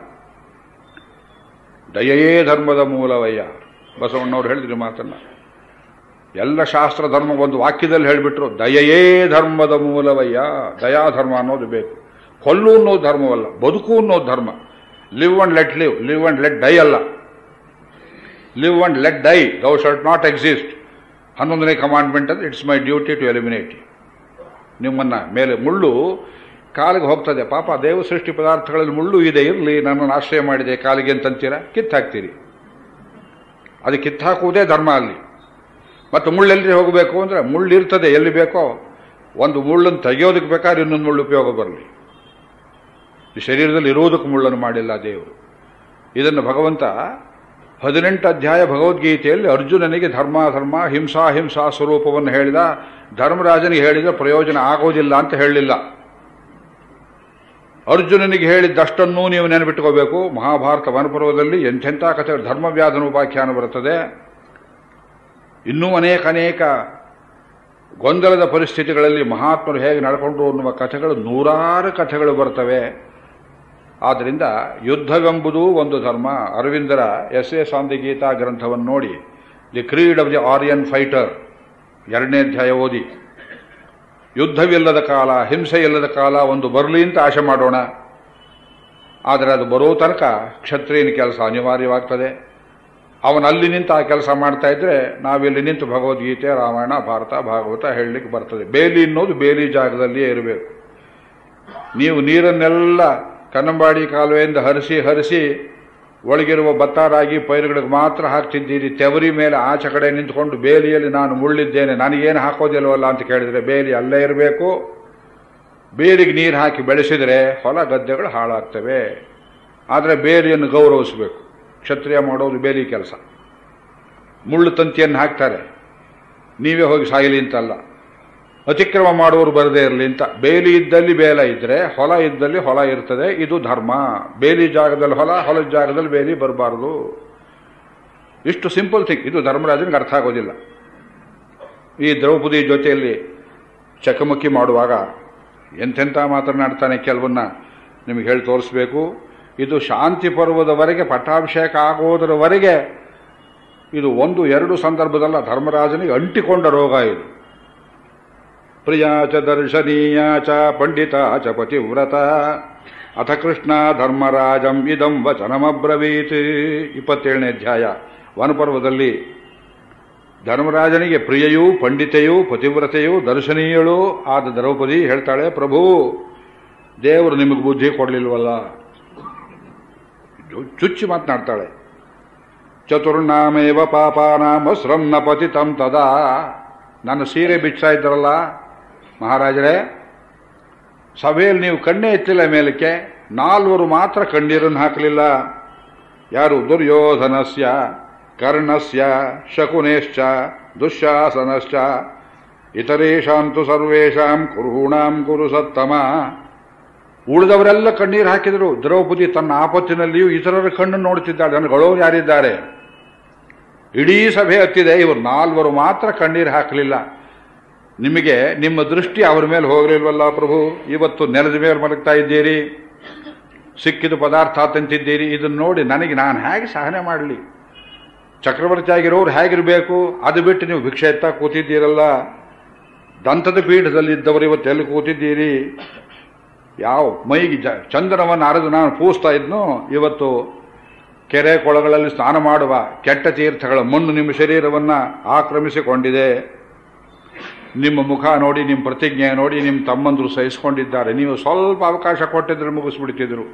ದಯೆಯೇ ಧರ್ಮದ ಮೂಲವಯ್ಯ ಬಸವಣ್ಣವ್ರು ಹೇಳಿದ್ರು ಮಾತನ್ನ ಎಲ್ಲ ಶಾಸ್ತ್ರ ಧರ್ಮ ಒಂದು ವಾಕ್ಯದಲ್ಲಿ ಹೇಳಿಬಿಟ್ರು ದಯೆಯೇ ಧರ್ಮದ ಮೂಲವಯ್ಯ ದಯಾಧರ್ಮ ಅನ್ನೋದು ಬೇಕು ಕೊಲ್ಲು ಅನ್ನೋದು ಧರ್ಮವಲ್ಲ ಬದುಕು ಅನ್ನೋದು ಧರ್ಮ live and let live live and let die ಅಲ್ಲ live and let die thou shalt not exist ಹನ್ನೊಂದನೇ ಕಮಾಂಡ್ಮೆಂಟ್ ಅಂದ್ರೆ it's my duty to eliminate ನಿಮ್ಮನ್ನ ಮೇಲೆ ಮುಳ್ಳು ಕಾಲಿಗೆ ಹೋಗ್ತದೆ ಪಾಪ ದೇವ ಸೃಷ್ಟಿ ಪದಾರ್ಥಗಳಲ್ಲಿ ಮುಳ್ಳು ಇದೆ ಇರಲಿ ನನ್ನನ್ನು ಆಶ್ರಯ ಮಾಡಿದೆ ಕಾಲಿಗೆ ಅಂತಂತೀರಾ ಕಿತ್ತಾಕ್ತೀರಿ ಅದು ಕಿತ್ತಾಕುವುದೇ ಧರ್ಮ ಅಲ್ಲಿ ಮತ್ತು ಮುಳ್ಳೆಲ್ಲಿ ಹೋಗಬೇಕು ಅಂದರೆ ಮುಳ್ಳು ಇರ್ತದೆ ಎಲ್ಲಿ ಬೇಕೋ ಒಂದು ಮುಳ್ಳನ್ನು ತೆಗೆಯೋದಕ್ಕೆ ಬೇಕಾದ್ರೆ ಇನ್ನೊಂದು ಮುಳ್ಳು ಉಪಯೋಗ ಬರಲಿ ಈ ಶರೀರದಲ್ಲಿ ಇರುವುದಕ್ಕೆ ಮುಳ್ಳನ್ನು ಮಾಡಿಲ್ಲ ದೇವರು ಇದನ್ನು ಭಗವಂತ ಹದಿನೆಂಟು ಅಧ್ಯಾಯ ಭಗವದ್ಗೀತೆಯಲ್ಲಿ ಅರ್ಜುನನಿಗೆ ಧರ್ಮ ಧರ್ಮ ಹಿಂಸಾ ಹಿಂಸಾ ಸ್ವರೂಪವನ್ನು ಹೇಳಿದ ಧರ್ಮರಾಜನಿಗೆ ಹೇಳಿದ ಪ್ರಯೋಜನ ಆಗೋದಿಲ್ಲ ಅಂತ ಹೇಳಲಿಲ್ಲ ಅರ್ಜುನನಿಗೆ ಹೇಳಿದ್ದಷ್ಟನ್ನೂ ನೀವು ನೆನಪಿಟ್ಕೋಬೇಕು ಮಹಾಭಾರತ ವನಪರ್ವದಲ್ಲಿ ಎಂಥೆಂಥ ಕಥೆ ಧರ್ಮವ್ಯಾಧನ ಉಪಾಖ್ಯಾನ ಬರುತ್ತದೆ ಇನ್ನೂ ಅನೇಕ ಅನೇಕ ಗೊಂದಲದ ಪರಿಸ್ಥಿತಿಗಳಲ್ಲಿ ಮಹಾತ್ಮರು ಹೇಗೆ ನಡ್ಕೊಂಡ್ರು ಅನ್ನುವ ಕಥೆಗಳು ನೂರಾರು ಕಥೆಗಳು ಬರ್ತವೆ ಆದ್ದರಿಂದ ಯುದ್ಧವೆಂಬುದು ಒಂದು ಧರ್ಮ ಅರವಿಂದರ ಎಸ್ ಎ ಸಾಂದಿ ಗೀತಾ ಗ್ರಂಥವನ್ನು ನೋಡಿ the creed of the Aryan fighter ಎರಡನೇ ಅಧ್ಯಾಯ ಓದಿ ಯುದ್ಧವಿಲ್ಲದ ಕಾಲ ಹಿಂಸೆ ಇಲ್ಲದ ಕಾಲ ಒಂದು ಬರಲಿ ಅಂತ ಆಶೆ ಮಾಡೋಣ ಆದರೆ ಅದು ಬರೋ ತನಕ ಕ್ಷತ್ರಿಯನ ಕೆಲಸ ಅನಿವಾರ್ಯವಾಗ್ತದೆ ಅವನು ಅಲ್ಲಿ ನಿಂತು ಆ ಕೆಲಸ ಮಾಡ್ತಾ ಇದ್ರೆ ನಾವಿಲ್ಲಿ ನಿಂತು ಭಗವದ್ಗೀತೆ ರಾಮಾಯಣ ಭಾರತ ಭಾಗವತ ಹೇಳಲಿಕ್ಕೆ ಬರ್ತದೆ ಬೇಲಿ ಅನ್ನೋದು ಬೇಲಿ ಜಾಗದಲ್ಲಿಯೇ ಇರಬೇಕು ನೀವು ನೀರನ್ನೆಲ್ಲ ಕನ್ನಂಬಾಡಿ ಕಾಲುವೆಯಿಂದ ಹರಿಸಿ ಹರಿಸಿ ಒಳಗಿರುವ ಭತ್ತ ರಾಗಿ ಪೈರುಗಳಿಗೆ ಮಾತ್ರ ಹಾಕ್ತಿದ್ದೀರಿ ತೆವರಿ ಮೇಲೆ ಆಚೆ ಕಡೆ ನಿಂತ್ಕೊಂಡು ಬೇಲಿಯಲ್ಲಿ ನಾನು ಮುಳ್ಳಿದ್ದೇನೆ ನನಗೇನು ಹಾಕೋದಿಲ್ವಲ್ಲ ಅಂತ ಕೇಳಿದರೆ ಬೇಲಿ ಅಲ್ಲೇ ಇರಬೇಕು ಬೇಲಿಗೆ ನೀರು ಹಾಕಿ ಬೆಳೆಸಿದರೆ ಹೊಲ ಗದ್ದೆಗಳು ಹಾಳಾಗ್ತವೆ ಆದರೆ ಬೇಲಿಯನ್ನು ಗೌರವಿಸಬೇಕು ಕ್ಷತ್ರಿಯ ಮಾಡೋದು ಬೇಲಿ ಕೆಲಸ ಮುಳ್ಳು ತಂತಿಯನ್ನು ಹಾಕ್ತಾರೆ ನೀವೇ ಹೋಗಿ ಸಾಯಲಿ ಅಂತಲ್ಲ ಅತಿಕ್ರಮ ಮಾಡುವವರು ಬರದೇ ಇರಲಿ ಅಂತ ಬೇಲಿ ಇದ್ದಲ್ಲಿ ಬೇಲ ಇದ್ರೆ ಹೊಲ ಇದ್ದಲ್ಲಿ ಹೊಲ ಇರ್ತದೆ ಇದು ಧರ್ಮ ಬೇಲಿ ಜಾಗದಲ್ಲಿ ಹೊಲ ಹೊಲದ ಜಾಗದಲ್ಲಿ ಬೇಲಿ ಬರಬಾರದು ಇಷ್ಟು ಸಿಂಪಲ್ ಥಿಂಗ್ ಇದು ಧರ್ಮರಾಜನಿಗೆ ಅರ್ಥ ಆಗೋದಿಲ್ಲ ಈ ದ್ರೌಪದಿ ಜೊತೆಯಲ್ಲಿ ಚಕಮಕಿ ಮಾಡುವಾಗ ಎಂತೆಂಥ ಮಾತನಾಡ್ತಾನೆ ಕೆಲವನ್ನ ನಿಮಗೆ ಹೇಳಿ ತೋರಿಸ್ಬೇಕು ಇದು ಶಾಂತಿ ಪರ್ವದವರೆಗೆ ಪಟ್ಟಾಭಿಷೇಕ ಆಗೋದರವರೆಗೆ ಇದು ಒಂದು ಎರಡು ಸಂದರ್ಭದಲ್ಲ ಧರ್ಮರಾಜನಿಗೆ ಅಂಟಿಕೊಂಡ ರೋಗ ಇದು ಪ್ರಿಯಾ ಚ ದರ್ಶನೀಯ ಚ ಪಂಡಿತ ಚ ಪತಿವ್ರತ ಅಥ ಕೃಷ್ಣ ಧರ್ಮರಾಜಂ ಇದಂ ವಚನಮಬ್ರವೀತ್ ಇಪ್ಪತ್ತೇಳನೇ ಅಧ್ಯಾಯ ವನಪರ್ವದಲ್ಲಿ ಧರ್ಮರಾಜನಿಗೆ ಪ್ರಿಯೆಯೂ ಪಂಡಿತೆಯೂ ಪತಿವ್ರತೆಯೂ ದರ್ಶನೀಯಳೂ ಆದ ದ್ರೌಪದಿ ಹೇಳ್ತಾಳೆ ಪ್ರಭು ದೇವರು ನಿಮಗೆ ಬುದ್ಧಿ ಕೊಡಲಿಲ್ವಲ್ಲ ಚುಚ್ಚಿ ಮಾತನಾಡ್ತಾಳೆ ಚತುರ್ನಾಮೇವ ಪಾಪಾನಾಮ ಸ್ರನ್ನ ಪತಿತಂ ತದಾ ನನ್ನ ಸೀರೆ ಬಿಚ್ತಾ ಇದ್ದಾರಲ್ಲ ಮಹಾರಾಜರೇ ಸಭೆಯಲ್ಲಿ ನೀವು ಕಣ್ಣೇ ಎತ್ತಿಲ್ಲ ಮೇಲಕ್ಕೆ ನಾಲ್ವರು ಮಾತ್ರ ಕಣ್ಣೀರನ್ನು ಹಾಕಲಿಲ್ಲ ಯಾರು ದುರ್ಯೋಧನಸ್ಯ ಕರ್ಣಸ್ಯ ಶಕುನೇಶ್ಚ ದುಶ್ಯಾಸನಶ್ಚ ಇತರೇಷಾಂತು ಸರ್ವೇಷಾಂ ಕುರುಣಾಂ ಕುರು ಸತ್ತಮ ಉಳಿದವರೆಲ್ಲ ಕಣ್ಣೀರು ಹಾಕಿದರು ದ್ರೌಪದಿ ತನ್ನ ಆಪತ್ತಿನಲ್ಲಿಯೂ ಇತರರ ಕಣ್ಣು ನೋಡುತ್ತಿದ್ದಾಳೆ ನನಗಳೋರು ಯಾರಿದ್ದಾರೆ ಇಡೀ ಸಭೆ ಹತ್ತಿದೆ ಇವರು ನಾಲ್ವರು ಮಾತ್ರ ಕಣ್ಣೀರು ಹಾಕಲಿಲ್ಲ ನಿಮಗೆ ನಿಮ್ಮ ದೃಷ್ಟಿ ಅವರ ಮೇಲೆ ಹೋಗಲಿಲ್ವಲ್ಲ ಪ್ರಭು ಇವತ್ತು ನೆಲದ ಮೇಲೆ ಮಲಗ್ತಾ ಇದ್ದೀರಿ ಸಿಕ್ಕಿದ ಪದಾರ್ಥ ತಿಂತಿದ್ದೀರಿ ಇದನ್ನು ನೋಡಿ ನನಗೆ ನಾನು ಹೇಗೆ ಸಹನೆ ಮಾಡಲಿ ಚಕ್ರವರ್ತಿ ಆಗಿರೋರು ಹೇಗಿರಬೇಕು ಅದು ಬಿಟ್ಟು ನೀವು ಭಿಕ್ಷೆ ಎತ್ತ ಕೂತಿದ್ದೀರಲ್ಲ ದಂತದ ಪೀಠದಲ್ಲಿದ್ದವರು ಇವತ್ತು ಎಲ್ಲಿ ಕೂತಿದ್ದೀರಿ ಯಾವ ಮೈಗೆ ಜ ಚಂದನವನ್ನು ಅರೆದು ನಾನು ಪೂಸ್ತಾ ಇದ್ನೋ ಇವತ್ತು ಕೆರೆ ಕೊಳಗಳಲ್ಲಿ ಸ್ನಾನ ಮಾಡುವ ಕೆಟ್ಟ ತೀರ್ಥಗಳ ಮಣ್ಣು ನಿಮ್ಮ ಶರೀರವನ್ನು ಆಕ್ರಮಿಸಿಕೊಂಡಿದೆ ನಿಮ್ಮ ಮುಖ ನೋಡಿ ನಿಮ್ಮ ಪ್ರತಿಜ್ಞೆ ನೋಡಿ ನಿಮ್ಮ ತಮ್ಮಂದರು ಸಹಿಸಿಕೊಂಡಿದ್ದಾರೆ ನೀವು ಸ್ವಲ್ಪ ಅವಕಾಶ ಕೊಟ್ಟಿದ್ರೆ ಮುಗಿಸ್ಬಿಡ್ತಿದ್ರು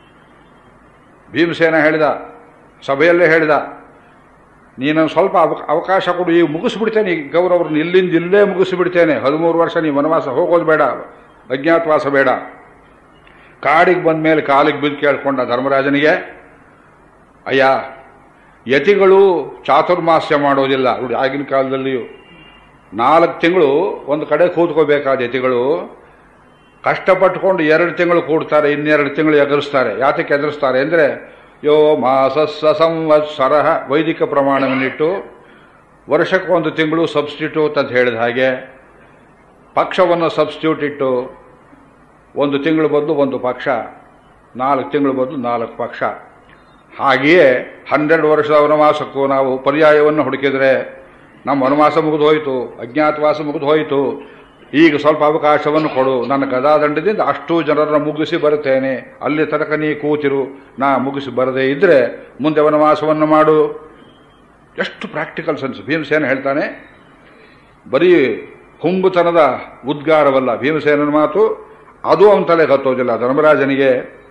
ಭೀಮಸೇನ ಹೇಳಿದ ಸಭೆಯಲ್ಲೇ ಹೇಳಿದ ನೀನು ಸ್ವಲ್ಪ ಅವ- ಅವಕಾಶ ಕೊಡು ಈಗ ಮುಗಿಸ್ಬಿಡ್ತೇನೆ ಈ ಗೌರವ್ರನ್ನ ಇಲ್ಲಿಂದ ಇಲ್ಲೇ ಮುಗಿಸ್ಬಿಡ್ತೇನೆ ಹದಿಮೂರು ವರ್ಷ ನೀವು ವನವಾಸ ಹೋಗೋದು ಬೇಡ ಅಜ್ಞಾತವಾಸ ಬೇಡ ಕಾಡಿಗೆ ಬಂದ ಮೇಲೆ ಕಾಲಿಗೆ ಬಿದ್ದು ಕೇಳ್ಕೊಂಡ ಧರ್ಮರಾಜನಿಗೆ ಅಯ್ಯ ಯತಿಗಳು ಚಾತುರ್ಮಾಸ್ಯ ಮಾಡೋದಿಲ್ಲ ನೋಡಿ ಆಗಿನ ಕಾಲದಲ್ಲಿಯೂ ನಾಲ್ಕು ತಿಂಗಳು ಒಂದು ಕಡೆ ಕೂತ್ಕೋಬೇಕಾದ ಯತಿಗಳು ಕಷ್ಟಪಟ್ಟುಕೊಂಡು ಎರಡು ತಿಂಗಳು ಕೂಡ್ತಾರೆ ಇನ್ನೆರಡು ತಿಂಗಳು ಎದುರಿಸ್ತಾರೆ ಯಾತಕ್ಕೆ ಎದುರಿಸ್ತಾರೆ ಅಂದರೆ ಯೋ ಮಾಸಸ್ಸ ಸಂವತ್ಸರ ವೈದಿಕ ಪ್ರಮಾಣವನ್ನಿಟ್ಟು ವರ್ಷಕ್ಕೆ ಒಂದು ತಿಂಗಳು ಸಬ್ಸ್ಟಿಟ್ಯೂಟ್ ಅಂತ ಹೇಳಿದ ಹಾಗೆ ಪಕ್ಷವನ್ನು ಸಬ್ಸ್ಟಿಟ್ಯೂಟ್ ಇಟ್ಟು ಒಂದು ತಿಂಗಳು ಬದಲು ಒಂದು ಪಕ್ಷ ನಾಲ್ಕು ತಿಂಗಳು ಬದಲು ನಾಲ್ಕು ಪಕ್ಷ ಹಾಗೆಯೇ ಹನ್ನೆರಡು ವರ್ಷದ ವನವಾಸಕ್ಕೂ ನಾವು ಪರ್ಯಾಯವನ್ನು ಹುಡುಕಿದರೆ ನಮ್ಮ ವನವಾಸ ಮುಗಿದು ಹೋಯಿತು ಅಜ್ಞಾತವಾಸ ಮುಗಿದು ಹೋಯಿತು ಈಗ ಸ್ವಲ್ಪ ಅವಕಾಶವನ್ನು ಕೊಡು ನನ್ನ ಗದಾದಂಡದಿಂದ ಅಷ್ಟು ಜನರನ್ನು ಮುಗಿಸಿ ಬರುತ್ತೇನೆ ಅಲ್ಲಿ ತನಕ ನೀ ಕೂತಿರು ನಾ ಮುಗಿಸಿ ಬರದೇ ಇದ್ರೆ ಮುಂದೆ ವನವಾಸವನ್ನು ಮಾಡು ಎಷ್ಟು ಪ್ರಾಕ್ಟಿಕಲ್ ಸೆನ್ಸ್ ಭೀಮಸೇನ ಹೇಳ್ತಾನೆ ಬರೀ ಹುಂಬುತನದ ಉದ್ಗಾರವಲ್ಲ ಭೀಮಸೇನನ ಮಾತು ಅದು ಅವನ ತಲೆಗೆ ಹತ್ತೋದಿಲ್ಲ ಧರ್ಮರಾಜನಿಗೆ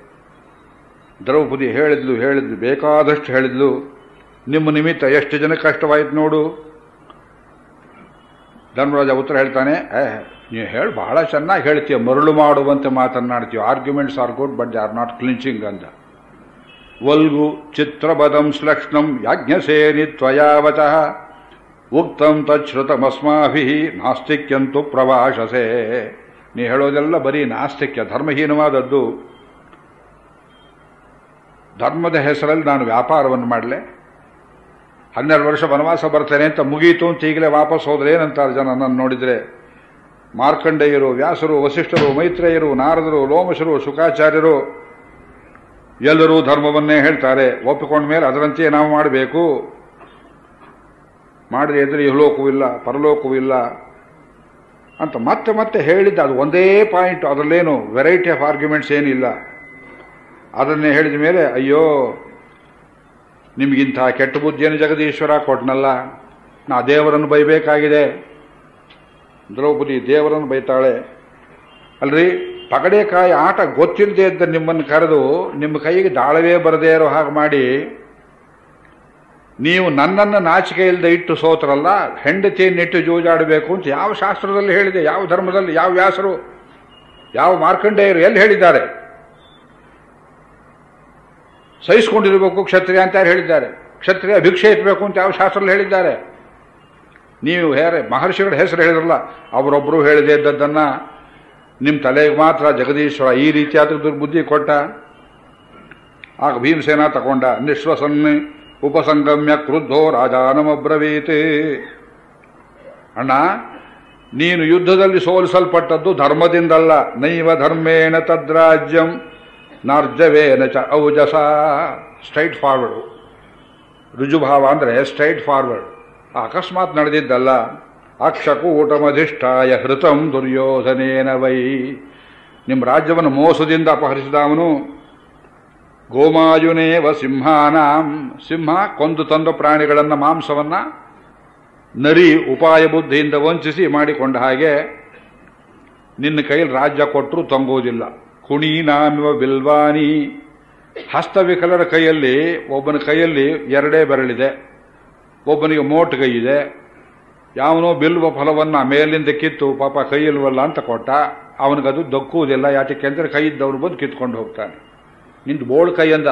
ದ್ರೌಪದಿ ಹೇಳಿದ್ಲು ಹೇಳಿದ್ಲು ಬೇಕಾದಷ್ಟು ಹೇಳಿದ್ಲು ನಿಮ್ಮ ನಿಮಿತ್ತ ಎಷ್ಟು ಜನ ಕಷ್ಟವಾಯ್ತು ನೋಡು ಧರ್ಮರಾಜ ಉತ್ತರ ಹೇಳ್ತಾನೆ ಏ ನೀವು ಹೇಳಿ ಬಹಳ ಚೆನ್ನಾಗಿ ಹೇಳ್ತೀಯ ಮರಳು ಮಾಡುವಂತೆ ಮಾತನಾಡ್ತೀವಿ arguments are good but they are not clinching ಅಂದ ವಲ್ಗು ಚಿತ್ರಪದಂ ಶ್ಲಕ್ಷ್ಣಂ ಯಾಜ್ಞಸೇನಿ ತ್ವಯಾವಚಃ ಉಕ್ತಂ ತಚ್ಛ್ರುತಮಸ್ಮಾಭಿ ನಾಸ್ತಿಕ್ಯಂತು ಪ್ರವಾಶಸೆ ನೀ ಹೇಳೋದೆಲ್ಲ ಬರೀ ನಾಸ್ತಿಕ್ಯ ಧರ್ಮಹೀನವಾದದ್ದು ಧರ್ಮದ ಹೆಸರಲ್ಲಿ ನಾನು ವ್ಯಾಪಾರವನ್ನು ಮಾಡಲೆ ಹನ್ನೆರಡು ವರ್ಷ ವನವಾಸ ಬರ್ತೇನೆ ಅಂತ ಮುಗೀತು ಅಂತ ಈಗಲೇ ವಾಪಸ್ ಹೋದ್ರೆ ಏನಂತಾರೆ ಜನ ನನ್ನ ನೋಡಿದರೆ ಮಾರ್ಕಂಡೇಯರು ವ್ಯಾಸರು ವಸಿಷ್ಠರು ಮೈತ್ರೇಯರು ನಾರದರು ಲೋಮಶರು ಶುಕಾಚಾರ್ಯರು ಎಲ್ಲರೂ ಧರ್ಮವನ್ನೇ ಹೇಳ್ತಾರೆ ಒಪ್ಪಿಕೊಂಡ ಮೇಲೆ ಅದರಂತೆಯೇ ನಾವು ಮಾಡಬೇಕು ಮಾಡಿದ್ರೆ ಎದುರು ಇಹಲೋಕವೂ ಇಲ್ಲ ಪರಲೋಕವೂ ಇಲ್ಲ ಅಂತ ಮತ್ತೆ ಮತ್ತೆ ಹೇಳಿದ್ದ ಅದು ಒಂದೇ ಪಾಯಿಂಟ್ ಅದರಲ್ಲೇನು ವೆರೈಟಿ ಆಫ್ ಆರ್ಗ್ಯುಮೆಂಟ್ಸ್ ಏನಿಲ್ಲ ಅದನ್ನೇ ಹೇಳಿದ ಮೇಲೆ ಅಯ್ಯೋ ನಿಮಗಿಂಥ ಕೆಟ್ಟ ಬುದ್ಧಿಯನ್ನು ಜಗದೀಶ್ವರ ಕೊಟ್ನಲ್ಲ ನಾ ದೇವರನ್ನು ಬೈಬೇಕಾಗಿದೆ ದ್ರೌಪದಿ ದೇವರನ್ನು ಬೈತಾಳೆ ಅಲ್ರಿ ಪಗಡೆಕಾಯಿ ಆಟ ಗೊತ್ತಿಲ್ಲದೆ ಇದ್ದ ನಿಮ್ಮನ್ನು ಕರೆದು ನಿಮ್ಮ ಕೈಗೆ ದಾಳವೇ ಬರದೇ ಇರೋ ಹಾಗೆ ಮಾಡಿ ನೀವು ನನ್ನನ್ನು ನಾಚಿಕೆ ಇಲ್ಲದೆ ಇಟ್ಟು ಸೋತ್ರಲ್ಲ ಹೆಂಡತಿಯನ್ನಿಟ್ಟು ಜೂಜಾಡಬೇಕು ಅಂತ ಯಾವ ಶಾಸ್ತ್ರದಲ್ಲಿ ಹೇಳಿದೆ ಯಾವ ಧರ್ಮದಲ್ಲಿ ಯಾವ ವ್ಯಾಸರು ಯಾವ ಮಾರ್ಕಂಡೇಯರು ಎಲ್ಲಿ ಹೇಳಿದ್ದಾರೆ ಸಹಿಸ್ಕೊಂಡಿರಬೇಕು ಕ್ಷತ್ರಿಯ ಅಂತ ಯಾರು ಹೇಳಿದ್ದಾರೆ ಕ್ಷತ್ರಿಯ ಭಿಕ್ಷೆ ಎತ್ತಬೇಕು ಅಂತ ಯಾವ ಶಾಸ್ತ್ರದಲ್ಲಿ ಹೇಳಿದ್ದಾರೆ ನೀವು ಹೇರೆ ಮಹರ್ಷಿಗಳ ಹೆಸರು ಹೇಳಿದ್ರಲ್ಲ ಅವರೊಬ್ಬರು ಹೇಳಿದೆ ಇದ್ದದ್ದನ್ನ ನಿಮ್ಮ ತಲೆಗೆ ಮಾತ್ರ ಜಗದೀಶ್ವರ ಈ ರೀತಿಯಾದ ದುರ್ಬುದ್ಧಿ ಕೊಟ್ಟ ಆಗ ಭೀಮಸೇನ ತಗೊಂಡ ನಿಶ್ವಸನ್ ಉಪಸಂಗಮ್ಯ ಕ್ರುದ್ಧೋ ರಾಜಾನಮಬ್ರವೀತ್ ಅಣ್ಣ ನೀನು ಯುದ್ಧದಲ್ಲಿ ಸೋಲಿಸಲ್ಪಟ್ಟದ್ದು ಧರ್ಮದಿಂದಲ್ಲ ನೈವ ಧರ್ಮೇಣ ತದ್ರಾಜ್ಯಂ ನಾರ್ಜವೇನ ಚ ಔಜಸ ಸ್ಟ್ರೈಟ್ ಫಾರ್ವರ್ಡ್ ರುಜುಭಾವ ಅಂದರೆ ಸ್ಟ್ರೈಟ್ ಫಾರ್ವರ್ಡ್ ಅಕಸ್ಮಾತ್ ನಡೆದಿದ್ದಲ್ಲ ಅಕ್ಷಕೂಟಮಧಿಷ್ಠಾಯ ಹೃತಂ ದುರ್ಯೋಧನೇನ ವೈ ನಿಮ್ಮ ರಾಜ್ಯವನ್ನು ಮೋಸದಿಂದ ಅಪಹರಿಸಿದ ಅವನು ಗೋಮಾಯುನೇವ ಸಿಂಹಾನಾಂ ಸಿಂಹ ಕೊಂದು ತಂದ ಪ್ರಾಣಿಗಳನ್ನ ಮಾಂಸವನ್ನ ನರಿ ಉಪಾಯ ಬುದ್ಧಿಯಿಂದ ವಂಚಿಸಿ ಮಾಡಿಕೊಂಡ ಹಾಗೆ ನಿನ್ನ ಕೈಯಲ್ಲಿ ರಾಜ್ಯ ಕೊಟ್ಟರು ತಂಗುವುದಿಲ್ಲ ಕುಣೀನಾಮಿವ ಬಿಲ್ವಾನಿ ಹಸ್ತವಿಕಲರ ಕೈಯಲ್ಲಿ ಒಬ್ಬನ ಕೈಯಲ್ಲಿ ಎರಡೇ ಬೆರಳಿದೆ ಒಬ್ಬನಿಗೆ ಮೋಟ್ ಕೈ ಇದೆ ಯಾವನೋ ಬಿಲ್ವ ಫಲವನ್ನ ಮೇಲಿಂದ ಕಿತ್ತು ಪಾಪ ಕೈ ಇಲ್ವಲ್ಲ ಅಂತ ಕೊಟ್ಟ ಅವನಿಗದು ದಕ್ಕುವುದಿಲ್ಲ ಯಾಕೆ ಅಂದರೆ ಕೈ ಇದ್ದವನು ಬಂದು ಕಿತ್ಕೊಂಡು ಹೋಗ್ತಾನೆ ನಿಂದು ಬೋಳ್ ಕೈಯಂದ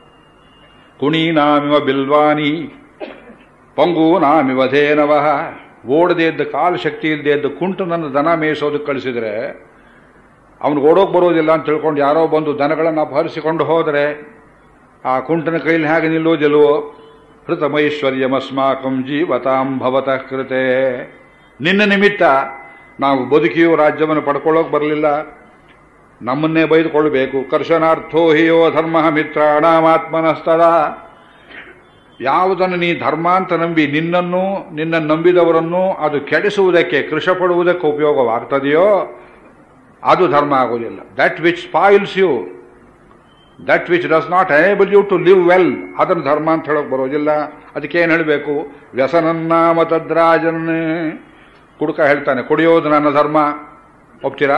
ಕುಣೀನಾಮಿವ ಬಿಲ್ವಾನಿ ಪಂಗು ನಾಮಿವ ಧೇನವ ಓಡದೇ ಇದ್ದ ಕಾಲು ಶಕ್ತಿ ಇಲ್ಲದೆ ಇದ್ದ ಕುಂಟನನ್ನು ದನ ಮೇಯಿಸೋದಕ್ಕೆ ಕಳಿಸಿದ್ರೆ ಅವನಿಗೆ ಓಡೋಕ್ ಬರೋದಿಲ್ಲ ಅಂತ ತಿಳ್ಕೊಂಡು ಯಾರೋ ಬಂದು ದನಗಳನ್ನು ಅಪಹರಿಸಿಕೊಂಡು ಹೋದರೆ ಆ ಕುಂಟನ ಕೈಲಿ ಹೇಗೆ ನಿಲ್ಲೋದಿಲ್ವೋ ಹೃತಮೈಶ್ವರ್ಯಮಸ್ಮಾಕಂ ಜೀವತಾಂ ಭವತಃ ಕೃತೆ ನಿನ್ನ ನಿಮಿತ್ತ ನಾವು ಬದುಕಿಯೋ ರಾಜ್ಯವನ್ನು ಪಡ್ಕೊಳ್ಳೋಕೆ ಬರಲಿಲ್ಲ ನಮ್ಮನ್ನೇ ಬೈದುಕೊಳ್ಳಬೇಕು ಕರ್ಷನಾರ್ಥೋ ಹಿಯೋ ಧರ್ಮ ಮಿತ್ರಾಣಾಮಾತ್ಮನಸ್ತದ ಯಾವುದನ್ನು ನೀ ಧರ್ಮ ಅಂತ ನಂಬಿ ನಿನ್ನನ್ನು ನಿನ್ನ ನಂಬಿದವರನ್ನು ಅದು ಕೆಡಿಸುವುದಕ್ಕೆ ಕೃಷಪಡುವುದಕ್ಕೆ ಉಪಯೋಗವಾಗ್ತದೆಯೋ ಅದು ಧರ್ಮ ಆಗೋದಿಲ್ಲ that which spoils you that which does not enable you to live well ಅದನ್ನು ಧರ್ಮ ಅಂತ ಹೇಳೋಕೆ ಬರೋದಿಲ್ಲ ಅದಕ್ಕೆ ಏನು ಹೇಳಬೇಕು ವ್ಯಸನನ್ನಾಮ ತದ್ರಾಜನ್ ಕುಡುಕ ಹೇಳ್ತಾನೆ ಕುಡಿಯೋದು ನನ್ನ ಧರ್ಮ ಒಪ್ತೀರಾ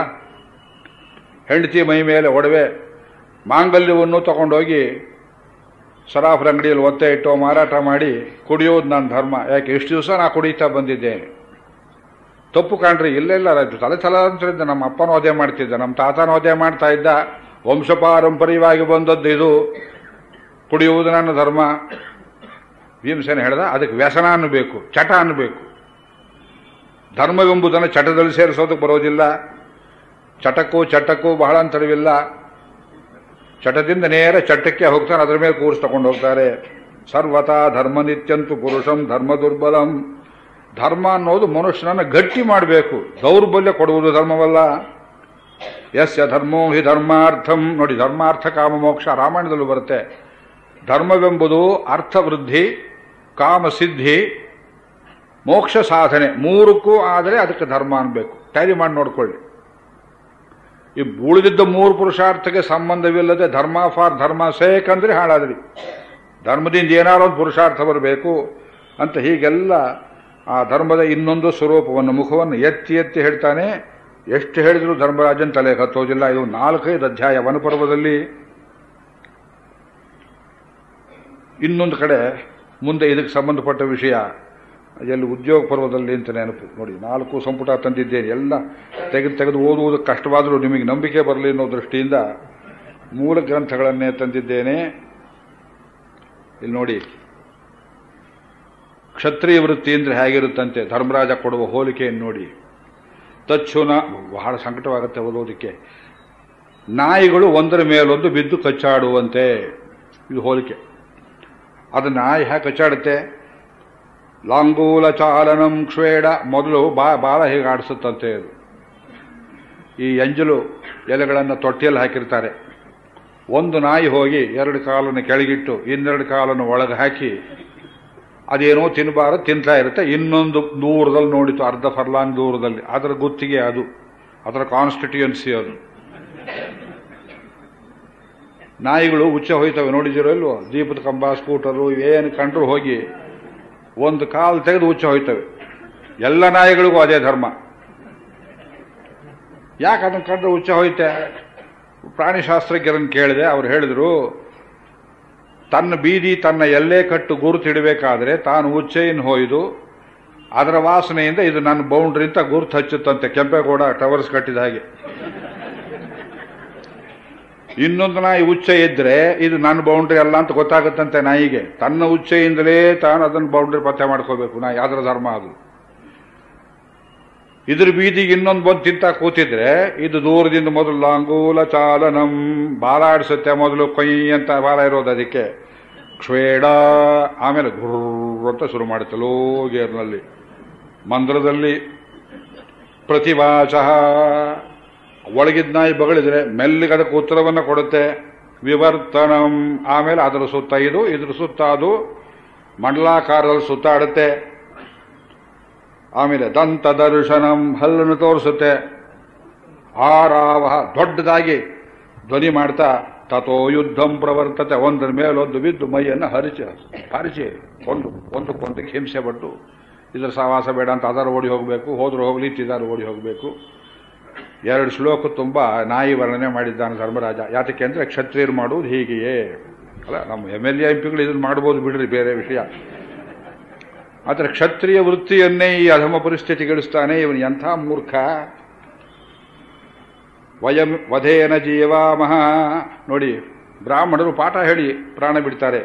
ಹೆಂಡತಿ ಮೈ ಮೇಲೆ ಒಡವೆ ಮಾಂಗಲ್ಯವನ್ನು ತಗೊಂಡೋಗಿ ಸರಾಫರ ಅಂಗಡಿಯಲ್ಲಿ ಒತ್ತೆ ಇಟ್ಟು ಮಾರಾಟ ಮಾಡಿ ಕುಡಿಯೋದು ನನ್ನ ಧರ್ಮ ಯಾಕೆ ಇಷ್ಟು ದಿವಸ ನಾ ಕುಡಿತಾ ಬಂದಿದ್ದೇನೆ ತಪ್ಪು ಕಾಣ್ರಿ ಇಲ್ಲೆಲ್ಲ ತಲೆ ತಲಾಂತರದಿಂದ ನಮ್ಮ ಅಪ್ಪನೂ ಅದೇ ಮಾಡ್ತಿದ್ದ ನಮ್ಮ ತಾತನೂ ಅದೇ ಮಾಡ್ತಾ ಇದ್ದ ವಂಶಪಾರಂಪರ್ಯವಾಗಿ ಬಂದದ್ದು ಇದು ಕುಡಿಯುವುದು ನನ್ನ ಧರ್ಮ ಭೀಮಸೇನ ಹೇಳ್ದ ಅದಕ್ಕೆ ವ್ಯಸನ ಅನ್ನಬೇಕು ಚಟ ಅನ್ನಬೇಕು ಧರ್ಮವೆಂಬುದನ್ನು ಚಟದಲ್ಲಿ ಸೇರಿಸೋದಕ್ಕೆ ಬರೋದಿಲ್ಲ ಚಟಕ್ಕೂ ಚಟಕ್ಕೂ ಬಹಳ ಅಂತರವಿಲ್ಲ ಚಟದಿಂದ ನೇರ ಚಟಕ್ಕೆ ಹೋಗ್ತಾನೆ ಅದರ ಮೇಲೆ ಕೂರಿಸಿ ತಗೊಂಡು ಹೋಗ್ತಾರೆ ಸರ್ವತಾ ಧರ್ಮ ನಿತ್ಯಂತು ಪುರುಷಂ ಧರ್ಮ ದುರ್ಬಲಂ ಧರ್ಮ ಅನ್ನೋದು ಮನುಷ್ಯನನ್ನ ಗಟ್ಟಿ ಮಾಡಬೇಕು ದೌರ್ಬಲ್ಯ ಕೊಡುವುದು ಧರ್ಮವಲ್ಲ ಯಸ್ಯ ಧರ್ಮೋ ಹಿ ಧರ್ಮಾರ್ಥಂ ನೋಡಿ ಧರ್ಮಾರ್ಥ ಕಾಮ ಮೋಕ್ಷ ರಾಮಾಯಣದಲ್ಲೂ ಬರುತ್ತೆ ಧರ್ಮವೆಂಬುದು ಅರ್ಥವೃದ್ಧಿ ಕಾಮಸಿದ್ಧಿ ಮೋಕ್ಷ ಸಾಧನೆ ಮೂರಕ್ಕೂ ಆದರೆ ಅದಕ್ಕೆ ಧರ್ಮ ಅನ್ಬೇಕು ಟ್ಯಾಲಿ ಮಾಡಿ ನೋಡ್ಕೊಳ್ಳಿ ಈ ಉಳಿದಿದ್ದ ಮೂರು ಪುರುಷಾರ್ಥಕ್ಕೆ ಸಂಬಂಧವಿಲ್ಲದೆ ಧರ್ಮ ಫಾರ್ ಧರ್ಮ ಸೇಕ್ ಅಂದ್ರೆ ಹಾಳಾದ್ರಿ ಧರ್ಮದಿಂದ ಏನಾದ್ರು ಒಂದು ಪುರುಷಾರ್ಥ ಬರಬೇಕು ಅಂತ ಹೀಗೆಲ್ಲ ಆ ಧರ್ಮದ ಇನ್ನೊಂದು ಸ್ವರೂಪವನ್ನು ಮುಖವನ್ನು ಎತ್ತಿ ಎತ್ತಿ ಹೇಳ್ತಾನೆ ಎಷ್ಟು ಹೇಳಿದ್ರು ಧರ್ಮರಾಜನ್ ತಲೆ ಹತ್ತೋದಿಲ್ಲ ಇದು ನಾಲ್ಕೈದು ಅಧ್ಯಾಯ ವನಪರ್ವದಲ್ಲಿ ಇನ್ನೊಂದು ಕಡೆ ಮುಂದೆ ಇದಕ್ಕೆ ಸಂಬಂಧಪಟ್ಟ ವಿಷಯ ಎಲ್ಲಿ ಉದ್ಯೋಗ ಪರ್ವದಲ್ಲಿ ಅಂತ ನೆನಪು ನೋಡಿ ನಾಲ್ಕು ಸಂಪುಟ ತಂದಿದ್ದೇನೆ ಎಲ್ಲ ತೆಗೆದು ತೆಗೆದು ಓದುವುದಕ್ಕೆ ಕಷ್ಟವಾದರೂ ನಿಮಗೆ ನಂಬಿಕೆ ಬರಲಿ ಅನ್ನೋ ದೃಷ್ಟಿಯಿಂದ ಮೂಲ ಗ್ರಂಥಗಳನ್ನೇ ತಂದಿದ್ದೇನೆ ಇಲ್ಲಿ ನೋಡಿ ಕ್ಷತ್ರಿಯ ವೃತ್ತಿ ಅಂದ್ರೆ ಹೇಗಿರುತ್ತಂತೆ ಧರ್ಮರಾಜ ಕೊಡುವ ಹೋಲಿಕೆಯನ್ನು ನೋಡಿ ತಚ್ಚುನ ಬಹಳ ಸಂಕಟವಾಗುತ್ತೆ ಓದೋದಕ್ಕೆ ನಾಯಿಗಳು ಒಂದರ ಮೇಲೊಂದು ಬಿದ್ದು ಕಚ್ಚಾಡುವಂತೆ ಇದು ಹೋಲಿಕೆ ಅದು ನಾಯಿ ಹೇಗೆ ಕಚ್ಚಾಡುತ್ತೆ ಲಾಂಗೂಲ ಚಾಲನಂ ಕ್ಷೇಡ ಮೊದಲು ಬಾ ಬಾಲ ಹೇಗೆ ಆಡಿಸುತ್ತಂತೆ ಅದು ಈ ಎಂಜಲು ಎಲೆಗಳನ್ನು ತೊಟ್ಟಿಯಲ್ಲಿ ಹಾಕಿರ್ತಾರೆ ಒಂದು ನಾಯಿ ಹೋಗಿ ಎರಡು ಕಾಲನ್ನು ಕೆಳಗಿಟ್ಟು ಇನ್ನೆರಡು ಕಾಲನ್ನು ಒಳಗೆ ಹಾಕಿ ಅದೇನೋ ತಿನ್ನಬಾರದು ತಿಂತಾ ಇರುತ್ತೆ ಇನ್ನೊಂದು ದೂರದಲ್ಲಿ ನೋಡಿತು ಅರ್ಧ ಫರ್ಲಾಂಗ್ ದೂರದಲ್ಲಿ ಅದರ ಗುತ್ತಿಗೆ ಅದು ಅದರ ಕಾನ್ಸ್ಟಿಟ್ಯೂಯನ್ಸಿ ಅದು ನಾಯಿಗಳು ಉಚ್ಚ ಹೋಯ್ತವೆ ನೋಡಿದಿರೋ ಇಲ್ವೋ ದೀಪದ ಕಂಬ ಸ್ಕೂಟರು ಏನು ಕಂಡ್ರು ಹೋಗಿ ಒಂದು ಕಾಲು ತೆಗೆದು ಉಚ್ಚ ಹೋಯ್ತವೆ ಎಲ್ಲ ನಾಯಿಗಳಿಗೂ ಅದೇ ಧರ್ಮ ಯಾಕೆ ಅದನ್ನು ಕಂಡ್ರೆ ಉಚ್ಚ ಹೋಯ್ತೆ ಪ್ರಾಣಿಶಾಸ್ತ್ರಜ್ಞರನ್ನು ಕೇಳಿದೆ ಅವ್ರು ಹೇಳಿದ್ರು ತನ್ನ ಬೀದಿ ತನ್ನ ಎಲ್ಲೇ ಕಟ್ಟು ಗುರುತಿಡಬೇಕಾದ್ರೆ ತಾನು ಉಚ್ಚೆಯನ್ನು ಹೊಯ್ದು ಅದರ ವಾಸನೆಯಿಂದ ಇದು ನನ್ನ ಬೌಂಡ್ರಿ ಅಂತ ಗುರುತು ಹಚ್ಚುತ್ತಂತೆ ಕೆಂಪೇಗೌಡ ಟವರ್ಸ್ ಕಟ್ಟಿದ ಹಾಗೆ ಇನ್ನೊಂದು ನಾಯಿ ಉಚ್ಚ ಇದ್ರೆ ಇದು ನನ್ನ ಬೌಂಡ್ರಿ ಅಲ್ಲ ಅಂತ ಗೊತ್ತಾಗುತ್ತಂತೆ ನಾಯಿಗೆ ತನ್ನ ಉಚ್ಚೆಯಿಂದಲೇ ತಾನು ಅದನ್ನು ಬೌಂಡ್ರಿ ಪತ್ತೆ ಮಾಡ್ಕೋಬೇಕು ನಾಯಿ ಅದರ ಧರ್ಮ ಅದು ಇದ್ರ ಬೀದಿಗೆ ಇನ್ನೊಂದು ಬಂದು ತಿಂತ ಕೂತಿದ್ರೆ ಇದು ದೂರದಿಂದ ಮೊದಲು ಲಾಂಗೂಲ ಚಾಲನಂ ಬಾಲ ಆಡಿಸುತ್ತೆ ಮೊದಲು ಕೊಯ್ ಅಂತ ಬಾಲ ಇರೋದು ಅದಕ್ಕೆ ಕ್ಷೇಡ ಆಮೇಲೆ ಗುರ್ರ್ ಅಂತ ಶುರು ಮಾಡುತ್ತೆ ಲೋ ಗೇರ್ನಲ್ಲಿ ಮಂದ್ರದಲ್ಲಿ ಪ್ರತಿಭಾಷಃ ಒಳಗಿದ್ ನಾಯಿ ಬಗಳಿದ್ರೆ ಮೆಲ್ಲಿಗೆ ಅದಕ್ಕೆ ಉತ್ತರವನ್ನು ಕೊಡುತ್ತೆ ವಿವರ್ತನಂ ಆಮೇಲೆ ಅದರ ಸುತ್ತ ಇದು ಇದ್ರ ಸುತ್ತ ಅದು ಮಂಡಲಾಕಾರದಲ್ಲಿ ಸುತ್ತಾಡುತ್ತೆ ಆಮೇಲೆ ದಂತ ದರ್ಶನಂ ಹಲ್ಲನ್ನು ತೋರಿಸುತ್ತೆ ಆರಾವಹ ದೊಡ್ಡದಾಗಿ ಧ್ವನಿ ಮಾಡ್ತಾ ತಥೋ ಯುದ್ಧಂ ಪ್ರವರ್ತತೆ ಒಂದರ ಮೇಲೊಂದು ಬಿದ್ದು ಮೈಯನ್ನು ಹರಿಚಿ ಹರಿಚಿ ಒಂದು ಒಂದಕ್ಕೊಂದಕ್ಕೆ ಹಿಂಸೆ ಪಟ್ಟು ಇದರ ಸಹವಾಸ ಬೇಡ ಅಂತ ಅದರ ಓಡಿ ಹೋಗಬೇಕು ಹೋದ್ರೆ ಹೋಗ್ಲಿ ತಿದಾರ ಓಡಿ ಹೋಗಬೇಕು ಎರಡು ಶ್ಲೋಕ ತುಂಬ ನಾಯಿ ವರ್ಣನೆ ಮಾಡಿದ್ದಾನೆ ಧರ್ಮರಾಜ ಯಾತಕ್ಕೆ ಅಂದರೆ ಕ್ಷತ್ರಿಯರು ಮಾಡುವುದು ಹೀಗೆಯೇ ಅಲ್ಲ ನಮ್ಮ ಎಮ್ ಎಲ್ ಎ ಎಂ ಪಿಗಳು ಇದನ್ನು ಮಾಡ್ಬೋದು ಬಿಡ್ರಿ ಬೇರೆ ವಿಷಯ ಆದರೆ ಕ್ಷತ್ರಿಯ ವೃತ್ತಿಯನ್ನೇ ಈ ಅಧಮ ಪರಿಸ್ಥಿತಿಗಳಿಸ್ತಾನೆ ಇವನು ಎಂಥ ಮೂರ್ಖ ವಯಂ ವಧೇನ ಜೀವಾಮಹ ನೋಡಿ ಬ್ರಾಹ್ಮಣರು ಪಾಠ ಹೇಳಿ ಪ್ರಾಣ ಬಿಡ್ತಾರೆ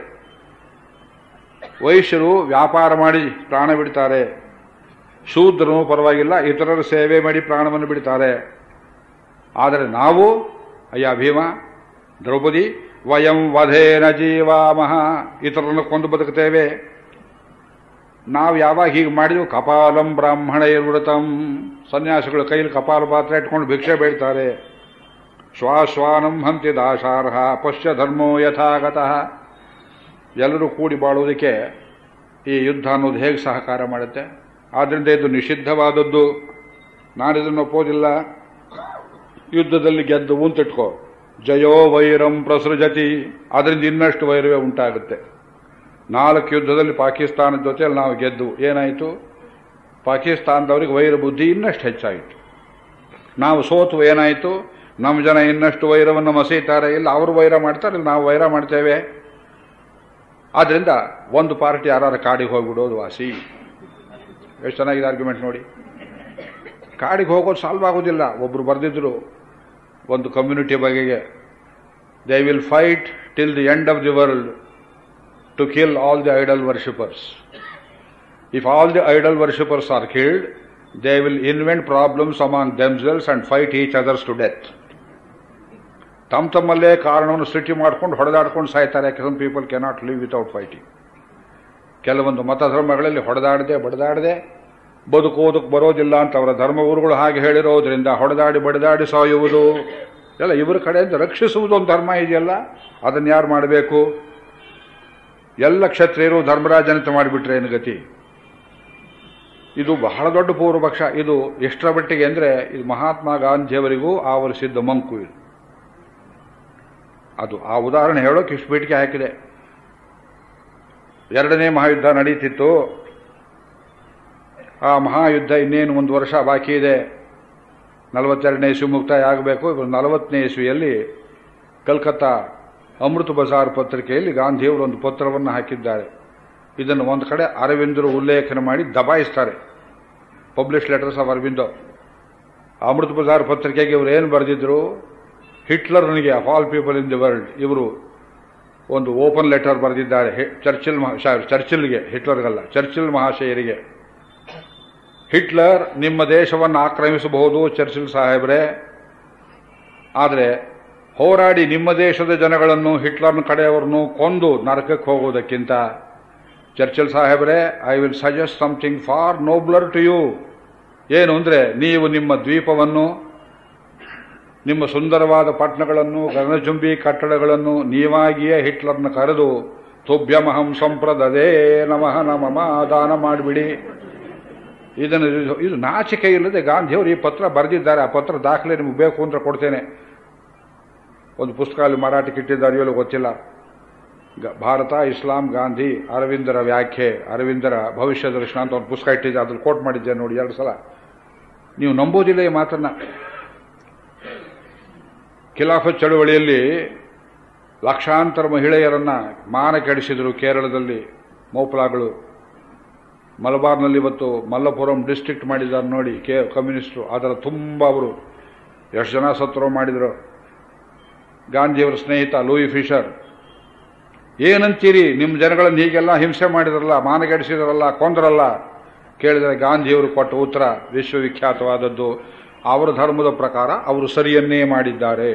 ವೈಶ್ಯರು ವ್ಯಾಪಾರ ಮಾಡಿ ಪ್ರಾಣ ಬಿಡ್ತಾರೆ ಶೂದ್ರನು ಪರವಾಗಿಲ್ಲ ಇತರರ ಸೇವೆ ಮಾಡಿ ಪ್ರಾಣವನ್ನು ಬಿಡ್ತಾರೆ ಆದರೆ ನಾವು ಅಯ್ಯ ಭೀಮ ದ್ರೌಪದಿ ವಯಂ ವಧೇನ ಜೀವಾಮಹ ಇತರರನ್ನು ಕೊಂದು ಬದುಕುತ್ತೇವೆ ನಾವು ಯಾವಾಗ ಹೀಗೆ ಮಾಡಿದ್ವು ಕಪಾಲಂ ಬ್ರಾಹ್ಮಣ ಇರ್ವೃತಂ ಸನ್ಯಾಸಿಗಳು ಕೈಲಿ ಕಪಾಲ ಪಾತ್ರ ಇಟ್ಕೊಂಡು ಭಿಕ್ಷೆ ಬೇಡ್ತಾರೆ ಶ್ವಾಶ್ವಾನಂ ಹಂತಿ ದಾಶಾರ್ಹ ಪಶ್ಯ ಧರ್ಮೋ ಯಥಾಗತಃ ಎಲ್ಲರೂ ಕೂಡಿ ಬಾಳುವುದಕ್ಕೆ ಈ ಯುದ್ಧ ಅನ್ನೋದು ಹೇಗೆ ಸಹಕಾರ ಮಾಡುತ್ತೆ ಆದ್ದರಿಂದ ಇದು ನಿಷಿದ್ಧವಾದದ್ದು ನಾನಿದನ್ನು ಒಪ್ಪೋದಿಲ್ಲ ಯುದ್ಧದಲ್ಲಿ ಗೆದ್ದು ಉಂತಿಟ್ಕೋ ಜಯೋ ವೈರಂ ಪ್ರಸೃಜತಿ ಅದರಿಂದ ಇನ್ನಷ್ಟು ವೈರವೇ ಉಂಟಾಗುತ್ತೆ ನಾಲ್ಕು ಯುದ್ಧದಲ್ಲಿ ಪಾಕಿಸ್ತಾನದ ಜೊತೆಯಲ್ಲಿ ನಾವು ಗೆದ್ದು ಏನಾಯಿತು ಪಾಕಿಸ್ತಾನದವರಿಗೆ ವೈರ ಬುದ್ಧಿ ಇನ್ನಷ್ಟು ಹೆಚ್ಚಾಯಿತು ನಾವು ಸೋತು ಏನಾಯಿತು ನಮ್ಮ ಜನ ಇನ್ನಷ್ಟು ವೈರವನ್ನು ಮಸೀತಾರೆ ಇಲ್ಲ ಅವರು ವೈರ ಮಾಡ್ತಾರೆ ಇಲ್ಲ ನಾವು ವೈರ ಮಾಡ್ತೇವೆ ಆದ್ರಿಂದ ಒಂದು ಪಾರ್ಟಿ ಯಾರು ಕಾಡಿಗೆ ಹೋಗ್ಬಿಡೋದು ವಾಸಿ ಎಷ್ಟು ಚೆನ್ನಾಗಿದೆ ಆರ್ಗ್ಯುಮೆಂಟ್ ನೋಡಿ ಕಾಡಿಗೆ ಹೋಗೋದು ಸಾಲ್ವ್ ಆಗೋದಿಲ್ಲ ಒಬ್ರು ಬರೆದಿದ್ರು ಒಂದು ಕಮ್ಯುನಿಟಿ ಬಗೆಗೆ they will fight till the end of the world to kill all the idol worshippers if all the idol worshippers are killed they will invent problems among themselves and fight each others to death ತಮ್ಮ ತಮ್ಮಲ್ಲೇ ಕಾರಣವನ್ನು ಸೃಷ್ಟಿ ಮಾಡ್ಕೊಂಡು ಹೊಡೆದಾಡ್ಕೊಂಡು ಸಾಯ್ತಾರೆ some people cannot live without fighting ಕೆಲವೊಂದು ಮತಧರ್ಮಗಳಲ್ಲಿ ಹೊಡೆದಾಡದೆ ಬಡದಾಡದೆ ಬದುಕೋದಕ್ಕೆ ಬರೋದಿಲ್ಲ ಅಂತ ಅವರ ಧರ್ಮಗುರುಗಳು ಹಾಗೆ ಹೇಳಿರೋದ್ರಿಂದ ಹೊಡೆದಾಡಿ ಬಡದಾಡಿ ಸಾಯುವುದು ಎಲ್ಲ ಇವರ ಕಡೆಯಿಂದ ರಕ್ಷಿಸುವುದು ಒಂದು ಧರ್ಮ ಇದೆಯಲ್ಲ ಅದನ್ನು ಯಾರು ಮಾಡಬೇಕು ಎಲ್ಲ ಕ್ಷತ್ರಿಯರು ಧರ್ಮರಾಜನಿತ ಮಾಡಿಬಿಟ್ರೆ ಏನು ಗತಿ ಇದು ಬಹಳ ದೊಡ್ಡ ಪೂರ್ವಪಕ್ಷ ಇದು ಎಷ್ಟರ ಮಟ್ಟಿಗೆ ಅಂದರೆ ಇದು ಮಹಾತ್ಮ ಗಾಂಧಿಯವರಿಗೂ ಆವರಿಸಿದ್ದ ಮಂಕು ಇದು ಅದು ಆ ಉದಾಹರಣೆ ಹೇಳೋಕೆ ಇಷ್ಟು ಬೇಟಿಕೆ ಹಾಕಿದೆ ಎರಡನೇ ಮಹಾಯುದ್ಧ ನಡೀತಿತ್ತು ಆ ಮಹಾಯುದ್ಧ ಇನ್ನೇನು ಒಂದು ವರ್ಷ ಬಾಕಿ ಇದೆ ನಲವತ್ತೆರಡನೇ ಇಸ್ವಿ ಮುಕ್ತಾಯ ಆಗಬೇಕು ಇವರು ನಲವತ್ತನೇ ಇಸ್ವಿಯಲ್ಲಿ ಕಲ್ಕತ್ತಾ ಅಮೃತ ಬಜಾರ್ ಪತ್ರಿಕೆಯಲ್ಲಿ ಗಾಂಧಿಯವರು ಒಂದು ಪತ್ರವನ್ನು ಹಾಕಿದ್ದಾರೆ ಇದನ್ನು ಒಂದು ಕಡೆ ಅರವಿಂದರು ಉಲ್ಲೇಖನ ಮಾಡಿ ದಬಾಯಿಸ್ತಾರೆ publish letters of Aurobindo Amrita Bazar ಪತ್ರಿಕೆಗೆ ಇವರು ಏನು ಬರೆದಿದ್ರು ಹಿಟ್ಲರ್ನಿಗೆ of all people in the world ಇವರು ಒಂದು ಓಪನ್ ಲೆಟರ್ ಬರೆದಿದ್ದಾರೆ ಹೆ- ಚರ್ಚಿಲ್ ಮಹಾ ಚರ್ಚಿಲ್ಗೆ ಹಿಟ್ಲರ್ಗಲ್ಲ ಚರ್ಚಿಲ್ ಮಹಾಶಯರಿಗೆ ಹಿಟ್ಲರ್ ನಿಮ್ಮ ದೇಶವನ್ನು ಆಕ್ರಮಿಸಬಹುದು ಚರ್ಚಿಲ್ ಸಾಹೇಬ್ರೆ ಆದರೆ ಹೋರಾಡಿ ನಿಮ್ಮ ದೇಶದ ಜನಗಳನ್ನು ಹಿಟ್ಲರ್ನ ಕಡೆಯವರನ್ನು ಕೊಂದು ನರಕಕ್ಕೆ ಹೋಗುವುದಕ್ಕಿಂತ ಚರ್ಚಿಲ್ ಸಾಹೇಬ್ರೆ I will suggest something far nobler to you ಏನು ಅಂದರೆ ನೀವು ನಿಮ್ಮ ದ್ವೀಪವನ್ನು ನಿಮ್ಮ ಸುಂದರವಾದ ಪಟ್ಟಣಗಳನ್ನು ಗಗನಚುಂಬಿ ಕಟ್ಟಡಗಳನ್ನು ನೀವಾಗಿಯೇ ಹಿಟ್ಲರ್ನ ಕರೆದು ತುಭ್ಯಮಹಂ ಸಂಪ್ರದದೇ ನಮಃ ನಮಮ ದಾನ ಮಾಡಿಬಿಡಿ ಇದನ್ನು ಇದು- ಇದು ನಾಚಿಕೆ ಇಲ್ಲದೆ ಗಾಂಧಿಯವರು ಈ ಪತ್ರ ಬರೆದಿದ್ದಾರೆ ಆ ಪತ್ರ ದಾಖಲೆ ನಿಮಗೆ ಬೇಕು ಅಂದ್ರೆ ಕೊಡ್ತೇನೆ ಒಂದು ಪುಸ್ತಕ ಅಲ್ಲಿ ಮಾರಾಟಕ್ಕೆ ಇಟ್ಟಿದ್ದಾರೆಯೋ ಇಲ್ಲೋ ಗೊತ್ತಿಲ್ಲ ಗ- ಭಾರತ ಇಸ್ಲಾಂ ಗಾಂಧಿ ಅರವಿಂದರ ವ್ಯಾಖ್ಯೆ ಅರವಿಂದರ ಭವಿಷ್ಯ ದರ್ಶನ ಅಂತ ಒಂದು ಪುಸ್ತಕ ಇಟ್ಟಿದ್ದೆ ಅದ್ರಲ್ಲಿ ಕೋಟ್ ಮಾಡಿದ್ದೆ ನೋಡಿ ಎರಡು ಸಲ ನೀವು ನಂಬೋದಿಲ್ಲ ಈ ಮಾತನ್ನ ಖಿಲಾಫತ್ ಚಳುವಳಿಯಲ್ಲಿ ಲಕ್ಷಾಂತರ ಮಹಿಳೆಯರನ್ನ ಮಾನ ಕೆಡಿಸಿದರು ಕೇರಳದಲ್ಲಿ ಮೌಪ್ಲಾಗಳು ಮಲಬಾರ್ನಲ್ಲಿ ಇವತ್ತು ಮಲ್ಲಪುರಂ ಡಿಸ್ಟ್ರಿಕ್ಟ್ ಮಾಡಿದ್ದಾರೆ ನೋಡಿ ಕೆ ಕಮ್ಯುನಿಸ್ಟರು ಅದರ ತುಂಬ ಅವರು ಎಷ್ಟು ಜನ ಸತ್ರೋ ಮಾಡಿದರು ಗಾಂಧಿಯವರ ಸ್ನೇಹಿತ ಲೂಯಿ ಫಿಶರ್ ಏನಂತೀರಿ ನಿಮ್ಮ ಜನಗಳನ್ನು ಹೀಗೆಲ್ಲ ಹಿಂಸೆ ಮಾಡಿದ್ರಲ್ಲ ಮಾನಗೆಡಿಸಿದ್ರಲ್ಲ ಕೊಂದ್ರಲ್ಲ ಕೇಳಿದರೆ ಗಾಂಧಿಯವರು ಕೊಟ್ಟ ಉತ್ತರ ವಿಶ್ವವಿಖ್ಯಾತವಾದದ್ದು ಅವರ ಧರ್ಮದ ಪ್ರಕಾರ ಅವರು ಸರಿಯನ್ನೇ ಮಾಡಿದ್ದಾರೆ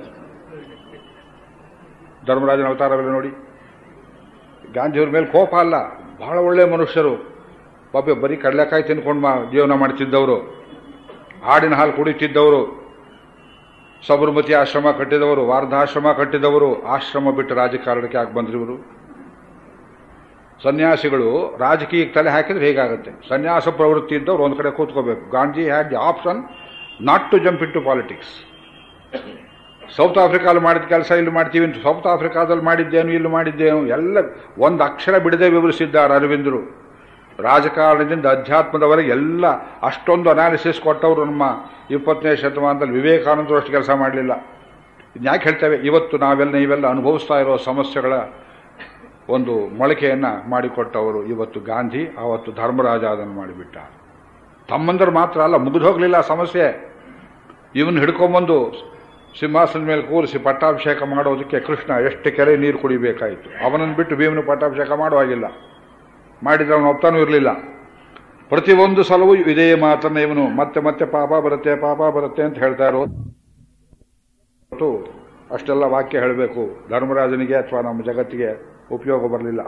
ಧರ್ಮರಾಜನ ಅವತಾರವೆಲ್ಲ ನೋಡಿ ಗಾಂಧಿಯವ್ರ ಮೇಲೆ ಕೋಪ ಅಲ್ಲ ಬಹಳ ಒಳ್ಳೆ ಮನುಷ್ಯರು ಪಾಪ ಬರೀ ಕಡಲೆಕಾಯಿ ತಿನ್ಕೊಂಡು ಮಾ ಜೀವನ ಮಾಡ್ತಿದ್ದವರು ಆಡಿನ ಹಾಲು ಕುಡಿತಿದ್ದವರು ಸಬರ್ಮತಿ ಆಶ್ರಮ ಕಟ್ಟಿದವರು ವಾರ್ಧಾಶ್ರಮ ಕಟ್ಟಿದವರು ಆಶ್ರಮ ಬಿಟ್ಟು ರಾಜಕಾರಣಕ್ಕೆ ಯಾಕೆ ಬಂದ್ರು ಇವರು ಸನ್ಯಾಸಿಗಳು ರಾಜಕೀಯಕ್ಕೆ ತಲೆ ಹಾಕಿದ್ರೆ ಹೇಗಾಗುತ್ತೆ ಸನ್ಯಾಸ ಪ್ರವೃತ್ತಿ ಇದ್ದವ್ರು ಒಂದು ಕಡೆ ಕೂತ್ಕೋಬೇಕು Gandhi had the option not to jump into politics South ಆಫ್ರಿಕಾದಲ್ಲಿ ಮಾಡಿದ ಕೆಲಸ ಇಲ್ಲಿ ಮಾಡ್ತೀವಿ ಅಂತ ಸೌತ್ ಆಫ್ರಿಕಾದಲ್ಲಿ ಮಾಡಿದ್ದೇನು ಇಲ್ಲಿ ಮಾಡಿದ್ದೇನು ಎಲ್ಲ ಒಂದು ಅಕ್ಷರ ಬಿಡದೆ ವಿವರಿಸಿದ್ದಾರೆ ಅರವಿಂದರು ರಾಜಕಾರಣದಿಂದ ಅಧ್ಯಾತ್ಮದವರೆಗೆ ಎಲ್ಲ ಅಷ್ಟೊಂದು ಅನಾಲಿಸಿಸ್ ಕೊಟ್ಟವರು ನಮ್ಮ ಇಪ್ಪತ್ತನೇ ಶತಮಾನದಲ್ಲಿ ವಿವೇಕಾನಂದರು ಅಷ್ಟು ಕೆಲಸ ಮಾಡಲಿಲ್ಲ ಯಾಕೆ ಹೇಳ್ತೇವೆ ಇವತ್ತು ನಾವೆಲ್ಲ ನೀವೆಲ್ಲ ಅನುಭವಿಸ್ತಾ ಇರೋ ಸಮಸ್ಯೆಗಳ ಒಂದು ಮೊಳಕೆಯನ್ನು ಮಾಡಿಕೊಟ್ಟವರು ಇವತ್ತು ಗಾಂಧಿ ಆವತ್ತು ಧರ್ಮರಾಜ ಅದನ್ನು ಮಾಡಿಬಿಟ್ಟ ತಮ್ಮಂದರು ಮಾತ್ರ ಅಲ್ಲ ಮುಗಿದು ಹೋಗಲಿಲ್ಲ ಸಮಸ್ಯೆ ಇವನ್ ಹಿಡ್ಕೊಂಬಂದು ಸಿಂಹಾಸನದ ಮೇಲೆ ಕೂರಿಸಿ ಪಟ್ಟಾಭಿಷೇಕ ಮಾಡೋದಕ್ಕೆ ಕೃಷ್ಣ ಎಷ್ಟು ಕೆರೆ ನೀರು ಕುಡಿಬೇಕಾಯಿತು ಅವನನ್ನು ಬಿಟ್ಟು ಭೀಮನು ಪಟ್ಟಾಭಿಷೇಕ ಮಾಡುವಾಗಿಲ್ಲ ಮಾಡಿದ್ರೆ ಅವನು ಒಪ್ತಾನೂ ಇರಲಿಲ್ಲ ಪ್ರತಿಯೊಂದು ಸಲವೂ ಇದೇ ಮಾತನ್ನ ಇವನು ಮತ್ತೆ ಮತ್ತೆ ಪಾಪ ಬರುತ್ತೆ ಪಾಪ ಬರುತ್ತೆ ಅಂತ ಹೇಳ್ತಾ ಇರೋದು ಅಷ್ಟೆಲ್ಲ ವಾಕ್ಯ ಹೇಳಬೇಕು ಧರ್ಮರಾಜನಿಗೆ ಅಥವಾ ನಮ್ಮ ಜಗತ್ತಿಗೆ ಉಪಯೋಗ ಬರಲಿಲ್ಲ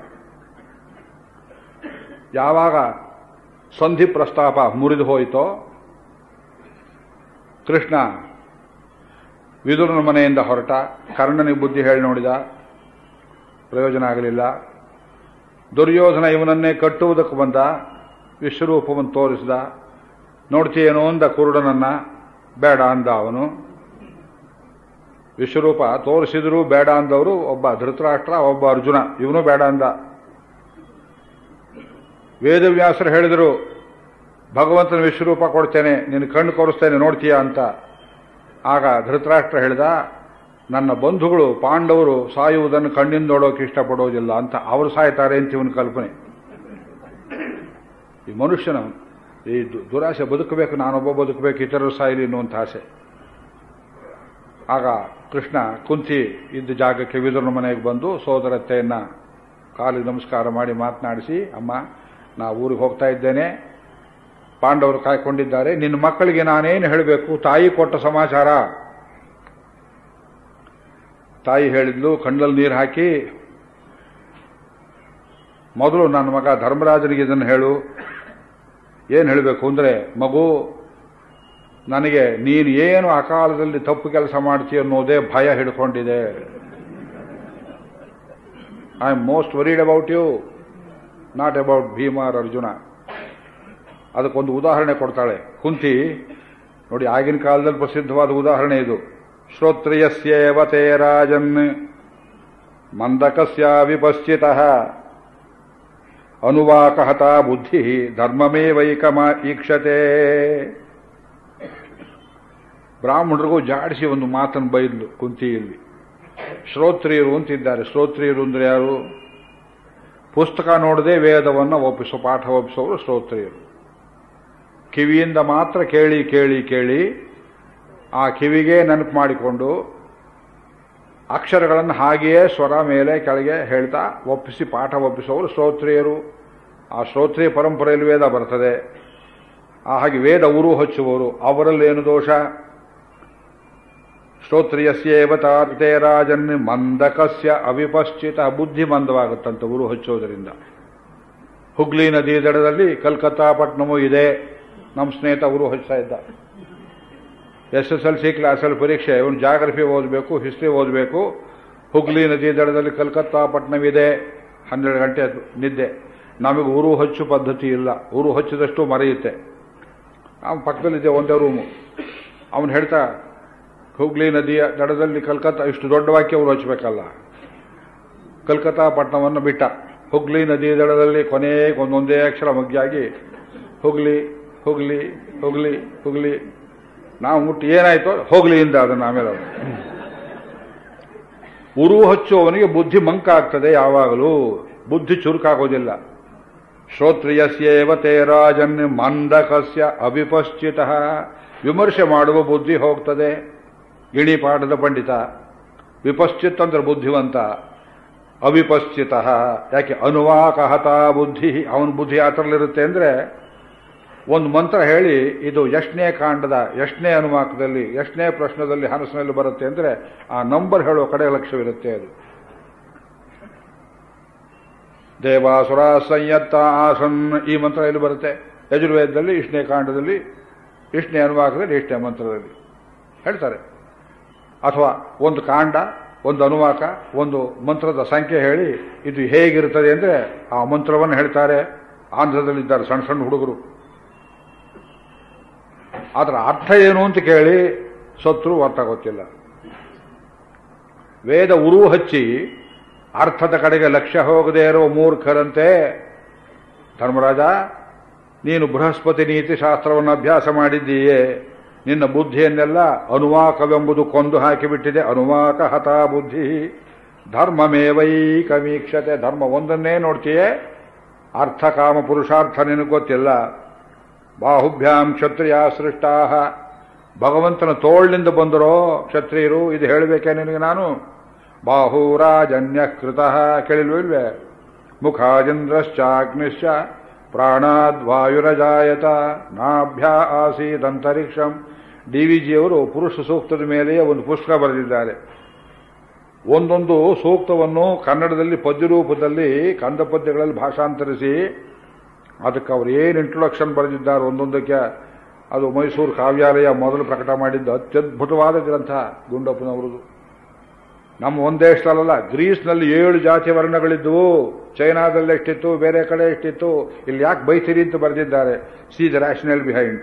ಯಾವಾಗ ಸಂಧಿ ಪ್ರಸ್ತಾಪ ಮುರಿದು ಹೋಯಿತೋ ಕೃಷ್ಣ ವಿದುರನ ಮನೆಯಿಂದ ಹೊರಟ ಕರ್ಣನಿಗೆ ಬುದ್ಧಿ ಹೇಳಿ ನೋಡಿದ ಪ್ರಯೋಜನ ಆಗಲಿಲ್ಲ ದುರ್ಯೋಧನ ಇವನನ್ನೇ ಕಟ್ಟುವುದಕ್ಕೆ ಬಂದ ವಿಶ್ವರೂಪವನ್ನು ತೋರಿಸಿದ ನೋಡ್ತೀಯೇನೋ ಅಂದ ಕುರುಡನನ್ನ ಬೇಡ ಅಂದ ಅವನು ವಿಶ್ವರೂಪ ತೋರಿಸಿದ್ರು ಬೇಡ ಅಂದವರು ಒಬ್ಬ ಧೃತರಾಷ್ಟ್ರ ಒಬ್ಬ ಅರ್ಜುನ ಇವನು ಬೇಡ ಅಂದ ವೇದವ್ಯಾಸರು ಹೇಳಿದರು ಭಗವಂತನ ವಿಶ್ವರೂಪ ಕೊಡ್ತೇನೆ ನಿನ್ನ ಕಣ್ಣು ಕೊಡಿಸ್ತೇನೆ ನೋಡ್ತೀಯ ಅಂತ ಆಗ ಧೃತರಾಷ್ಟ್ರ ಹೇಳಿದ ನನ್ನ ಬಂಧುಗಳು ಪಾಂಡವರು ಸಾಯುವುದನ್ನು ಕಣ್ಣಿಂದ ನೋಡೋಕೆ ಇಷ್ಟಪಡೋದಿಲ್ಲ ಅಂತ ಅವರು ಸಾಯ್ತಾರೆ ಅಂತ ಇವನ ಕಲ್ಪನೆ ಈ ಮನುಷ್ಯನ ಈ ದು- ದುರಾಸೆ ಬದುಕಬೇಕು ನಾನೊಬ್ಬ ಬದುಕಬೇಕು ಇತರರು ಸಾಯಲಿ ಅನ್ನುವಂಥ ಆಸೆ ಆಗ ಕೃಷ್ಣ ಕುಂತಿ ಇದ್ದ ಜಾಗಕ್ಕೆ ವಿದುರನ ಮನೆಗೆ ಬಂದು ಸೋದರತ್ತೆಯನ್ನ ಕಾಲಿಗೆ ನಮಸ್ಕಾರ ಮಾಡಿ ಮಾತನಾಡಿಸಿ ಅಮ್ಮ ನಾ ಊರಿಗೆ ಹೋಗ್ತಾ ಇದ್ದೇನೆ ಪಾಂಡವರು ಕಾಯ್ಕೊಂಡಿದ್ದಾರೆ ನಿನ್ನ ಮಕ್ಕಳಿಗೆ ನಾನೇನು ಹೇಳಬೇಕು ತಾಯಿ ಕೊಟ್ಟ ಸಮಾಚಾರ ತಾಯಿ ಹೇಳಿದ್ಲು ಕಣ್ಣಲ್ಲಿ ನೀರು ಹಾಕಿ ಮೊದಲು ನನ್ನ ಮಗ ಧರ್ಮರಾಜನಿಗೆ ಇದನ್ನು ಹೇಳು ಏನು ಹೇಳಬೇಕು ಅಂದರೆ ಮಗು ನನಗೆ ನೀನು ಏನು ಅಕಾಲದಲ್ಲಿ ತಪ್ಪು ಕೆಲಸ ಮಾಡ್ತೀಯ ಅನ್ನೋದೇ ಭಯ ಹಿಡ್ಕೊಂಡಿದೆ I am most worried about you not about ಭೀಮಾರ್ ಅರ್ಜುನ ಅದಕ್ಕೊಂದು ಉದಾಹರಣೆ ಕೊಡ್ತಾಳೆ ಕುಂತಿ ನೋಡಿ ಆಗಿನ ಕಾಲದಲ್ಲಿ ಪ್ರಸಿದ್ಧವಾದ ಉದಾಹರಣೆ ಇದು ಶ್ರೋತ್ರಿಯಸ್ಯೇವ ತೇ ರಾಜನ್ ಮಂದಕಸ್ಯ ವಿಪಶ್ಚಿತ ಅನುವಾಕಹತ ಬುದ್ಧಿ ಧರ್ಮಮೇವೈಕಮ ಈಕ್ಷತೆ ಬ್ರಾಹ್ಮಣರಿಗೂ ಜಾಡಿಸಿ ಒಂದು ಮಾತನ್ನು ಬೈದ್ಲು ಕುಂತಿಯಲ್ಲಿ ಶ್ರೋತ್ರಿಯರು ಅಂತಿದ್ದಾರೆ ಶ್ರೋತ್ರಿಯರು ಅಂದ್ರೆ ಯಾರು ಪುಸ್ತಕ ನೋಡದೆ ವೇದವನ್ನು ಒಪ್ಪಿಸೋ ಪಾಠ ಒಪ್ಪಿಸೋರು ಶ್ರೋತ್ರಿಯರು ಕಿವಿಯಿಂದ ಮಾತ್ರ ಕೇಳಿ ಕೇಳಿ ಕೇಳಿ ಆ ಕಿವಿಗೆ ನೆನಪು ಮಾಡಿಕೊಂಡು ಅಕ್ಷರಗಳನ್ನು ಹಾಗೆಯೇ ಸ್ವರ ಮೇಲೆ ಕೆಳಗೆ ಹೇಳ್ತಾ ಒಪ್ಪಿಸಿ ಪಾಠ ಒಪ್ಪಿಸೋರು ಶ್ರೋತ್ರಿಯರು ಆ ಶ್ರೋತ್ರಿಯ ಪರಂಪರೆಯಲ್ಲಿ ವೇದ ಬರ್ತದೆ ಆ ಹಾಗೆ ವೇದ ಉರು ಹಚ್ಚುವವರು ಅವರಲ್ಲೇನು ದೋಷ ಶ್ರೋತ್ರಿಯಸ್ಯೇವ ತಾತೆ ರಾಜನ್ ಮಂದಕಸ್ಯ ಅವಿಪಶ್ಚಿತ ಬುದ್ಧಿ ಮಂದವಾಗುತ್ತಂತೆ ಉರು ಹಚ್ಚೋದರಿಂದ ಹುಗ್ಲಿ ನದಿ ದಡದಲ್ಲಿ ಕಲ್ಕತ್ತಾ ಪಟ್ಟಣಮೂ ಇದೆ ನಮ್ಮ ಸ್ನೇಹಿತ ಉರು ಹಚ್ತಾ ಇದ್ದ ಎಸ್ ಎಸ್ ಎಲ್ ಸಿ ಕ್ಲಾಸಲ್ಲಿ ಪರೀಕ್ಷೆ ಇವನು ಜಾಗ್ರಫಿ ಓದಬೇಕು ಹಿಸ್ಟ್ರಿ ಓದಬೇಕು ಹುಗ್ಲಿ ನದಿ ದಡದಲ್ಲಿ ಕಲ್ಕತ್ತಾ ಪಟ್ಟಣವಿದೆ ಹನ್ನೆರಡು ಗಂಟೆ ಅದು ನಿದ್ದೆ ನಮಗೆ ಉರು ಹಚ್ಚು ಪದ್ಧತಿ ಇಲ್ಲ ಉರು ಹಚ್ಚಿದಷ್ಟು ಮರೆಯುತ್ತೆ ಅವನ ಪಕ್ಕದಲ್ಲಿದೆ ಒಂದೇ ರೂಮು ಅವನು ಹೇಳ್ತಾ ಹುಗ್ಲಿ ನದಿಯ ದಡದಲ್ಲಿ ಕಲ್ಕತ್ತಾ ಇಷ್ಟು ದೊಡ್ಡ ವಾಕ್ಯ ಅವರು ಹಚ್ಚಬೇಕಲ್ಲ ಕಲ್ಕತ್ತಾ ಪಟ್ಟಣವನ್ನು ಬಿಟ್ಟ ಹುಗ್ಲಿ ನದಿ ದಡದಲ್ಲಿ ಕೊನೆಗೆ ಒಂದೊಂದೇ ಅಕ್ಷರ ಮಗ್ಗಿಯಾಗಿ ಹುಗ್ಲಿ ಹುಗ್ಲಿ ಹುಗ್ಲಿ ಹುಗ್ಲಿ ನಾವು ಮುಟ್ಟಿ ಏನಾಯ್ತೋ ಹೋಗ್ಲಿ ಇಂದ ಅದನ್ನು ಆಮೇಲೆ ಅವ್ನು. ಉರು ಹಚ್ಚುವವನಿಗೆ ಬುದ್ಧಿ ಮಂಕ ಆಗ್ತದೆ ಯಾವಾಗಲೂ ಬುದ್ಧಿ ಚುರುಕಾಗೋದಿಲ್ಲ ಶ್ರೋತ್ರಿಯಸ್ಯೇವ ತೇ ರಾಜನ್ ಮಂದಕಸ್ಯ ಅವಿಪಶ್ಚಿತ ವಿಮರ್ಶೆ ಮಾಡುವ ಬುದ್ಧಿ ಹೋಗ್ತದೆ ಗಿಣಿ ಪಾಠದ ಪಂಡಿತ ವಿಪಶ್ಚಿತ್ ಅಂದ್ರೆ ಬುದ್ಧಿವಂತ ಅವಿಪಶ್ಚಿತ ಯಾಕೆ ಅನುವಾಕಹತ ಬುದ್ಧಿ ಅವನ ಬುದ್ಧಿ ಆ ಥರಲ್ಲಿರುತ್ತೆ ಅಂದ್ರೆ ಒಂದು ಮಂತ್ರ ಹೇಳಿ ಇದು ಎಷ್ಟನೇ ಕಾಂಡದ ಎಷ್ಟನೇ ಅನುವಾಕದಲ್ಲಿ ಎಷ್ಟನೇ ಪ್ರಶ್ನದಲ್ಲಿ ಹನಸಿನಲ್ಲಿ ಬರುತ್ತೆ ಅಂದರೆ ಆ ನಂಬರ್ ಹೇಳೋ ಕಡೆ ಲಕ್ಷ್ಯವಿರುತ್ತೆ ಅದು ದೇವಾಸುರ ಸಂಯತ್ತ ಆಸನ್ ಈ ಮಂತ್ರ ಎಲ್ಲಿ ಬರುತ್ತೆ ಯಜುರ್ವೇದದಲ್ಲಿ ಇಷ್ಟನೇ ಕಾಂಡದಲ್ಲಿ ಇಷ್ಟನೇ ಅನುವಾಕದಲ್ಲಿ ಇಷ್ಟನೇ ಮಂತ್ರದಲ್ಲಿ ಹೇಳ್ತಾರೆ ಅಥವಾ ಒಂದು ಕಾಂಡ ಒಂದು ಅನುವಾಕ ಒಂದು ಮಂತ್ರದ ಸಂಖ್ಯೆ ಹೇಳಿ ಇದು ಹೇಗಿರುತ್ತದೆ ಅಂದರೆ ಆ ಮಂತ್ರವನ್ನು ಹೇಳ್ತಾರೆ ಆಂಧ್ರದಲ್ಲಿದ್ದಾರೆ ಸಣ್ಣ ಸಣ್ಣ ಹುಡುಗರು ಅದರ ಅರ್ಥ ಏನು ಅಂತ ಕೇಳಿ ಸತ್ರು ಅರ್ಥ ಗೊತ್ತಿಲ್ಲ ವೇದ ಉರು ಹಚ್ಚಿ ಅರ್ಥದ ಕಡೆಗೆ ಲಕ್ಷ್ಯ ಹೋಗದೇ ಇರೋ ಮೂರ್ಖರಂತೆ ಧರ್ಮರಾಜ ನೀನು ಬೃಹಸ್ಪತಿ ನೀತಿ ಶಾಸ್ತ್ರವನ್ನು ಅಭ್ಯಾಸ ಮಾಡಿದ್ದೀಯೇ ನಿನ್ನ ಬುದ್ಧಿಯನ್ನೆಲ್ಲ ಅನುವಾಕವೆಂಬುದು ಕೊಂದು ಹಾಕಿಬಿಟ್ಟಿದೆ ಅನುವಾಕ ಹತ ಬುದ್ಧಿ ಧರ್ಮಮೇವೈಕಮೀಕ್ಷತೆ ಧರ್ಮ ಒಂದನ್ನೇ ನೋಡ್ತೀಯೇ ಅರ್ಥ ಕಾಮ ಪುರುಷಾರ್ಥ ನಿನಗೆ ಗೊತ್ತಿಲ್ಲ ಬಾಹುಭ್ಯಾಂ ಕ್ಷತ್ರಿಯ ಸೃಷ್ಟಾ ಭಗವಂತನ ತೋಳಿನಿಂದ ಬಂದರೋ ಕ್ಷತ್ರಿಯರು ಇದು ಹೇಳಬೇಕೆ ನಿನಗೆ ನಾನು ಬಾಹುರಾಜನ್ಯ ಕೃತ ಕೇಳಿಲ್ವೇ ಮುಖಾಜಂದ್ರಶ್ಚಾಗ್ನಿಶ್ಚ ಪ್ರಾಣಾದ್ವಾಯುರಜಾಯತ ನಾಭ್ಯ ಆಸೀದಂತರಿಕ್ಷಂ ಡಿ ವಿ ಜಿಯವರು ಪುರುಷ ಸೂಕ್ತದ ಮೇಲೆಯೇ ಒಂದು ಪುಸ್ತಕ ಬರೆದಿದ್ದಾರೆ ಒಂದೊಂದು ಸೂಕ್ತವನ್ನು ಕನ್ನಡದಲ್ಲಿ ಪದ್ಯ ರೂಪದಲ್ಲಿ ಕಂದ ಪದ್ಯಗಳಲ್ಲಿ ಭಾಷಾಂತರಿಸಿ ಅದಕ್ಕೆ ಅವರು ಏನು ಇಂಟ್ರೊಡಕ್ಷನ್ ಬರೆದಿದ್ದಾರೆ ಒಂದೊಂದಕ್ಕೆ ಅದು ಮೈಸೂರು ಕಾವ್ಯಾಲಯ ಮೊದಲು ಪ್ರಕಟ ಮಾಡಿದ್ದ ಅತ್ಯದ್ಭುತವಾದ ಗ್ರಂಥ ಗುಂಡಪ್ಪನವರದು ನಮ್ಮ ಒಂದೇ ಸ್ಥಳಲ್ಲ ಗ್ರೀಸ್ನಲ್ಲಿ ಏಳು ಜಾತಿ ವರ್ಣಗಳಿದ್ದವು ಚೈನಾದಲ್ಲಿ ಎಷ್ಟಿತ್ತು ಬೇರೆ ಕಡೆ ಎಷ್ಟಿತ್ತು ಇಲ್ಲಿ ಯಾಕೆ ಬೈತಿರಿ ಅಂತ ಬರೆದಿದ್ದಾರೆ ಸಿ ದ ರ್ಯಾಷನಲ್ ಬಿಹೈಂಡ್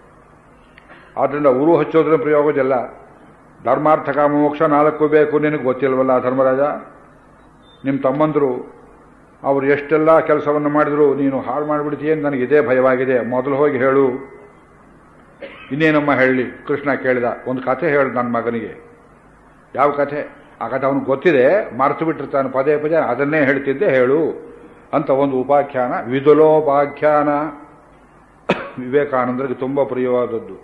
ಆದ್ರಿಂದ ಉರು ಹಚ್ಚೋದ್ರ ಪ್ರಯೋಗದಿಲ್ಲ ಧರ್ಮಾರ್ಥ ಕಾಮ ಮೋಕ್ಷ ನಾಲ್ಕು ಬೇಕು ನಿನಗೆ ಗೊತ್ತಿಲ್ವಲ್ಲ ಧರ್ಮರಾಜ ನಿಮ್ಮ ತಮ್ಮಂದರು ಅವರು ಎಷ್ಟೆಲ್ಲ ಕೆಲಸವನ್ನು ಮಾಡಿದ್ರು ನೀನು ಹಾಳು ಮಾಡಿಬಿಡ್ತೀಯ ಅಂತ ನನಗೆ ಇದೇ ಭಯವಾಗಿದೆ ಮೊದಲು ಹೋಗಿ ಹೇಳು ಇನ್ನೇನಮ್ಮ ಹೇಳಲಿ ಕೃಷ್ಣ ಕೇಳಿದ ಒಂದು ಕಥೆ ಹೇಳು ನನ್ನ ಮಗನಿಗೆ ಯಾವ ಕಥೆ ಆ ಕಥೆ ಅವನಿಗೆ ಗೊತ್ತಿದೆ ಮರೆತು ಬಿಟ್ಟಿರ್ತಾನೆ ಪದೇ ಪದೇ ಅದನ್ನೇ ಹೇಳ್ತಿದ್ದೆ ಹೇಳು ಅಂತ ಒಂದು ಉಪಾಖ್ಯಾನ ವಿದುಲೋಪಾಖ್ಯಾನ ವಿವೇಕಾನಂದರಿಗೆ ತುಂಬ ಪ್ರಿಯವಾದದ್ದು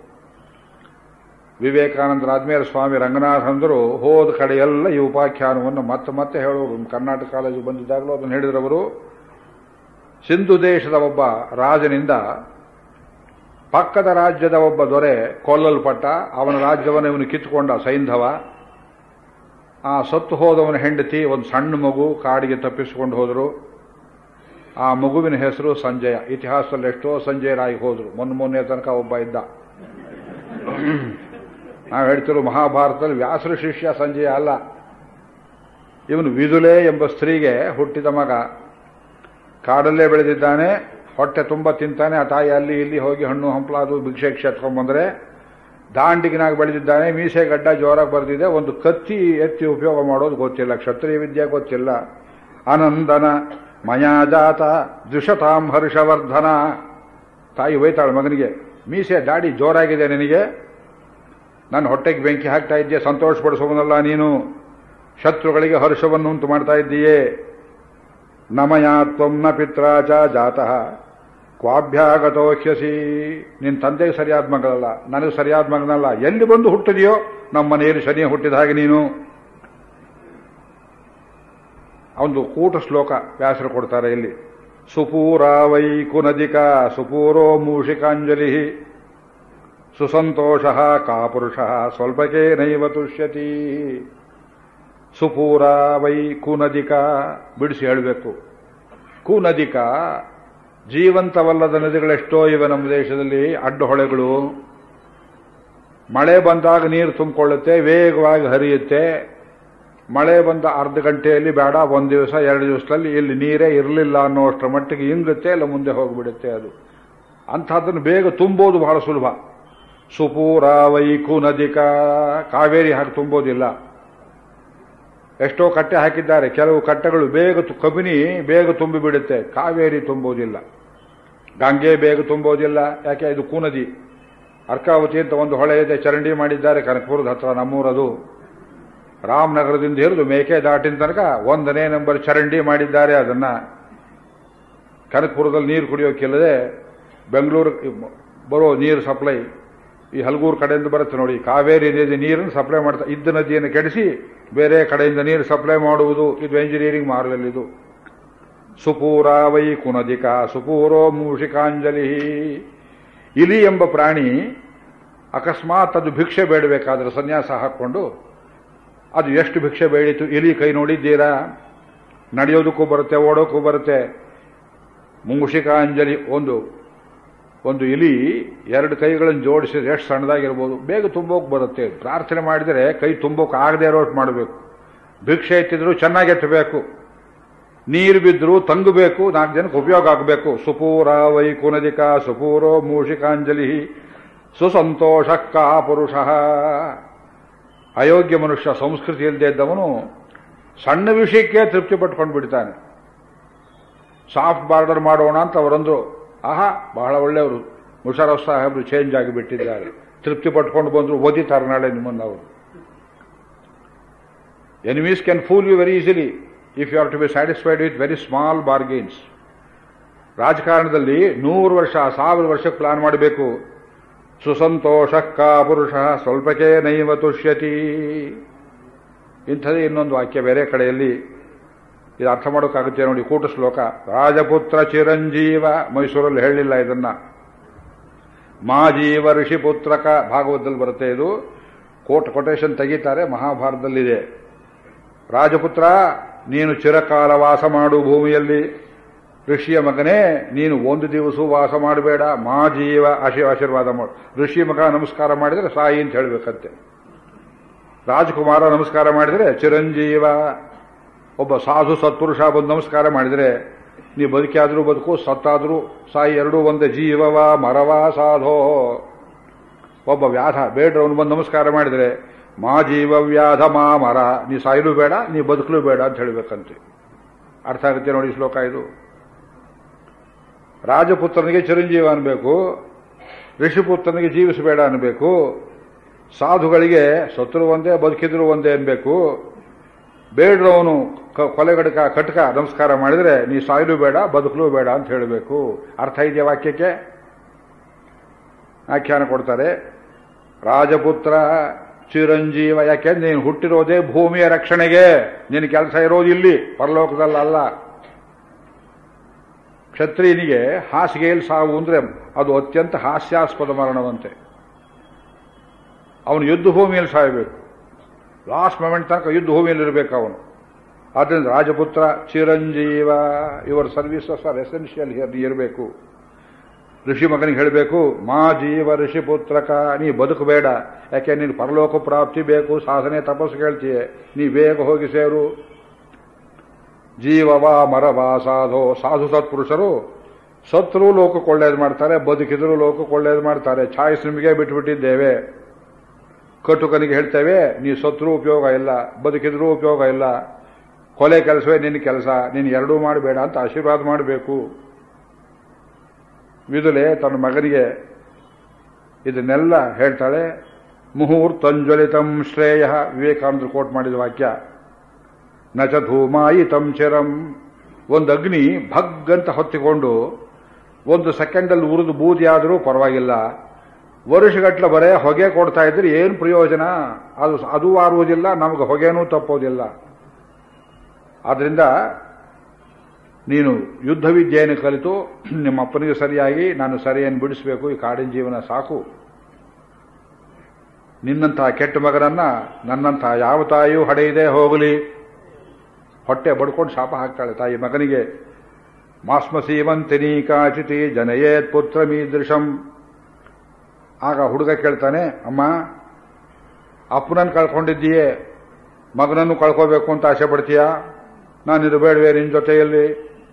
ವಿವೇಕಾನಂದರಾದ್ಮೇಲೆ ಸ್ವಾಮಿ ರಂಗನಾಥಂದರು ಹೋದ ಕಡೆಯೆಲ್ಲ ಈ ಉಪಾಖ್ಯಾನವನ್ನು ಮತ್ತೆ ಮತ್ತೆ ಹೇಳೋರು ಕರ್ನಾಟಕ ಕಾಲೇಜು ಬಂದಿದ್ದಾಗಲೂ ಅದನ್ನು ಹೇಳಿದ್ರವರು ಸಿಂಧು ದೇಶದ ಒಬ್ಬ ರಾಜನಿಂದ ಪಕ್ಕದ ರಾಜ್ಯದ ಒಬ್ಬ ದೊರೆ ಕೊಲ್ಲಲ್ಪಟ್ಟ ಅವನ ರಾಜ್ಯವನ್ನು ಇವನು ಕಿತ್ತುಕೊಂಡ ಸೈಂಧವ ಆ ಸತ್ತು ಹೋದವನ ಹೆಂಡತಿ ಒಂದು ಸಣ್ಣ ಮಗು ಕಾಡಿಗೆ ತಪ್ಪಿಸಿಕೊಂಡು ಹೋದರು ಆ ಮಗುವಿನ ಹೆಸರು ಸಂಜಯ ಇತಿಹಾಸದಲ್ಲಿ ಎಷ್ಟೋ ಸಂಜಯರಾಗಿ ಹೋದರು ಮೊನ್ನೆ ಮೊನ್ನೆ ತನಕ ಒಬ್ಬ ಇದ್ದ ನಾವು ಹೇಳ್ತಿರೋ ಮಹಾಭಾರತದಲ್ಲಿ ವ್ಯಾಸರ ಶಿಷ್ಯ ಸಂಜಯ ಅಲ್ಲ ಇವನು ವಿದುಲೆ ಎಂಬ ಸ್ತ್ರೀಗೆ ಹುಟ್ಟಿದ ಮಗ ಕಾಡಲ್ಲೇ ಬೆಳೆದಿದ್ದಾನೆ ಹೊಟ್ಟೆ ತುಂಬ ತಿಂತಾನೆ ಆ ತಾಯಿ ಅಲ್ಲಿ ಇಲ್ಲಿ ಹೋಗಿ ಹಣ್ಣು ಹಂಪಲಾದು ಭಿಕ್ಷೆ ಕ್ಷೇತ್ಕೊಂಡ್ಬಂದ್ರೆ ದಾಂಡಿಗಿನಾಗಿ ಬೆಳೆದಿದ್ದಾನೆ ಮೀಸೆ ಗಡ್ಡ ಜೋರಾಗಿ ಬರೆದಿದೆ ಒಂದು ಕತ್ತಿ ಎತ್ತಿ ಉಪಯೋಗ ಮಾಡೋದು ಗೊತ್ತಿಲ್ಲ ಕ್ಷತ್ರಿಯ ವಿದ್ಯೆ ಗೊತ್ತಿಲ್ಲ ಅನಂದನ ಮಯಾಜಾತ ದ್ವಿಷತಾಂ ಹರ್ಷವರ್ಧನ ತಾಯಿ ಹೋಯ್ತಾಳೆ ಮಗನಿಗೆ ಮೀಸೆ ದಾಡಿ ಜೋರಾಗಿದೆ ನಿನಗೆ ನನ್ನ ಹೊಟ್ಟೆಗೆ ಬೆಂಕಿ ಹಾಕ್ತಾ ಇದ್ದೀಯ ಸಂತೋಷಪಡಿಸುವನಲ್ಲ ನೀನು ಶತ್ರುಗಳಿಗೆ ಹರ್ಷವನ್ನು ಉಂಟು ಮಾಡ್ತಾ ಇದ್ದೀಯೇ ನಮಯಾ ತ್ವಂ ನ ಪಿತ್ರಾಚ ಜಾತಃ ಕ್ವಾಭ್ಯಾಗತೋಹ್ಯಸಿ ನಿನ್ನ ತಂದೆಗೆ ಸರಿಯಾದ ಮಗಳಲ್ಲ ನನಗೆ ಸರಿಯಾದ ಮಗನಲ್ಲ ಎಲ್ಲಿ ಬಂದು ಹುಟ್ಟಿದೆಯೋ ನಮ್ಮ ಮನೆಯಲ್ಲಿ ಶನಿ ಹುಟ್ಟಿದ ಹಾಗೆ ನೀನು ಒಂದು ಕೂಟ ಶ್ಲೋಕ ವ್ಯಾಸರು ಕೊಡ್ತಾರೆ ಇಲ್ಲಿ ಸುಪೂರ ವೈ ಕುನದಿಕ ಸುಪೂರೋ ಮೂಷಿಕಾಂಜಲಿ ಸುಸಂತೋಷ ಕಾ ಪುರುಷ ಸ್ವಲ್ಪಕ್ಕೆ ನೈವ ತುಷ್ಯತಿ ಸುಪೂರ ವೈ ಕುನದಿಕ ಬಿಡಿಸಿ ಹೇಳಬೇಕು ಕುನದಿಕ ಜೀವಂತವಲ್ಲದ ನದಿಗಳೆಷ್ಟೋ ಇವೆ ನಮ್ಮ ದೇಶದಲ್ಲಿ ಅಡ್ಡ ಹೊಳೆಗಳು ಮಳೆ ಬಂದಾಗ ನೀರು ತುಂಬಿಕೊಳ್ಳುತ್ತೆ ವೇಗವಾಗಿ ಹರಿಯುತ್ತೆ ಮಳೆ ಬಂದ ಅರ್ಧ ಗಂಟೆಯಲ್ಲಿ ಬೇಡ ಒಂದು ದಿವಸ ಎರಡು ದಿವಸದಲ್ಲಿ ಇಲ್ಲಿ ನೀರೇ ಇರಲಿಲ್ಲ ಅನ್ನೋಷ್ಟರ ಮಟ್ಟಿಗೆ ಇಂಗುತ್ತೆ ಇಲ್ಲ ಮುಂದೆ ಹೋಗಿಬಿಡುತ್ತೆ ಅದು ಅಂಥದ್ದನ್ನು ಬೇಗ ತುಂಬೋದು ಬಹಳ ಸುಲಭ ಸುಪೂರ ವೈಕು ನದಿಕ ಕಾವೇರಿ ಹಾಕಿ ತುಂಬೋದಿಲ್ಲ ಎಷ್ಟೋ ಕಟ್ಟೆ ಹಾಕಿದ್ದಾರೆ ಕೆಲವು ಕಟ್ಟೆಗಳು ಬೇಗ ತು- ಕಬಿನಿ ಬೇಗ ತುಂಬಿ ಬಿಡುತ್ತೆ ಕಾವೇರಿ ತುಂಬೋದಿಲ್ಲ ಗಂಗೆ ಬೇಗ ತುಂಬೋದಿಲ್ಲ ಯಾಕೆ ಇದು ಕೂನದಿ ಅರ್ಕಾವತಿ ಅಂತ ಒಂದು ಹೊಳೆ ಇದೆ ಚರಂಡಿ ಮಾಡಿದ್ದಾರೆ ಕನಕಪುರದ ಹತ್ರ ನಮ್ಮೂರದು ರಾಮನಗರದಿಂದ ಹಿಡಿದು ಮೇಕೆ ದಾಟಿನ ತನಕ ಒಂದನೇ ನಂಬರ್ ಚರಂಡಿ ಮಾಡಿದ್ದಾರೆ ಅದನ್ನ ಕನಕಪುರದಲ್ಲಿ ನೀರು ಕುಡಿಯೋಕ್ಕಿಲ್ಲದೆ ಬೆಂಗಳೂರು ಬರೋ ನೀರು ಸಪ್ಲೈ ಈ ಹಲಗೂರು ಕಡೆಯಿಂದ ಬರುತ್ತೆ ನೋಡಿ ಕಾವೇರಿ ನದಿ ನೀರನ್ನು ಸಪ್ಲೈ ಮಾಡ್ತಾ ಇದ್ದ ನದಿಯನ್ನು ಕೆಡಿಸಿ ಬೇರೆ ಕಡೆಯಿಂದ ನೀರು ಸಪ್ಲೈ ಮಾಡುವುದು ಇದು ಎಂಜಿನಿಯರಿಂಗ್ ಮಾರ್ಗಲ್ ಇದು ಸುಪೂರ ವೈ ಕುನದಿಕ ಸುಪೂರೋ ಮೂಷಿಕಾಂಜಲಿ ಇಲಿ ಎಂಬ ಪ್ರಾಣಿ ಅಕಸ್ಮಾತ್ ಅದು ಭಿಕ್ಷೆ ಬೇಡಬೇಕಾದ್ರೆ ಸನ್ಯಾಸ ಹಾಕ್ಕೊಂಡು ಅದು ಎಷ್ಟು ಭಿಕ್ಷೆ ಬೇಡಿತು ಇಲಿ ಕೈ ನೋಡಿದ್ದೀರಾ ನಡೆಯೋದಕ್ಕೂ ಬರುತ್ತೆ ಓಡೋಕ್ಕೂ ಬರುತ್ತೆ ಮುಂಗುಷಿಕಾಂಜಲಿ ಒಂದು ಒಂದು ಇಲಿ ಎರಡು ಕೈಗಳನ್ನು ಜೋಡಿಸಿದ್ರೆ ಎಷ್ಟು ಸಣ್ಣದಾಗಿರ್ಬೋದು ಬೇಗ ತುಂಬೋಕೆ ಬರುತ್ತೆ ಪ್ರಾರ್ಥನೆ ಮಾಡಿದರೆ ಕೈ ತುಂಬೋಕೆ ಆಗದೆ ಇರೋಷ್ಟು ಮಾಡಬೇಕು ಭಿಕ್ಷೆ ಎತ್ತಿದ್ರು ಚೆನ್ನಾಗಿ ಎತ್ತಬೇಕು ನೀರು ಬಿದ್ದರೂ ತಂಗಬೇಕು ನಾಲ್ಕು ಜನಕ್ಕೆ ಉಪಯೋಗ ಆಗಬೇಕು ಸುಪೂರ ವೈಕುನದಿಕ ಸುಪೂರೋ ಮೂಷಿಕಾಂಜಲಿ ಸುಸಂತೋಷಕ್ಕ ಪುರುಷ ಅಯೋಗ್ಯ ಮನುಷ್ಯ ಸಂಸ್ಕೃತಿ ಇಲ್ಲದೆ ಇದ್ದವನು ಸಣ್ಣ ವಿಷಯಕ್ಕೆ ತೃಪ್ತಿ ಪಟ್ಕೊಂಡು ಬಿಡ್ತಾನೆ ಸಾಫ್ಟ್ ಬಾರ್ಡರ್ ಮಾಡೋಣ ಅಂತ ಅವರಂದ್ರು ಆಹಾ ಬಹಳ ಒಳ್ಳೆಯವರು ಮುಷರಫ್ ಸಾಹೇಬರು ಚೇಂಜ್ ಆಗಿಬಿಟ್ಟಿದ್ದಾರೆ ತೃಪ್ತಿ ಪಟ್ಕೊಂಡು ಬಂದ್ರು ಓದಿತಾರೆ ನಾಳೆ ನಿಮ್ಮನ್ನು ಅವರು enemies can fool you very easily if you are to be satisfied with very small bargains ರಾಜಕಾರಣದಲ್ಲಿ ನೂರು ವರ್ಷ ಸಾವಿರ ವರ್ಷಕ್ಕೆ ಪ್ಲಾನ್ ಮಾಡಬೇಕು ಸುಸಂತೋಷಕ್ಕ ಪುರುಷ ಸ್ವಲ್ಪಕ್ಕೆ ನೈವ ತುಷ್ಯತಿ ಇಂಥದೇ ಇನ್ನೊಂದು ವಾಕ್ಯ ಬೇರೆ ಕಡೆಯಲ್ಲಿ ಇದು ಅರ್ಥ ಮಾಡೋಕ್ಕಾಗುತ್ತೆ ನೋಡಿ ಕೂಟ ಶ್ಲೋಕ ರಾಜಪುತ್ರ ಚಿರಂಜೀವ ಮೈಸೂರಲ್ಲಿ ಹೇಳಲಿಲ್ಲ ಇದನ್ನ ಮಾಜೀವ ಋಷಿ ಪುತ್ರಕ ಭಾಗವತದಲ್ಲಿ ಬರುತ್ತೆ ಇದು ಕೋಟ್ ಕೊಟೇಶನ್ ತೆಗೀತಾರೆ ಮಹಾಭಾರತದಲ್ಲಿದೆ ರಾಜಪುತ್ರ ನೀನು ಚಿರಕಾಲ ವಾಸ ಮಾಡು ಭೂಮಿಯಲ್ಲಿ ಋಷಿಯ ಮಗನೇ ನೀನು ಒಂದು ದಿವಸ ವಾಸ ಮಾಡಬೇಡ ಮಾ ಜೀವ ಆಶೀ ಆಶೀರ್ವಾದ ಮಾಡು ಋಷಿ ಮಗ ನಮಸ್ಕಾರ ಮಾಡಿದರೆ ಸಾಯಿ ಅಂತ ಹೇಳಬೇಕಂತೆ ರಾಜಕುಮಾರ ನಮಸ್ಕಾರ ಮಾಡಿದರೆ ಚಿರಂಜೀವ ಒಬ್ಬ ಸಾಧು ಸತ್ಪುರುಷ ಬಂದು ನಮಸ್ಕಾರ ಮಾಡಿದರೆ ನೀ ಬದುಕಿಯಾದರೂ ಬದುಕು ಸತ್ತಾದರೂ ಸಾಯಿ ಎರಡೂ ಒಂದೇ ಜೀವವ ಮರವ ಸಾಧೋ ಒಬ್ಬ ವ್ಯಾಧ ಬೇಡ್ರವನು ಬಂದು ನಮಸ್ಕಾರ ಮಾಡಿದರೆ ಮಾ ಜೀವ ವ್ಯಾಧ ಮಾ ಮರ ನೀ ಸಾಯಲು ಬೇಡ ನೀ ಬದುಕಲು ಬೇಡ ಅಂತ ಹೇಳಬೇಕಂತೆ ಅರ್ಥ ಆಗುತ್ತೆ ನೋಡಿ ಶ್ಲೋಕ ಇದು ರಾಜಪುತ್ರನಿಗೆ ಚಿರಂಜೀವ ಅನ್ಬೇಕು ಋಷಿಪುತ್ರನಿಗೆ ಜೀವಿಸಬೇಡ ಅನ್ಬೇಕು ಸಾಧುಗಳಿಗೆ ಸತ್ರು ಒಂದೇ ಬದುಕಿದ್ರು ಒಂದೇ ಅನ್ಬೇಕು ಬೇಡ್ರವನು ಕೊಲೆಗಡಕ ಕಟಕ ನಮಸ್ಕಾರ ಮಾಡಿದರೆ ನೀ ಸಾಯಲು ಬೇಡ ಬದುಕಲು ಬೇಡ ಅಂತ ಹೇಳಬೇಕು ಅರ್ಥ ಇದೆಯಾ ವಾಕ್ಯಕ್ಕೆ ಆಖ್ಯಾನ ಕೊಡ್ತಾರೆ ರಾಜಪುತ್ರ ಚಿರಂಜೀವ ಯಾಕೆ ನೀನು ಹುಟ್ಟಿರೋದೇ ಭೂಮಿಯ ರಕ್ಷಣೆಗೆ ನಿನ್ನ ಕೆಲಸ ಇರೋದು ಇಲ್ಲಿ ಪರಲೋಕದಲ್ಲ ಕ್ಷತ್ರಿಯನಿಗೆ ಹಾಸಿಗೆಯಲ್ಲಿ ಸಾವು ಅಂದ್ರೆ ಅದು ಅತ್ಯಂತ ಹಾಸ್ಯಾಸ್ಪದ ಮರಣವಂತೆ ಅವನು ಯುದ್ಧ ಭೂಮಿಯಲ್ಲಿ ಸಾಯಬೇಕು ಲಾಸ್ಟ್ ಮೊಮೆಂಟ್ ತನಕ ಯುದ್ಧ ಭೂಮಿಯಲ್ಲಿ ಇರಬೇಕು ಅವನು ಆದ್ದರಿಂದ ರಾಜಪುತ್ರ ಚಿರಂಜೀವ ಇವರ ಸರ್ವಿಸಸ್ ಆರ್ ಎಸೆನ್ಷಿಯಲ್ ಹಿಯರ್ ಇರಬೇಕು ಋಷಿ ಮಗನಿಗೆ ಹೇಳಬೇಕು ಮಾ ಜೀವ ಋಷಿ ಪುತ್ರಕ ನೀ ಬದುಕಬೇಡ ಯಾಕೆ ನೀನು ಪರಲೋಕ ಪ್ರಾಪ್ತಿ ಬೇಕು ಸಾಧನೆ ತಪಸ್ಸು ಕೇಳ್ತೀಯ ನೀ ಬೇಗ ಹೋಗಿ ಸೇರು ಜೀವವ ಮರವ ಸಾಧೋ ಸಾಧು ಸತ್ಪುರುಷರು ಸತ್ರು ಲೋಕಕ್ಕೆ ಒಳ್ಳೇದು ಮಾಡ್ತಾರೆ ಬದುಕಿದ್ರು ಲೋಕಕ್ಕೆ ಒಳ್ಳೇದು ಮಾಡ್ತಾರೆ ಚಾಯ್ಸ್ ನಿಮಗೆ ಬಿಟ್ಟುಬಿಟ್ಟಿದ್ದೇವೆ ಕಟುಕನಿಗೆ ಹೇಳ್ತೇವೆ ನೀ ಸತ್ರು ಉಪಯೋಗ ಇಲ್ಲ ಬದುಕಿದ್ರೂ ಉಪಯೋಗ ಇಲ್ಲ ಕೊಲೆ ಕೆಲಸವೇ ನಿನ್ನ ಕೆಲಸ ನೀನು ಎರಡೂ ಮಾಡಬೇಡ ಅಂತ ಆಶೀರ್ವಾದ ಮಾಡಬೇಕು ವಿದುಲೆ ತನ್ನ ಮಗನಿಗೆ ಇದನ್ನೆಲ್ಲ ಹೇಳ್ತಾಳೆ ಮುಹೂರ್ತಂಜ್ವಲಿತಂ ಶ್ರೇಯ ವಿವೇಕಾನಂದರು ಕೋಟ್ ಮಾಡಿದ ವಾಕ್ಯ ನಚ ಧೂಮಾಯಿತಂ ಚಿರಂ ಒಂದು ಅಗ್ನಿ ಭಗ್ ಅಂತ ಹೊತ್ತಿಕೊಂಡು ಒಂದು ಸೆಕೆಂಡಲ್ಲಿ ಉರಿದು ಬೂದಿ ಆದರೂ ಪರವಾಗಿಲ್ಲ ವರ್ಷಗಟ್ಲೆ ಬರೇ ಹೊಗೆ ಕೊಡ್ತಾ ಇದ್ರೆ ಏನು ಪ್ರಯೋಜನ ಅದು ಅದು ಆರುವುದಿಲ್ಲ ನಮಗೆ ಹೊಗೆನೂ ತಪ್ಪೋದಿಲ್ಲ ಆದ್ರಿಂದ ನೀನು ಯುದ್ಧ ವಿದ್ಯೆಯನ್ನು ಕಲಿತು ನಿಮ್ಮ ಅಪ್ಪನಿಗೆ ಸರಿಯಾಗಿ ನಾನು ಸರಿಯನ್ನು ಬಿಡಿಸಬೇಕು ಈ ಕಾಡಿನ ಜೀವನ ಸಾಕು ನಿನ್ನಂತಹ ಕೆಟ್ಟ ಮಗನನ್ನ ನನ್ನಂತಹ ಯಾವ ತಾಯಿಯೂ ಹಡೆಯದೆ ಹೋಗಲಿ ಹೊಟ್ಟೆ ಬಡ್ಕೊಂಡು ಶಾಪ ಹಾಕ್ತಾಳೆ ತಾಯಿ ಮಗನಿಗೆ ಮಾಸ್ಮಸೀವಂತಿನಿ ಕಾಚಿತಿ ಜನಯೇತ್ ಪುತ್ರ ಮೀದೃಶಂ ಆಗ ಹುಡುಗ ಕೇಳ್ತಾನೆ ಅಮ್ಮ ಅಪ್ಪನನ್ನು ಕಳ್ಕೊಂಡಿದ್ದೀಯೇ ಮಗನನ್ನು ಕಳ್ಕೋಬೇಕು ಅಂತ ಆಸೆ ಪಡ್ತೀಯಾ ನಾನು ಇದು ಬೇಡವೇ ನಿನ್ನ ಜೊತೆಯಲ್ಲಿ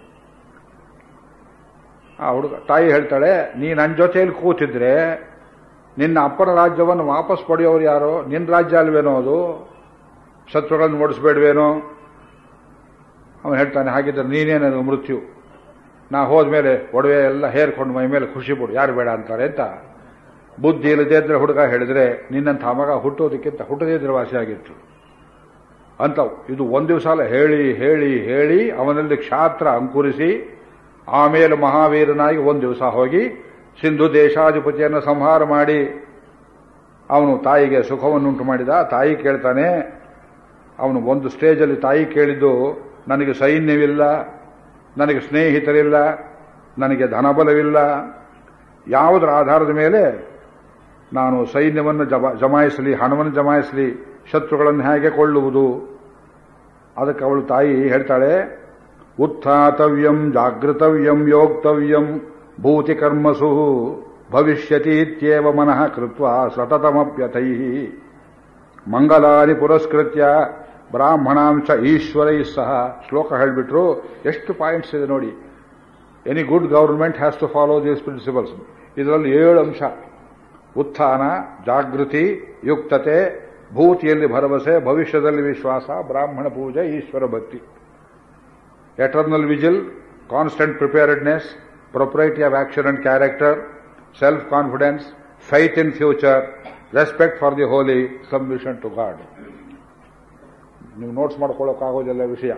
ಆ ಹುಡುಗ ತಾಯಿ ಹೇಳ್ತಾಳೆ ನೀ ನನ್ನ ಜೊತೆಯಲ್ಲಿ ಕೂತಿದ್ರೆ ನಿನ್ನ ಅಪ್ಪನ ರಾಜ್ಯವನ್ನು ವಾಪಸ್ ಪಡೆಯೋರು ಯಾರೋ ನಿನ್ನ ರಾಜ್ಯ ಅಲ್ವೇನೋ ಅದು ಶತ್ರುಗಳನ್ನು ಓಡಿಸ್ಬೇಡ್ವೇನೋ ಅವನು ಹೇಳ್ತಾನೆ ಹಾಗಿದ್ರೆ ನೀನೇ ನನಗೆ ಮೃತ್ಯು ನಾ ಹೋದ್ಮೇಲೆ ಒಡವೆ ಎಲ್ಲ ಹೇರ್ಕೊಂಡು ಮೈ ಮೇಲೆ ಖುಷಿ ಬಿಡು ಯಾರು ಬೇಡ ಅಂತಾರೆ ಅಂತ ಬುದ್ಧಿ ಇಲ್ಲದೇ ಇದ್ರೆ ಹುಡುಗ ಹೇಳಿದ್ರೆ ನಿನ್ನಂಥ ಮಗ ಹುಟ್ಟೋದಕ್ಕಿಂತ ಹುಟ್ಟದಿದ್ರೆ ವಾಸಿಯಾಗಿತ್ತು ಅಂತ ಇದು ಒಂದು ದಿವಸ ಅಲ್ಲ ಹೇಳಿ ಹೇಳಿ ಹೇಳಿ ಅವನಲ್ಲಿ ಕ್ಷಾತ್ರ ಅಂಕುರಿಸಿ ಆಮೇಲೆ ಮಹಾವೀರನಾಗಿ ಒಂದು ದಿವಸ ಹೋಗಿ ಸಿಂಧು ದೇಶಾಧಿಪತಿಯನ್ನು ಸಂಹಾರ ಮಾಡಿ ಅವನು ತಾಯಿಗೆ ಸುಖವನ್ನುಂಟು ಮಾಡಿದ ತಾಯಿ ಕೇಳ್ತಾನೆ ಅವನು ಒಂದು ಸ್ಟೇಜಲ್ಲಿ ತಾಯಿ ಕೇಳಿದ್ದು ನನಗೆ ಸೈನ್ಯವಿಲ್ಲ ನನಗೆ ಸ್ನೇಹಿತರಿಲ್ಲ ನನಗೆ ಧನಬಲವಿಲ್ಲ ಯಾವುದರ ಆಧಾರದ ಮೇಲೆ ನಾನು ಸೈನ್ಯವನ್ನು ಜಮ ಜಮಾಯಿಸಲಿ ಹಣವನ್ನು ಜಮಾಯಿಸಲಿ ಶತ್ರುಗಳನ್ನು ಹೇಗೆ ಕೊಳ್ಳುವುದು ಅದಕ್ಕೆ ಅವಳು ತಾಯಿ ಹೇಳ್ತಾಳೆ ಉತ್ಥಾತವ್ಯಂ ಜಾಗೃತವ್ಯಂ ಯೋಕ್ತವ್ಯಂ ಭೂತಿ ಕರ್ಮಸು ಭವಿಷ್ಯತಿ ಇತ್ಯೇವ ಮನಃ ಕೃತ್ವ ಸತತಮಪ್ಯತೈ ಮಂಗಲಾನಿ ಪುರಸ್ಕೃತ್ಯ ಬ್ರಾಹ್ಮಣಾಂಶ ಈಶ್ವರೈ ಸಹ ಶ್ಲೋಕ ಹೇಳಿಬಿಟ್ರು ಎಷ್ಟು ಪಾಯಿಂಟ್ಸ್ ಇದೆ ನೋಡಿ any good government has to follow these principles ಇದರಲ್ಲಿ ಏಳು ಅಂಶ ಉತ್ಥಾನ ಜಾಗೃತಿ ಯುಕ್ತತೆ ಭೂತಿಯಲ್ಲಿ ಭರವಸೆ ಭವಿಷ್ಯದಲ್ಲಿ ವಿಶ್ವಾಸ ಬ್ರಾಹ್ಮಣ ಪೂಜೆ ಈಶ್ವರ ಭಕ್ತಿ eternal vigil constant preparedness propriety of action and character self confidence faith in future respect for the holy submission to God ನೀವು ನೋಟ್ಸ್ ಮಾಡ್ಕೊಳ್ಳೋಕ್ಕಾಗೋದಿಲ್ಲ ವಿಷಯ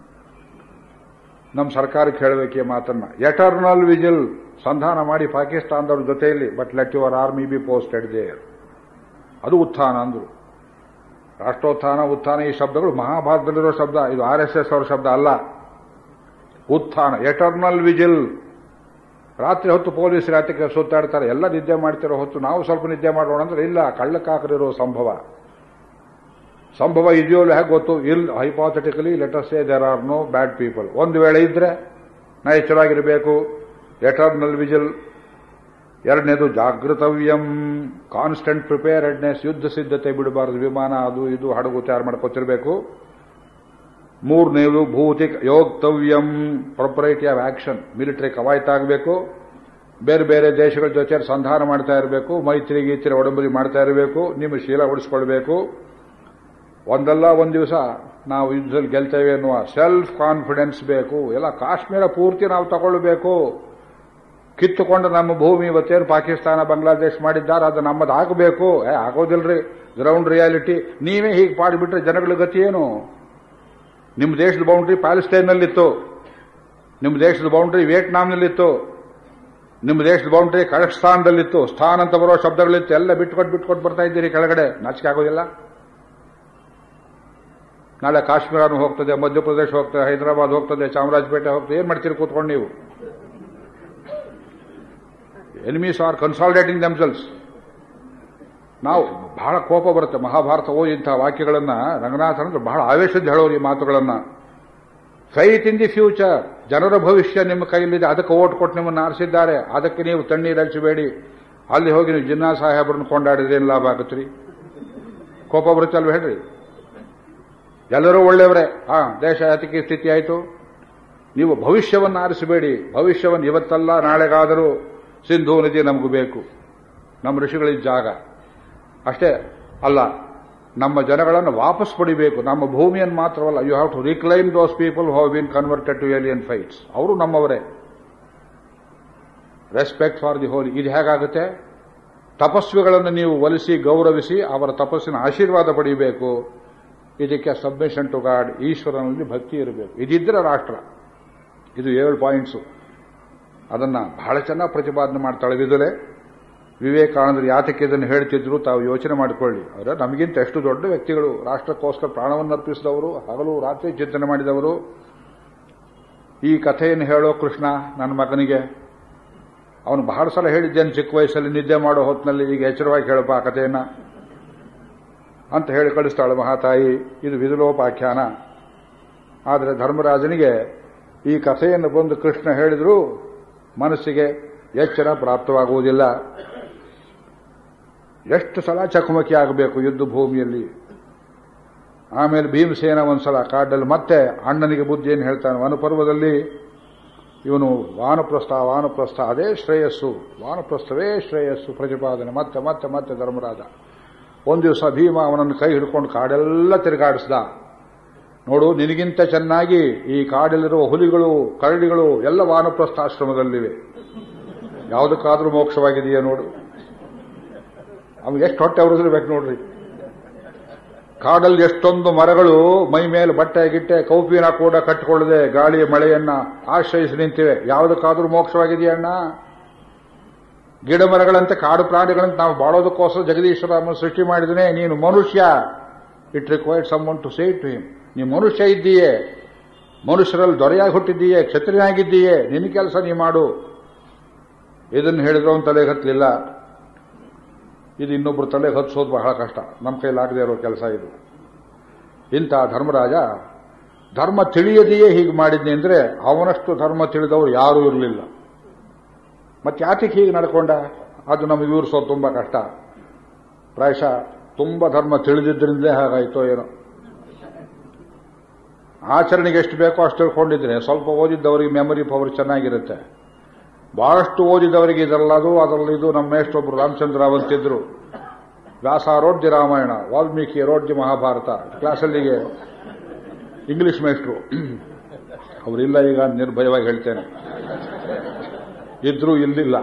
ನಮ್ಮ ಸರ್ಕಾರಕ್ಕೆ ಹೇಳಬೇಕು ಈ ಮಾತನ್ನ ಎಟರ್ನಲ್ ವಿಜಿಲ್ ಸಂಧಾನ ಮಾಡಿ ಪಾಕಿಸ್ತಾನದವ್ರ ಜೊತೆಯಲ್ಲಿ but let your army be posted there ಅದು ಉತ್ಥಾನ ಅಂದ್ರು ರಾಷ್ಟ್ರೋತ್ಥಾನ ಉತ್ಥಾನ ಈ ಶಬ್ದಗಳು ಮಹಾಭಾರತದಲ್ಲಿರೋ ಶಬ್ದ ಇದು ಆರ್ ಎಸ್ ಎಸ್ ಅವರ ಶಬ್ದ ಅಲ್ಲ ಉತ್ಥಾನ ಎಟರ್ನಲ್ ವಿಜಿಲ್ ರಾತ್ರಿ ಹೊತ್ತು ಪೊಲೀಸ್ ರಾತ್ರಿಗೆ ಸುತ್ತಾಡ್ತಾರೆ ಎಲ್ಲ ನಿದ್ದೆ ಮಾಡ್ತಿರೋ ಹೊತ್ತು ನಾವು ಸ್ವಲ್ಪ ನಿದ್ದೆ ಮಾಡೋಣ ಅಂದ್ರೆ ಇಲ್ಲ ಕಳ್ಳಕ್ಕಾಕರಿರೋ ಸಂಭವ ಸಂಭವ ಇದೆಯೋ ಹೇಗೆ ಗೊತ್ತು ಇಲ್ hypothetically let's say there are no bad people ಒಂದು ವೇಳೆ ಇದ್ರೆ ನಾ ಎಚ್ಚರಾಗಿರಬೇಕು ಎಟರ್ನಲ್ ವಿಜಿಲ್ ಎರಡನೇದು ಜಾಗೃತವ್ಯಂ ಕಾನ್ಸ್ಟೆಂಟ್ ಪ್ರಿಪೇರ್ಡ್ನೆಸ್ ಯುದ್ಧ ಸಿದ್ಧತೆ ಬಿಡಬಾರದು ವಿಮಾನ ಅದು ಇದು ಹಡಗು ತಯಾರು ಮಾಡ್ಕೋತಿರ್ಬೇಕು ಮೂರನೇದು ಭೂತಿ ಯೋಕ್ತವ್ಯಂ ಪ್ರೊಪರೈಟಿ ಆಫ್ ಆಕ್ಷನ್ ಮಿಲಿಟರಿ ಕವಾಯತಾಗಬೇಕು ಬೇರೆ ಬೇರೆ ದೇಶಗಳ ಜೊತೆ ಸಂಧಾನ ಮಾಡ್ತಾ ಇರಬೇಕು ಮೈತ್ರಿ ಗೀತ್ರಿ ಒಡಂಬಡಿ ಮಾಡ್ತಾ ಇರಬೇಕು ನಿಮ್ಮ ಶೀಲ ಉಳಿಸ್ಕೊಳ್ಬೇಕು ಒಂದಲ್ಲ ಒಂದು ದಿವಸ ನಾವು ಯುದ್ಧದಲ್ಲಿ ಗೆಲ್ತೇವೆ ಅನ್ನುವ ಸೆಲ್ಫ್ ಕಾನ್ಫಿಡೆನ್ಸ್ ಬೇಕು ಎಲ್ಲ ಕಾಶ್ಮೀರ ಪೂರ್ತಿ ನಾವು ತಗೊಳ್ಬೇಕು ಕಿತ್ತುಕೊಂಡು ನಮ್ಮ ಭೂಮಿ ಇವತ್ತೇನು ಪಾಕಿಸ್ತಾನ ಬಾಂಗ್ಲಾದೇಶ್ ಮಾಡಿದ್ದಾರೆ ಅದು ನಮ್ಮದು ಆಗಬೇಕು ಏ ಆಗೋದಿಲ್ರಿ ಗ್ರೌಂಡ್ ರಿಯಾಲಿಟಿ ನೀವೇ ಹೀಗೆ ಮಾಡಿಬಿಟ್ರೆ ಜನಗಳ ಗತಿ ಏನು ನಿಮ್ಮ ದೇಶದ ಬೌಂಡ್ರಿ ಪ್ಯಾಲೆಸ್ಟೈನ್ನಲ್ಲಿತ್ತು ನಿಮ್ಮ ದೇಶದ ಬೌಂಡ್ರಿ ವಿಯೆಟ್ನಾಂನಲ್ಲಿತ್ತು ನಿಮ್ಮ ದೇಶದ ಬೌಂಡ್ರಿ ಕಜಕ್ಸ್ತಾನದಲ್ಲಿತ್ತು ಸ್ಥಾನ ಅಂತ ಬರೋ ಶಬ್ದಗಳಿತ್ತು ಎಲ್ಲ ಬಿಟ್ಕೊಟ್ಟು ಬಿಟ್ಕೊಟ್ಟು ಬರ್ತಾ ಇದ್ದೀರಿ ಕೆಳಗಡೆ ನಾಚಿಕೆ ಆಗೋದಿಲ್ಲ ನಾಳೆ ಕಾಶ್ಮೀರನೂ ಹೋಗ್ತದೆ ಮಧ್ಯಪ್ರದೇಶ ಹೋಗ್ತದೆ ಹೈದರಾಬಾದ್ ಹೋಗ್ತದೆ ಚಾಮರಾಜಪೇಟೆ ಹೋಗ್ತದೆ ಏನ್ ಮಾಡ್ತೀರಿ ಕೂತ್ಕೊಂಡು ನೀವು ಎನಿಮೀಸ್ ಆರ್ ಕನ್ಸಾಲ್ಟೇಟಿಂಗ್ ದೆಮ್ಸೆಲ್ಸ್ ನಾವು ಬಹಳ ಕೋಪ ಬರುತ್ತೆ ಮಹಾಭಾರತ ಓದಿ ಇಂತಹ ವಾಕ್ಯಗಳನ್ನ ರಂಗನಾಥನಂದ್ರೆ ಬಹಳ ಆವೇಶದ ಹೇಳೋರು ಈ ಮಾತುಗಳನ್ನ ಫೈತ್ ಇನ್ ದಿ ಫ್ಯೂಚರ್ ಜನರ ಭವಿಷ್ಯ ನಿಮ್ಮ ಕೈಲಿದೆ ಅದಕ್ಕೆ ಓಟ್ ಕೊಟ್ಟು ನಿಮ್ಮನ್ನು ಆರಿಸಿದ್ದಾರೆ ಅದಕ್ಕೆ ನೀವು ತಣ್ಣೀರು ಹಚ್ಚಬೇಡಿ ಅಲ್ಲಿ ಹೋಗಿ ನೀವು ಜಿನ್ನಾ ಸಾಹೇಬ್ರನ್ನ ಕೊಂಡಾಡಿದ್ರೆ ಏನು ಲಾಭ ಆಗುತ್ತೆ ರೀ ಕೋಪ ಬರುತ್ತಲ್ವ ಹೇಳ್ರಿ ಎಲ್ಲರೂ ಒಳ್ಳೆಯವರೇ ಹಾ ದೇಶ ಯಾತಕ್ಕೆ ಸ್ಥಿತಿ ಆಯಿತು ನೀವು ಭವಿಷ್ಯವನ್ನು ಆರಿಸಬೇಡಿ ಭವಿಷ್ಯವನ್ನು ಇವತ್ತಲ್ಲ ನಾಳೆಗಾದರೂ ಸಿಂಧೂ ನದಿ ನಮಗೂ ಬೇಕು ನಮ್ಮ ಋಷಿಗಳಿದ್ದ ಜಾಗ ಅಷ್ಟೇ ಅಲ್ಲ ನಮ್ಮ ಜನಗಳನ್ನು ವಾಪಸ್ ಪಡಿಬೇಕು ನಮ್ಮ ಭೂಮಿಯನ್ನು ಮಾತ್ರವಲ್ಲ you have to reclaim those people how been converted to alien faiths ಅವರು ನಮ್ಮವರೇ ರೆಸ್ಪೆಕ್ಟ್ ಫಾರ್ ದಿ ಹೋಲಿ ಇದು ಹೇಗಾಗುತ್ತೆ ತಪಸ್ವಿಗಳನ್ನು ನೀವು ಒಲಿಸಿ ಗೌರವಿಸಿ ಅವರ ತಪಸ್ಸಿನ ಆಶೀರ್ವಾದ ಪಡೆಯಬೇಕು ಇದಕ್ಕೆ ಸಬ್ಮಿಷನ್ ಟು ಗಾಡ್ ಈಶ್ವರನಲ್ಲಿ ಭಕ್ತಿ ಇರಬೇಕು ಇದಿದ್ರೆ ರಾಷ್ಟ್ರ ಇದು ಏಳು ಪಾಯಿಂಟ್ಸು ಅದನ್ನ ಬಹಳ ಚೆನ್ನಾಗಿ ಪ್ರತಿಪಾದನೆ ಮಾಡ್ತಾಳೆ ವಿದುಲೆ ವಿವೇಕಾನಂದರು ಯಾತಕ್ಕೆ ಇದನ್ನು ಹೇಳ್ತಿದ್ರು ತಾವು ಯೋಚನೆ ಮಾಡಿಕೊಳ್ಳಿ ಅವರ ನಮಗಿಂತ ಎಷ್ಟು ದೊಡ್ಡ ವ್ಯಕ್ತಿಗಳು ರಾಷ್ಟ್ರಕ್ಕೋಸ್ಕರ ಪ್ರಾಣವನ್ನು ಅರ್ಪಿಸಿದವರು ಹಗಲು ರಾತ್ರಿ ಚಿಂತನೆ ಮಾಡಿದವರು ಈ ಕಥೆಯನ್ನು ಹೇಳೋ ಕೃಷ್ಣ ನನ್ನ ಮಗನಿಗೆ ಅವನು ಬಹಳ ಸಲ ಹೇಳಿದ್ದೇನೆ ಚಿಕ್ಕ ವಯಸ್ಸಲ್ಲಿ ನಿದ್ದೆ ಮಾಡೋ ಹೊತ್ತಿನಲ್ಲಿ ಈಗ ಎಚ್ಚರವಾಗಿ ಹೇಳಪ್ಪ ಆ ಕಥೆಯನ್ನ ಅಂತ ಹೇಳಿ ಕಳಿಸ್ತಾಳೆ ಮಹಾತಾಯಿ ಇದು ವಿದುಲೋಪಾಖ್ಯಾನ ಆದರೆ ಧರ್ಮರಾಜನಿಗೆ ಈ ಕಥೆಯನ್ನು ಬಂದು ಕೃಷ್ಣ ಹೇಳಿದ್ರು ಮನಸ್ಸಿಗೆ ಎಚ್ಚರ ಪ್ರಾಪ್ತವಾಗುವುದಿಲ್ಲ ಎಷ್ಟು ಸಲ ಚಕಮಕಿ ಆಗಬೇಕು ಯುದ್ಧ ಭೂಮಿಯಲ್ಲಿ ಆಮೇಲೆ ಭೀಮಸೇನ ಒಂದ್ಸಲ ಕಾಡಲ್ಲಿ ಮತ್ತೆ ಅಣ್ಣನಿಗೆ ಬುದ್ಧಿಯನ್ನು ಹೇಳ್ತಾನೆ ವನಪರ್ವದಲ್ಲಿ ಇವನು ವಾನಪ್ರಸ್ಥ ವಾನಪ್ರಸ್ಥ ಅದೇ ಶ್ರೇಯಸ್ಸು ವಾನಪ್ರಸ್ಥವೇ ಶ್ರೇಯಸ್ಸು ಪ್ರತಿಪಾದನೆ ಮತ್ತೆ ಮತ್ತೆ ಮತ್ತೆ ಧರ್ಮರಾಜ ಒಂದು ದಿವಸ ಭೀಮ ಅವನನ್ನು ಕೈ ಹಿಡ್ಕೊಂಡು ಕಾಡೆಲ್ಲ ತಿರುಗಾಡಿಸ್ದ ನೋಡು ನಿನಗಿಂತ ಚೆನ್ನಾಗಿ ಈ ಕಾಡಲ್ಲಿರುವ ಹುಲಿಗಳು ಕರಡಿಗಳು ಎಲ್ಲ ವಾನಪ್ರಸ್ಥಾಶ್ರಮದಲ್ಲಿವೆ ಯಾವುದಕ್ಕಾದ್ರೂ ಮೋಕ್ಷವಾಗಿದೆಯಾ ನೋಡು ಅವ್ನು ಎಷ್ಟು ಹೊಟ್ಟೆ ಅವರಿರ್ಬೇಕು ನೋಡ್ರಿ ಕಾಡಲ್ಲಿ ಎಷ್ಟೊಂದು ಮರಗಳು ಮೈ ಮೇಲೆ ಬಟ್ಟೆ ಗಿಟ್ಟೆ ಕೌಪಿನ ಕೂಡ ಕಟ್ಟಿಕೊಳ್ಳದೆ ಗಾಳಿಯ ಮಳೆಯನ್ನ ಆಶ್ರಯಿಸಿ ನಿಂತಿವೆ ಯಾವುದಕ್ಕಾದ್ರೂ ಮೋಕ್ಷವಾಗಿದೆಯಣ್ಣ ಗಿಡ ಮರಗಳಂತೆ ಕಾಡು ಪ್ರಾಣಿಗಳಂತೆ ನಾವು ಬಾಳೋದಕ್ಕೋಸ್ಕರ ಜಗದೀಶ್ವರ ಸೃಷ್ಟಿ ಮಾಡಿದನೆ ನೀನು ಮನುಷ್ಯ it required someone to say to him ನೀನು ಮನುಷ್ಯ ಇದ್ದೀಯೇ ಮನುಷ್ಯರಲ್ಲಿ ದೊರೆಯಾಗಿ ಹುಟ್ಟಿದ್ದೀಯೇ ಕ್ಷತ್ರಿಯಾಗಿದ್ದೀಯೇ ನಿನ್ನ ಕೆಲಸ ನೀ ಮಾಡು ಇದನ್ನು ಹೇಳಿದ್ರು ಅವನ ತಲೆಗೆ ಹತ್ತಲಿಲ್ಲ ಇದು ಇನ್ನೊಬ್ರು ತಲೆಗೆ ಹತ್ಸೋದು ಬಹಳ ಕಷ್ಟ ನಮ್ಮ ಕೈಲಾಗದೇ ಇರೋ ಕೆಲಸ ಇದು ಇಂಥ ಧರ್ಮರಾಜ ಧರ್ಮ ತಿಳಿಯದೆಯೇ ಹೀಗೆ ಮಾಡಿದ್ನಿ ಅಂದ್ರೆ ಅವನಷ್ಟು ಧರ್ಮ ತಿಳಿದವರು ಯಾರೂ ಇರಲಿಲ್ಲ ಮತ್ತೆ ಯಾತಕ್ಕೆ ಹೀಗೆ ನಡ್ಕೊಂಡ ಅದು ನಮಗೆ ವಿವರಿಸೋದು ತುಂಬಾ ಕಷ್ಟ ಪ್ರಾಯಶಃ ತುಂಬಾ ಧರ್ಮ ತಿಳಿದಿದ್ದರಿಂದಲೇ ಹಾಗಾಯ್ತೋ ಏನೋ ಆಚರಣೆಗೆ ಎಷ್ಟು ಬೇಕೋ ಅಷ್ಟು ತಿಳ್ಕೊಂಡಿದ್ರೆ ಸ್ವಲ್ಪ ಓದಿದ್ದವರಿಗೆ ಮೆಮೊರಿ ಪವರ್ ಚೆನ್ನಾಗಿರುತ್ತೆ ಬಹಳಷ್ಟು ಓದಿದವರಿಗೆ ಇದರಲ್ಲದು ಅದರಲ್ಲಿ ಇದು ನಮ್ಮ ಮೇಷ್ಟೊಬ್ರು ರಾಮಚಂದ್ರ ಅವಂತಿದ್ರು ವ್ಯಾಸ ರೋಡ್ಯ ರಾಮಾಯಣ ವಾಲ್ಮೀಕಿ ರೋಡ್ಯ ಮಹಾಭಾರತ ಕ್ಲಾಸಲ್ಲಿಗೆ ಇಂಗ್ಲಿಷ್ ಮೇಷ್ಟ್ರು ಅವರಿಲ್ಲ ಈಗ ನಿರ್ಭಯವಾಗಿ ಹೇಳ್ತೇನೆ ಇದ್ರು ಇಲ್ಲಿಲ್ಲ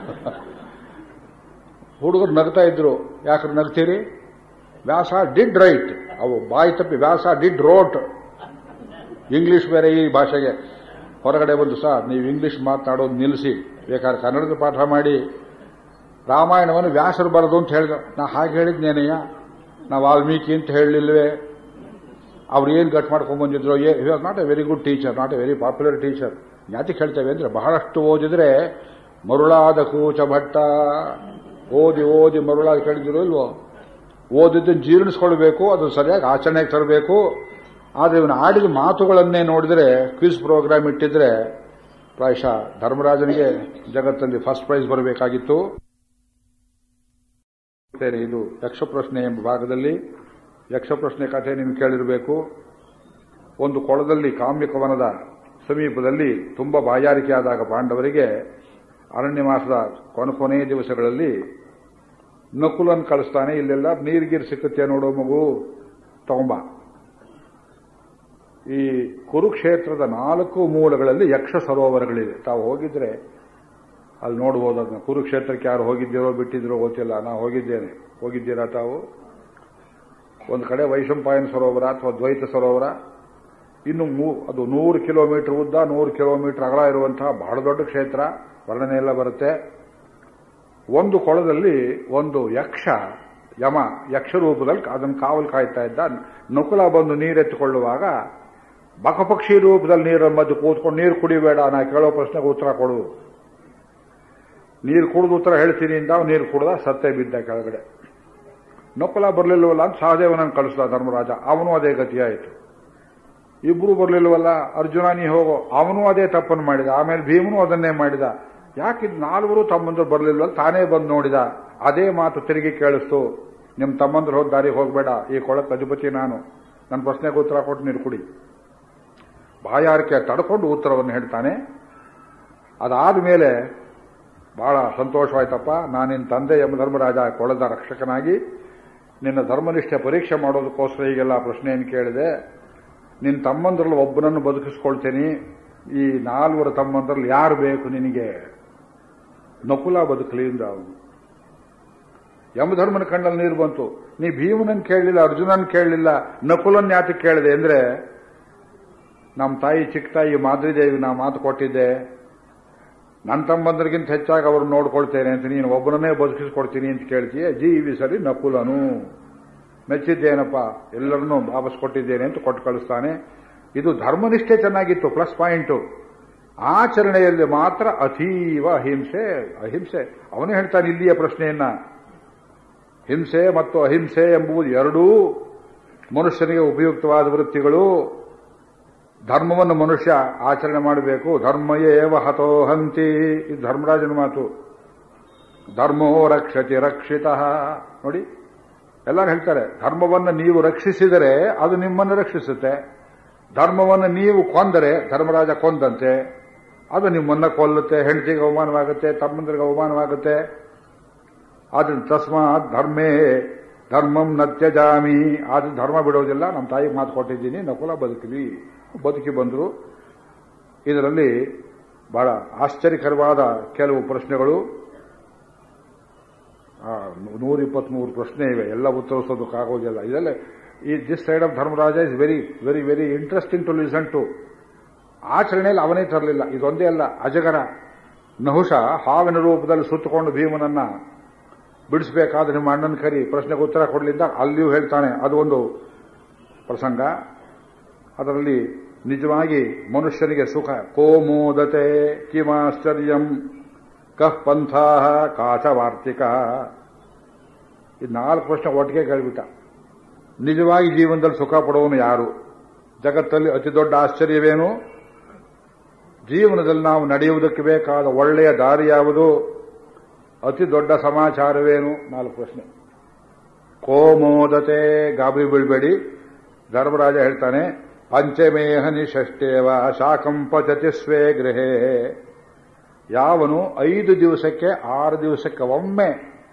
ಹುಡುಗರು ನಗ್ತಾ ಇದ್ರು ಯಾಕ್ರೆ ನಗ್ತೀರಿ ವ್ಯಾಸ ಡಿಡ್ ರೈಟ್ ಅವು ಬಾಯಿ ತಪ್ಪಿ ವ್ಯಾಸ ಡಿಡ್ ರೋಟ್ ಇಂಗ್ಲಿಷ್ ಬೇರೆ ಈ ಭಾಷೆಗೆ ಹೊರಗಡೆ ಬಂದು ಸರ್ ನೀವು ಇಂಗ್ಲಿಷ್ ಮಾತನಾಡೋದು ನಿಲ್ಲಿಸಿ ಬೇಕಾದ್ರೆ ಕನ್ನಡದ ಪಾಠ ಮಾಡಿ ರಾಮಾಯಣವನ್ನು ವ್ಯಾಸರು ಬರೋದು ಅಂತ ಹೇಳಿದ ನಾ ಹಾಗೆ ಹೇಳಿದ್ನೇನಯ್ಯ ನಾ ವಾಲ್ಮೀಕಿ ಅಂತ ಹೇಳಲಿಲ್ವೇ ಅವ್ರು ಏನು ಗಟ್ ಮಾಡ್ಕೊಂಡ್ ಬಂದಿದ್ರು he was not a very good teacher not a very popular teacher ಯಾತಿಗೆ ಹೇಳ್ತೇವೆ ಅಂದ್ರೆ ಬಹಳಷ್ಟು ಓದಿದ್ರೆ ಮರುಳಾದ ಕೂಚ ಭಟ್ಟ ಓದಿ ಓದಿ ಮರುಳಾದ ಕೇಳಿದ್ರು ಇಲ್ವೋ ಓದಿದ್ದನ್ನು ಜೀರ್ಣಿಸ್ಕೊಳ್ಬೇಕು ಅದು ಸರಿಯಾಗಿ ಆಚರಣೆಗೆ ತರಬೇಕು ಆದರೆ ಇವನು ಆಡಿದ ಮಾತುಗಳನ್ನೇ ನೋಡಿದ್ರೆ ಕ್ವಿಸ್ ಪ್ರೋಗ್ರಾಮ್ ಇಟ್ಟಿದ್ರೆ ಪ್ರಾಯಶಃ ಧರ್ಮರಾಜನಿಗೆ ಜಗತ್ತಲ್ಲಿ ಫಸ್ಟ್ ಪ್ರೈಸ್ ಬರಬೇಕಾಗಿತ್ತು ಇದು ಯಕ್ಷ ಪ್ರಶ್ನೆ ಎಂಬ ಭಾಗದಲ್ಲಿ ಯಕ್ಷ ಪ್ರಶ್ನೆ ಕಥೆ ನಿಮ್ಗೆ ಕೇಳಿರಬೇಕು ಒಂದು ಕೊಳದಲ್ಲಿ ಕಾಮ್ಯಕವನದ ಸಮೀಪದಲ್ಲಿ ತುಂಬಾ ಬಾಯಾರಿಕೆ ಆದಾಗ ಪಾಂಡವರಿಗೆ ಅರಣ್ಯ ಮಾಸದ ಕೊನೆ ಕೊನೆಯ ದಿವಸಗಳಲ್ಲಿ ನಕುಲನ್ ಕಳಿಸ್ತಾನೆ ಇಲ್ಲೆಲ್ಲ ನೀರ್ಗೀರ್ ಸಿಕ್ಕುತ್ತೆ ನೋಡೋ ಮಗು ತಗೊಂಬ ಈ ಕುರುಕ್ಷೇತ್ರದ ನಾಲ್ಕು ಮೂಲಗಳಲ್ಲಿ ಯಕ್ಷ ಸರೋವರಗಳಿವೆ ತಾವು ಹೋಗಿದ್ರೆ ಅಲ್ಲಿ ನೋಡ್ಬೋದು ಅದನ್ನ ಕುರುಕ್ಷೇತ್ರಕ್ಕೆ ಯಾರು ಹೋಗಿದ್ದೀರೋ ಬಿಟ್ಟಿದ್ದೀರೋ ಗೊತ್ತಿಲ್ಲ ನಾ ಹೋಗಿದ್ದೇನೆ ಹೋಗಿದ್ದೀರಾ ತಾವು ಒಂದು ಕಡೆ ವೈಶಂಪಾಯನ ಸರೋವರ ಅಥವಾ ದ್ವೈತ ಸರೋವರ ಇನ್ನು ಮೂ- ಅದು ನೂರು ಕಿಲೋಮೀಟರ್ ಉದ್ದ ನೂರು ಕಿಲೋಮೀಟರ್ ಅಗಲ ಇರುವಂತಹ ಬಹಳ ದೊಡ್ಡ ಕ್ಷೇತ್ರ ವರ್ಣನೆ ಎಲ್ಲ ಬರುತ್ತೆ ಒಂದು ಕೊಳದಲ್ಲಿ ಒಂದು ಯಕ್ಷ ಯಮ ಯಕ್ಷ ರೂಪದಲ್ಲಿ ಅದನ್ನು ಕಾವಲು ಕಾಯ್ತಾ ಇದ್ದ ನಕುಲ ಬಂದು ನೀರೆತ್ತಿಕೊಳ್ಳುವಾಗ ಬಕಪಕ್ಷಿ ರೂಪದಲ್ಲಿ ನೀರ ಮಧ್ಯೆ ಕೂತ್ಕೊಂಡು ನೀರು ಕುಡಿಬೇಡ ನಾ ಕೇಳೋ ಪ್ರಶ್ನೆಗೆ ಉತ್ತರ ಕೊಡು ನೀರು ಕುಡಿದು ಉತ್ತರ ಹೇಳ್ತೀನಿ ಅಂತ ಅವ್ನು ನೀರು ಕುಡ್ದ ಸತ್ತೇ ಬಿದ್ದ ಕೆಳಗಡೆ ನಕುಲ ಬರಲಿಲ್ವಲ್ಲ ಅಂತ ಸಹದೇವನನ್ನು ಕಳಿಸ್ದ ಧರ್ಮರಾಜ ಅವನು ಅದೇ ಗತಿಯಾಯಿತು ಇಬ್ರು ಬರಲಿಲ್ವಲ್ಲ ಅರ್ಜುನ ನೀ ಹೋಗೋ ಅವನು ಅದೇ ತಪ್ಪನ್ನು ಮಾಡಿದ ಆಮೇಲೆ ಭೀಮನು ಅದನ್ನೇ ಮಾಡಿದ ಯಾಕಿದ್ ನಾಲ್ವರು ತಮ್ಮಂದ್ರು ಬರಲಿಲ್ವಲ್ಲ ತಾನೇ ಬಂದು ನೋಡಿದ ಅದೇ ಮಾತು ತಿರುಗಿ ಕೇಳಿಸ್ತು ನಿಮ್ಮ ತಮ್ಮಂದ್ರು ಹೋದ ದಾರಿಗೆ ಹೋಗಬೇಡ ಈ ಕೊಳಕ್ಕೆ ಅಧಿಪತಿ ನಾನು ನನ್ನ ಪ್ರಶ್ನೆಗೆ ಉತ್ತರ ಕೊಟ್ಟು ನೀರು ಕುಡಿ ಬಾಯಾರಿಕೆ ತಡ್ಕೊಂಡು ಉತ್ತರವನ್ನು ಹೇಳ್ತಾನೆ ಅದಾದ ಮೇಲೆ ಬಹಳ ಸಂತೋಷವಾಯ್ತಪ್ಪ ನಾನು ನಿನ್ನ ತಂದೆ ಎಂಬ ಧರ್ಮರಾಜ ಕೊಳದ ರಕ್ಷಕನಾಗಿ ನಿನ್ನ ಧರ್ಮನಿಷ್ಠೆ ಪರೀಕ್ಷೆ ಮಾಡೋದಕ್ಕೋಸ್ಕರ ಹೀಗೆಲ್ಲ ಪ್ರಶ್ನೆಯನ್ನು ಕೇಳಿದೆ ನಿನ್ನ ತಮ್ಮಂದ್ರಲ್ಲಿ ಒಬ್ಬನನ್ನು ಬದುಕಿಸ್ಕೊಳ್ತೀನಿ ಈ ನಾಲ್ವರ ತಮ್ಮಂದ್ರಲ್ಲಿ ಯಾರು ಬೇಕು ನಿನಗೆ ನಕುಲ ಬದುಕಲಿ ಅಂದ ಅವನು ಯಮಧರ್ಮನ ಕಣ್ಣಲ್ಲಿ ನೀರು ಬಂತು ನೀ ಭೀಮನನ್ನು ಕೇಳಲಿಲ್ಲ ಅರ್ಜುನನ್ ಕೇಳಲಿಲ್ಲ ನಕುಲನ್ ಯಾತಕ್ಕೆ ಕೇಳಿದೆ ಅಂದ್ರೆ ನಮ್ಮ ತಾಯಿ ಚಿಕ್ಕ ತಾಯಿ ಮಾದ್ರಿದೇವಿ ನಾ ಮಾತು ಕೊಟ್ಟಿದ್ದೆ ನನ್ನ ತಮ್ಮಂದ್ರಿಗಿಂತ ಹೆಚ್ಚಾಗಿ ಅವ್ರು ನೋಡ್ಕೊಳ್ತೇನೆ ಅಂತ ನೀನು ಒಬ್ಬನನ್ನೇ ಬದುಕಿಸ್ಕೊಡ್ತೀನಿ ಅಂತ ಕೇಳ್ತೀಯ ಜೀವಿಸಲಿ ನಕುಲನು ಮೆಚ್ಚಿದ್ದೇನಪ್ಪ ಎಲ್ಲರನ್ನೂ ವಾಪಸ್ ಕೊಟ್ಟಿದ್ದೇನೆ ಅಂತ ಕೊಟ್ಟು ಕಳಿಸ್ತಾನೆ ಇದು ಧರ್ಮನಿಷ್ಠೆ ಚೆನ್ನಾಗಿತ್ತು ಪ್ಲಸ್ ಪಾಯಿಂಟು ಆಚರಣೆಯಲ್ಲಿ ಮಾತ್ರ ಅತೀವ ಅಹಿಂಸೆ ಅಹಿಂಸೆ ಅವನೇ ಹೇಳ್ತಾನೆ ಇಲ್ಲಿಯ ಪ್ರಶ್ನೆಯನ್ನ ಹಿಂಸೆ ಮತ್ತು ಅಹಿಂಸೆ ಎಂಬುದು ಎರಡೂ ಮನುಷ್ಯನಿಗೆ ಉಪಯುಕ್ತವಾದ ವೃತ್ತಿಗಳು ಧರ್ಮವನ್ನು ಮನುಷ್ಯ ಆಚರಣೆ ಮಾಡಬೇಕು ಧರ್ಮಯೇವ ಹತೋ ಹಂತಿ ಇದು ಧರ್ಮರಾಜನ ಮಾತು ಧರ್ಮೋ ರಕ್ಷತಿ ರಕ್ಷಿತ ನೋಡಿ ಎಲ್ಲರೂ ಹೇಳ್ತಾರೆ ಧರ್ಮವನ್ನು ನೀವು ರಕ್ಷಿಸಿದರೆ ಅದು ನಿಮ್ಮನ್ನು ರಕ್ಷಿಸುತ್ತೆ ಧರ್ಮವನ್ನು ನೀವು ಕೊಂದರೆ ಧರ್ಮರಾಜ ಕೊಂದಂತೆ ಅದು ನಿಮ್ಮನ್ನ ಕೊಲ್ಲುತ್ತೆ ಹೆಂಡತಿಗೆ ಅವಮಾನವಾಗುತ್ತೆ ತಮ್ಮಂದ್ರಿಗೆ ಅವಮಾನವಾಗುತ್ತೆ ಆದ್ರೆ ತಸ್ಮಾತ್ ಧರ್ಮೇ ಧರ್ಮಂ ನತ್ಯಜಾಮಿ ಆದ್ರೆ ಧರ್ಮ ಬಿಡೋದಿಲ್ಲ ನಮ್ಮ ತಾಯಿಗೆ ಮಾತು ಕೊಟ್ಟಿದ್ದೀನಿ ನಕುಲ ಬದುಕಲಿ ಬದುಕಿ ಬಂದರು ಇದರಲ್ಲಿ ಬಹಳ ಆಶ್ಚರ್ಯಕರವಾದ ಕೆಲವು ಪ್ರಶ್ನೆಗಳು ನೂರ ಇಪ್ಪತ್ಮೂರು ಪ್ರಶ್ನೆ ಇವೆ ಎಲ್ಲ ಉತ್ತರಿಸೋದಕ್ಕಾಗೋದಿಲ್ಲ ಇದೆಲ್ಲ ಈ this side of Dharmaraja is very very very interesting to listen to ಆಚರಣೆಯಲ್ಲಿ ಅವನೇ ತರಲಿಲ್ಲ ಇದೊಂದೇ ಅಲ್ಲ ಅಜಗರ ನಹುಷ ಹಾವಿನ ರೂಪದಲ್ಲಿ ಸುತ್ತಕೊಂಡು ಭೀಮನನ್ನ ಬಿಡಿಸಬೇಕಾದ್ರೆ ನಿಮ್ಮ ಅಣ್ಣನ ಕರಿ ಪ್ರಶ್ನೆಗೆ ಉತ್ತರ ಕೊಡಲಿದ್ದ ಅಲ್ಲಿಯೂ ಹೇಳ್ತಾನೆ ಅದು ಒಂದು ಪ್ರಸಂಗ ಅದರಲ್ಲಿ ನಿಜವಾಗಿ ಮನುಷ್ಯನಿಗೆ ಸುಖ ಕೋಮೋದತೆ ಕಿಮಾಶ್ಚರ್ಯಂ ಕಃ ಪಂಥ ಕಾಚ ವಾರ್ತಿಕ ಈ ನಾಲ್ಕು ಪ್ರಶ್ನೆ ಒಟ್ಟಿಗೆ ಕೇಳ್ಬಿಟ್ಟ ನಿಜವಾಗಿ ಜೀವನದಲ್ಲಿ ಸುಖ ಪಡುವವನು ಯಾರು ಜಗತ್ತಲ್ಲಿ ಅತಿ ದೊಡ್ಡ ಆಶ್ಚರ್ಯವೇನು ಜೀವನದಲ್ಲಿ ನಾವು ನಡೆಯುವುದಕ್ಕೆ ಬೇಕಾದ ಒಳ್ಳೆಯ ದಾರಿ ಯಾವುದು ಅತಿ ದೊಡ್ಡ ಸಮಾಚಾರವೇನು ನಾಲ್ಕು ಪ್ರಶ್ನೆ ಕೋಮೋದತೆ ಗಾಬರಿ ಬೀಳ್ಬೇಡಿ ಧರ್ಮರಾಜ ಹೇಳ್ತಾನೆ ಪಂಚಮೇಹ ನಿಷಷ್ಟೇವ ಶಾಕಂ ಪಚತಿ ಸ್ವೇ ಗೃಹೇ ಯಾವನು ಐದು ದಿವಸಕ್ಕೆ ಆರು ದಿವಸಕ್ಕೆ ಒಮ್ಮೆ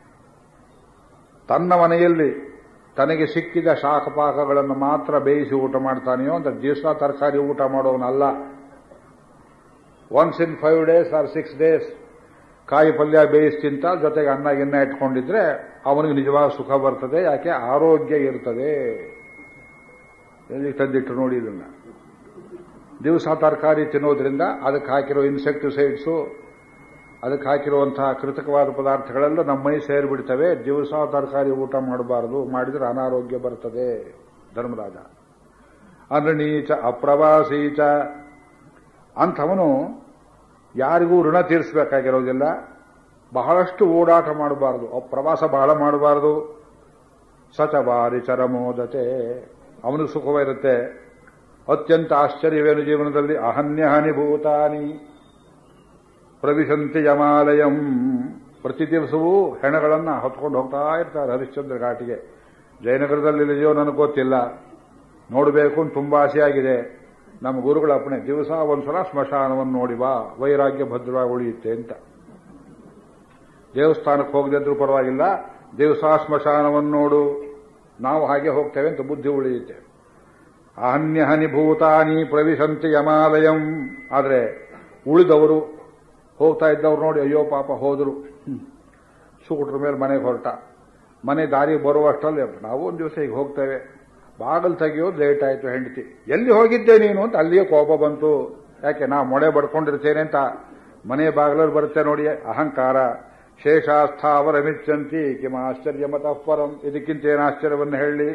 ತನ್ನ ಮನೆಯಲ್ಲಿ ತನಗೆ ಸಿಕ್ಕಿದ ಶಾಖಪಾಕಗಳನ್ನು ಮಾತ್ರ ಬೇಯಿಸಿ ಊಟ ಮಾಡ್ತಾನೆಯೋ ಅಂತ ದಿವಸ ತರಕಾರಿ ಊಟ ಮಾಡೋನಲ್ಲ once in five days or six days ಕಾಯಿ ಪಲ್ಯ ಬೇಯಿಸಿ ತಿಂತ ಜೊತೆಗೆ ಅನ್ನ ಗಿನ್ನ ಇಟ್ಕೊಂಡಿದ್ರೆ ಅವನಿಗೆ ನಿಜವಾದ ಸುಖ ಬರ್ತದೆ ಯಾಕೆ ಆರೋಗ್ಯ ಇರ್ತದೆ ಎಲ್ಲಿ ತಂದಿಟ್ಟು ನೋಡಿ ಇದನ್ನ ದಿವಸ ತರಕಾರಿ ತಿನ್ನೋದ್ರಿಂದ ಅದಕ್ಕೆ ಹಾಕಿರೋ ಇನ್ಸೆಕ್ಟಿಸೈಡ್ಸು ಅದಕ್ಕೆ ಹಾಕಿರುವಂತಹ ಕೃತಕವಾದ ಪದಾರ್ಥಗಳೆಲ್ಲ ನಮ್ಮ ಮೈ ಸೇರಿಬಿಡ್ತವೆ ದಿವಸ ತರಕಾರಿ ಊಟ ಮಾಡಬಾರದು ಮಾಡಿದ್ರೆ ಅನಾರೋಗ್ಯ ಬರ್ತದೆ ಧರ್ಮರಾಜ ಅನಣೀಚ ಅಪ್ರವಾಸೀಚ ಅಂಥವನು ಯಾರಿಗೂ ಋಣ ತೀರಿಸಬೇಕಾಗಿರೋದಿಲ್ಲ ಬಹಳಷ್ಟು ಓಡಾಟ ಮಾಡಬಾರದು ಪ್ರವಾಸ ಬಹಳ ಮಾಡಬಾರದು ಸಚಬಾರಿ ಚರಮೋದತೆ ಅವನಿಗೆ ಸುಖವಿರುತ್ತೆ ಅತ್ಯಂತ ಆಶ್ಚರ್ಯವೇನು ಜೀವನದಲ್ಲಿ ಅಹನ್ಯಹಾನಿ ಭೂತಾನಿ ಪ್ರವಿಶಂತಿ ಯಮಾಲಯಂ ಪ್ರತಿ ದಿವಸವೂ ಹೆಣಗಳನ್ನು ಹೊತ್ಕೊಂಡು ಹೋಗ್ತಾ ಇರ್ತಾರೆ ಹರಿಶ್ಚಂದ್ರ ಘಾಟಿಗೆ ಜಯನಗರದಲ್ಲಿ ಇದೆಯೋ ನನಗೆ ಗೊತ್ತಿಲ್ಲ ನೋಡಬೇಕು ಅಂತ ತುಂಬಾ ಆಸೆಯಾಗಿದೆ ನಮ್ಮ ಗುರುಗಳ ಅಪ್ಪಣೆ ದಿವಸ ಒಂದ್ಸಲ ಸ್ಮಶಾನವನ್ನು ನೋಡಿ ಬಾ ವೈರಾಗ್ಯ ಭದ್ರವಾಗಿ ಉಳಿಯುತ್ತೆ ಅಂತ ದೇವಸ್ಥಾನಕ್ಕೆ ಹೋಗದಿದ್ರು ಪರವಾಗಿಲ್ಲ ದಿವಸ ಸ್ಮಶಾನವನ್ನು ನೋಡು ನಾವು ಹಾಗೆ ಹೋಗ್ತೇವೆ ಅಂತ ಬುದ್ಧಿ ಉಳಿಯುತ್ತೆ ಅಹನ್ಯಹನಿ ಭೂತಾನಿ ಪ್ರವಿಶಂತಿ ಯಮಾಲಯಂ ಆದರೆ ಉಳಿದವರು ಹೋಗ್ತಾ ಇದ್ದವ್ರು ನೋಡಿ ಅಯ್ಯೋ ಪಾಪ ಹೋದ್ರು ಸೂಟ್ರ ಮೇಲೆ ಮನೆಗೆ ಹೊರಟ ಮನೆ ದಾರಿ ಬರುವಷ್ಟರಲ್ಲಿ ನಾವು ಒಂದು ದಿವಸ ಈಗ ಹೋಗ್ತೇವೆ ಬಾಗಲ್ ತೆಗೆಯೋದು ಲೇಟ್ ಆಯಿತು ಹೆಂಡತಿ ಎಲ್ಲಿ ಹೋಗಿದ್ದೆ ನೀನು ಅಂತ ಅಲ್ಲಿಯೇ ಕೋಪ ಬಂತು ಯಾಕೆ ನಾ ಮೊಳೆ ಬಡ್ಕೊಂಡಿರ್ತೇನೆ ಅಂತ ಮನೆ ಬಾಗಿಲಲ್ಲಿ ಬರುತ್ತೆ ನೋಡಿ ಅಹಂಕಾರ ಶೇಷಾಸ್ಥಾವರ ಮಿಚ್ಚಂತಿ ಕಿಮ ಆಶ್ಚರ್ಯ ಮತಃಪರಂ ಇದಕ್ಕಿಂತ ಏನು ಆಶ್ಚರ್ಯವನ್ನು ಹೇಳಿ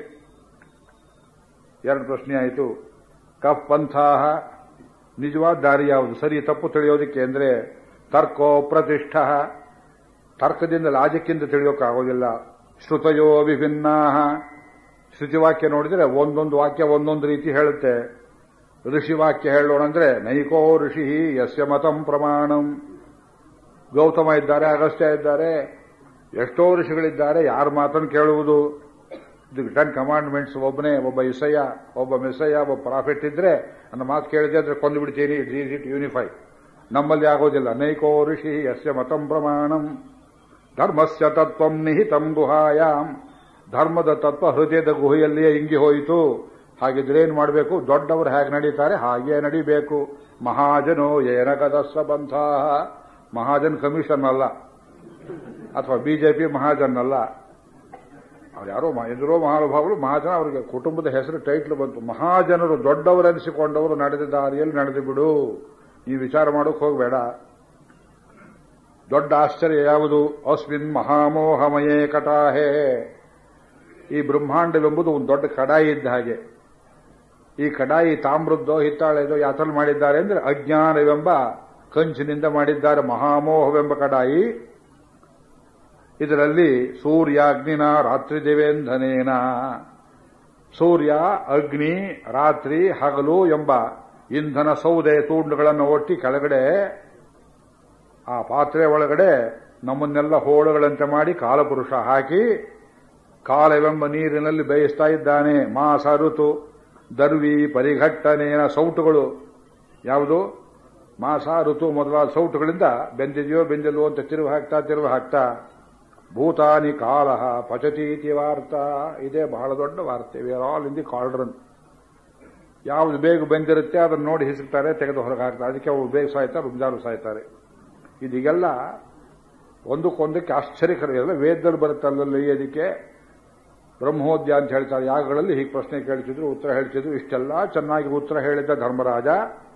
ಎರಡು ಪ್ರಶ್ನೆ ಆಯಿತು ಕಫ್ ಪಂಥಾಹ ನಿಜವಾದ ದಾರಿ ಯಾವುದು ಸರಿ ತಪ್ಪು ತಿಳಿಯೋದಕ್ಕೆ ಅಂದ್ರೆ ತರ್ಕೋ ಪ್ರತಿಷ್ಠ ತರ್ಕದಿಂದ ಲಾಜಿಕ್ಕಿಂದ ತಿಳಿಯೋಕ್ಕಾಗೋದಿಲ್ಲ ಶ್ರುತಯೋ ವಿಭಿನ್ನಾ ಶ್ರುತಿವಾಕ್ಯ ನೋಡಿದ್ರೆ ಒಂದೊಂದು ವಾಕ್ಯ ಒಂದೊಂದು ರೀತಿ ಹೇಳುತ್ತೆ ಋಷಿ ವಾಕ್ಯ ಹೇಳೋಣ ಅಂದ್ರೆ ನೈಕೋ ಋಷಿ ಯಸ್ಯ ಮತಂ ಪ್ರಮಾಣಂ ಗೌತಮ ಇದ್ದಾರೆ ಅಗಸ್ತ್ಯ ಇದ್ದಾರೆ ಎಷ್ಟೋ ಋಷಿಗಳಿದ್ದಾರೆ ಯಾರ ಮಾತನ್ನು ಕೇಳುವುದು ಇದು ಟೆನ್ ಕಮಾಂಡ್ಮೆಂಟ್ಸ್ ಒಬ್ಬನೇ ಒಬ್ಬ ಇಸಯ್ಯ ಒಬ್ಬ ಮೆಸಯ್ಯ ಒಬ್ಬ ಪ್ರಾಫಿಟ್ ಇದ್ರೆ ನನ್ನ ಮಾತು ಕೇಳಿದೆ ಅಂದ್ರೆ ಕೊಂದು ಬಿಡ್ತೀನಿ ಇಟ್ಸ್ ಈಸಿ ಟು ಯೂನಿಫೈ ನಮ್ಮಲ್ಲಿ ಆಗೋದಿಲ್ಲ ನೈಕೋ ಋಷಿ ಯಸ್ಯ ಮತಂ ಪ್ರಮಾಣಂ ಧರ್ಮಸ್ಯ ತತ್ವಂ ನಿಹಿತಂ ಗುಹಾಯಾಮ್ ಧರ್ಮದ ತತ್ವ ಹೃದಯದ ಗುಹೆಯಲ್ಲಿಯೇ ಇಂಗಿ ಹೋಯಿತು ಹಾಗಿದ್ರೆ ಏನ್ ಮಾಡಬೇಕು ದೊಡ್ಡವರು ಹೇಗೆ ನಡೀತಾರೆ ಹಾಗೆ ನಡಿಬೇಕು ಮಹಾಜನೋ ಏನ ಗದಸ್ಸ ಬಂಧ ಮಹಾಜನ್ ಕಮಿಷನ್ ಅಲ್ಲ ಅಥವಾ ಬಿಜೆಪಿ ಮಹಾಜನ್ ಅಲ್ಲ ಅವ್ರು ಯಾರೋ ಎದುರೋ ಮಹಾನುಭಾವರು ಮಹಾಜನ ಅವರಿಗೆ ಕುಟುಂಬದ ಹೆಸರು ಟೈಟ್ಲ್ ಬಂತು ಮಹಾಜನರು ದೊಡ್ಡವರೆನಿಸಿಕೊಂಡವರು ನಡೆದ ದಾರಿಯಲ್ಲಿ ನಡೆದು ಬಿಡು ಈ ವಿಚಾರ ಮಾಡೋಕೆ ಹೋಗಬೇಡ ದೊಡ್ಡ ಆಶ್ಚರ್ಯ ಯಾವುದು ಅಸ್ಮಿನ್ ಮಹಾಮೋಹಮಯೇ ಕಟಾಹೇ ಈ ಬ್ರಹ್ಮಾಂಡವೆಂಬುದು ಒಂದು ದೊಡ್ಡ ಕಡಾಯಿ ಇದ್ದ ಹಾಗೆ ಈ ಕಡಾಯಿ ತಾಮ್ರದ್ದೋ ಹಿತ್ತಾಳೆದೋ ಯಾತಲ್ಲಿ ಮಾಡಿದ್ದಾರೆ ಅಂದ್ರೆ ಅಜ್ಞಾನವೆಂಬ ಕಂಚಿನಿಂದ ಮಾಡಿದ್ದಾರೆ ಮಹಾಮೋಹವೆಂಬ ಕಡಾಯಿ ಇದರಲ್ಲಿ ಸೂರ್ಯಾಗ್ನಿನ ರಾತ್ರಿ ದೇವೇಂಧನೇನ ಸೂರ್ಯ ಅಗ್ನಿ ರಾತ್ರಿ ಹಗಲು ಎಂಬ ಇಂಧನ ಸೌದೆ ತುಂಡುಗಳನ್ನು ಒಟ್ಟಿ ಕೆಳಗಡೆ ಆ ಪಾತ್ರೆ ಒಳಗಡೆ ನಮ್ಮನ್ನೆಲ್ಲ ಹೋಳುಗಳಂತೆ ಮಾಡಿ ಕಾಲಪುರುಷ ಹಾಕಿ ಕಾಲವೆಂಬ ನೀರಿನಲ್ಲಿ ಬೇಯಿಸ್ತಾ ಇದ್ದಾನೆ ಮಾಸ ಋತು ದರ್ವಿ ಪರಿಘಟ್ಟನೇನ ಸೌಟುಗಳು ಯಾವುದು ಮಾಸ ಋತು ಮೊದಲಾದ ಸೌಟುಗಳಿಂದ ಬೆಂದಿದೆಯೋ ಬೆಂದಿಲ್ವೋ ಅಂತ ತಿರುವು ಹಾಕ್ತಾ ತಿರುವು ಹಾಕ್ತಾ ಭೂತಾನಿ ಕಾಲ ಪಚತೀತಿ ವಾರ್ತಾ ಇದೇ ಬಹಳ ದೊಡ್ಡ ವಾರ್ತೆ we are all in the cauldron ಯಾವುದು ಬೇಗ ಬಂದಿರುತ್ತೆ ಅದನ್ನು ನೋಡಿ ಹಿಸುಕ್ತಾರೆ ತೆಗೆದು ಹೊರಗೆ ಹಾಕ್ತಾರೆ ಅದಕ್ಕೆ ಅವರು ಬೇಗ ಸಾಯ್ತಾರೆ ರುಮ್ಜಾರು ಸಾಯ್ತಾರೆ ಇದೀಗೆಲ್ಲ ಒಂದಕ್ಕೊಂದಕ್ಕೆ ಆಶ್ಚರ್ಯಕರ ಎಲ್ಲ ವೇದದಲ್ಲಿ ಬರುತ್ತಲ್ಲ ಇದಕ್ಕೆ ಬ್ರಹ್ಮೋದ್ಯ ಅಂತ ಹೇಳ್ತಾರೆ ಯಾಗಗಳಲ್ಲಿ ಹೀಗೆ ಪ್ರಶ್ನೆ ಕೇಳ್ತಿದ್ರು ಉತ್ತರ ಹೇಳ್ತಿದ್ರು ಇಷ್ಟೆಲ್ಲ ಚೆನ್ನಾಗಿ ಉತ್ತರ ಹೇಳಿದ್ದ ಧರ್ಮರಾಜ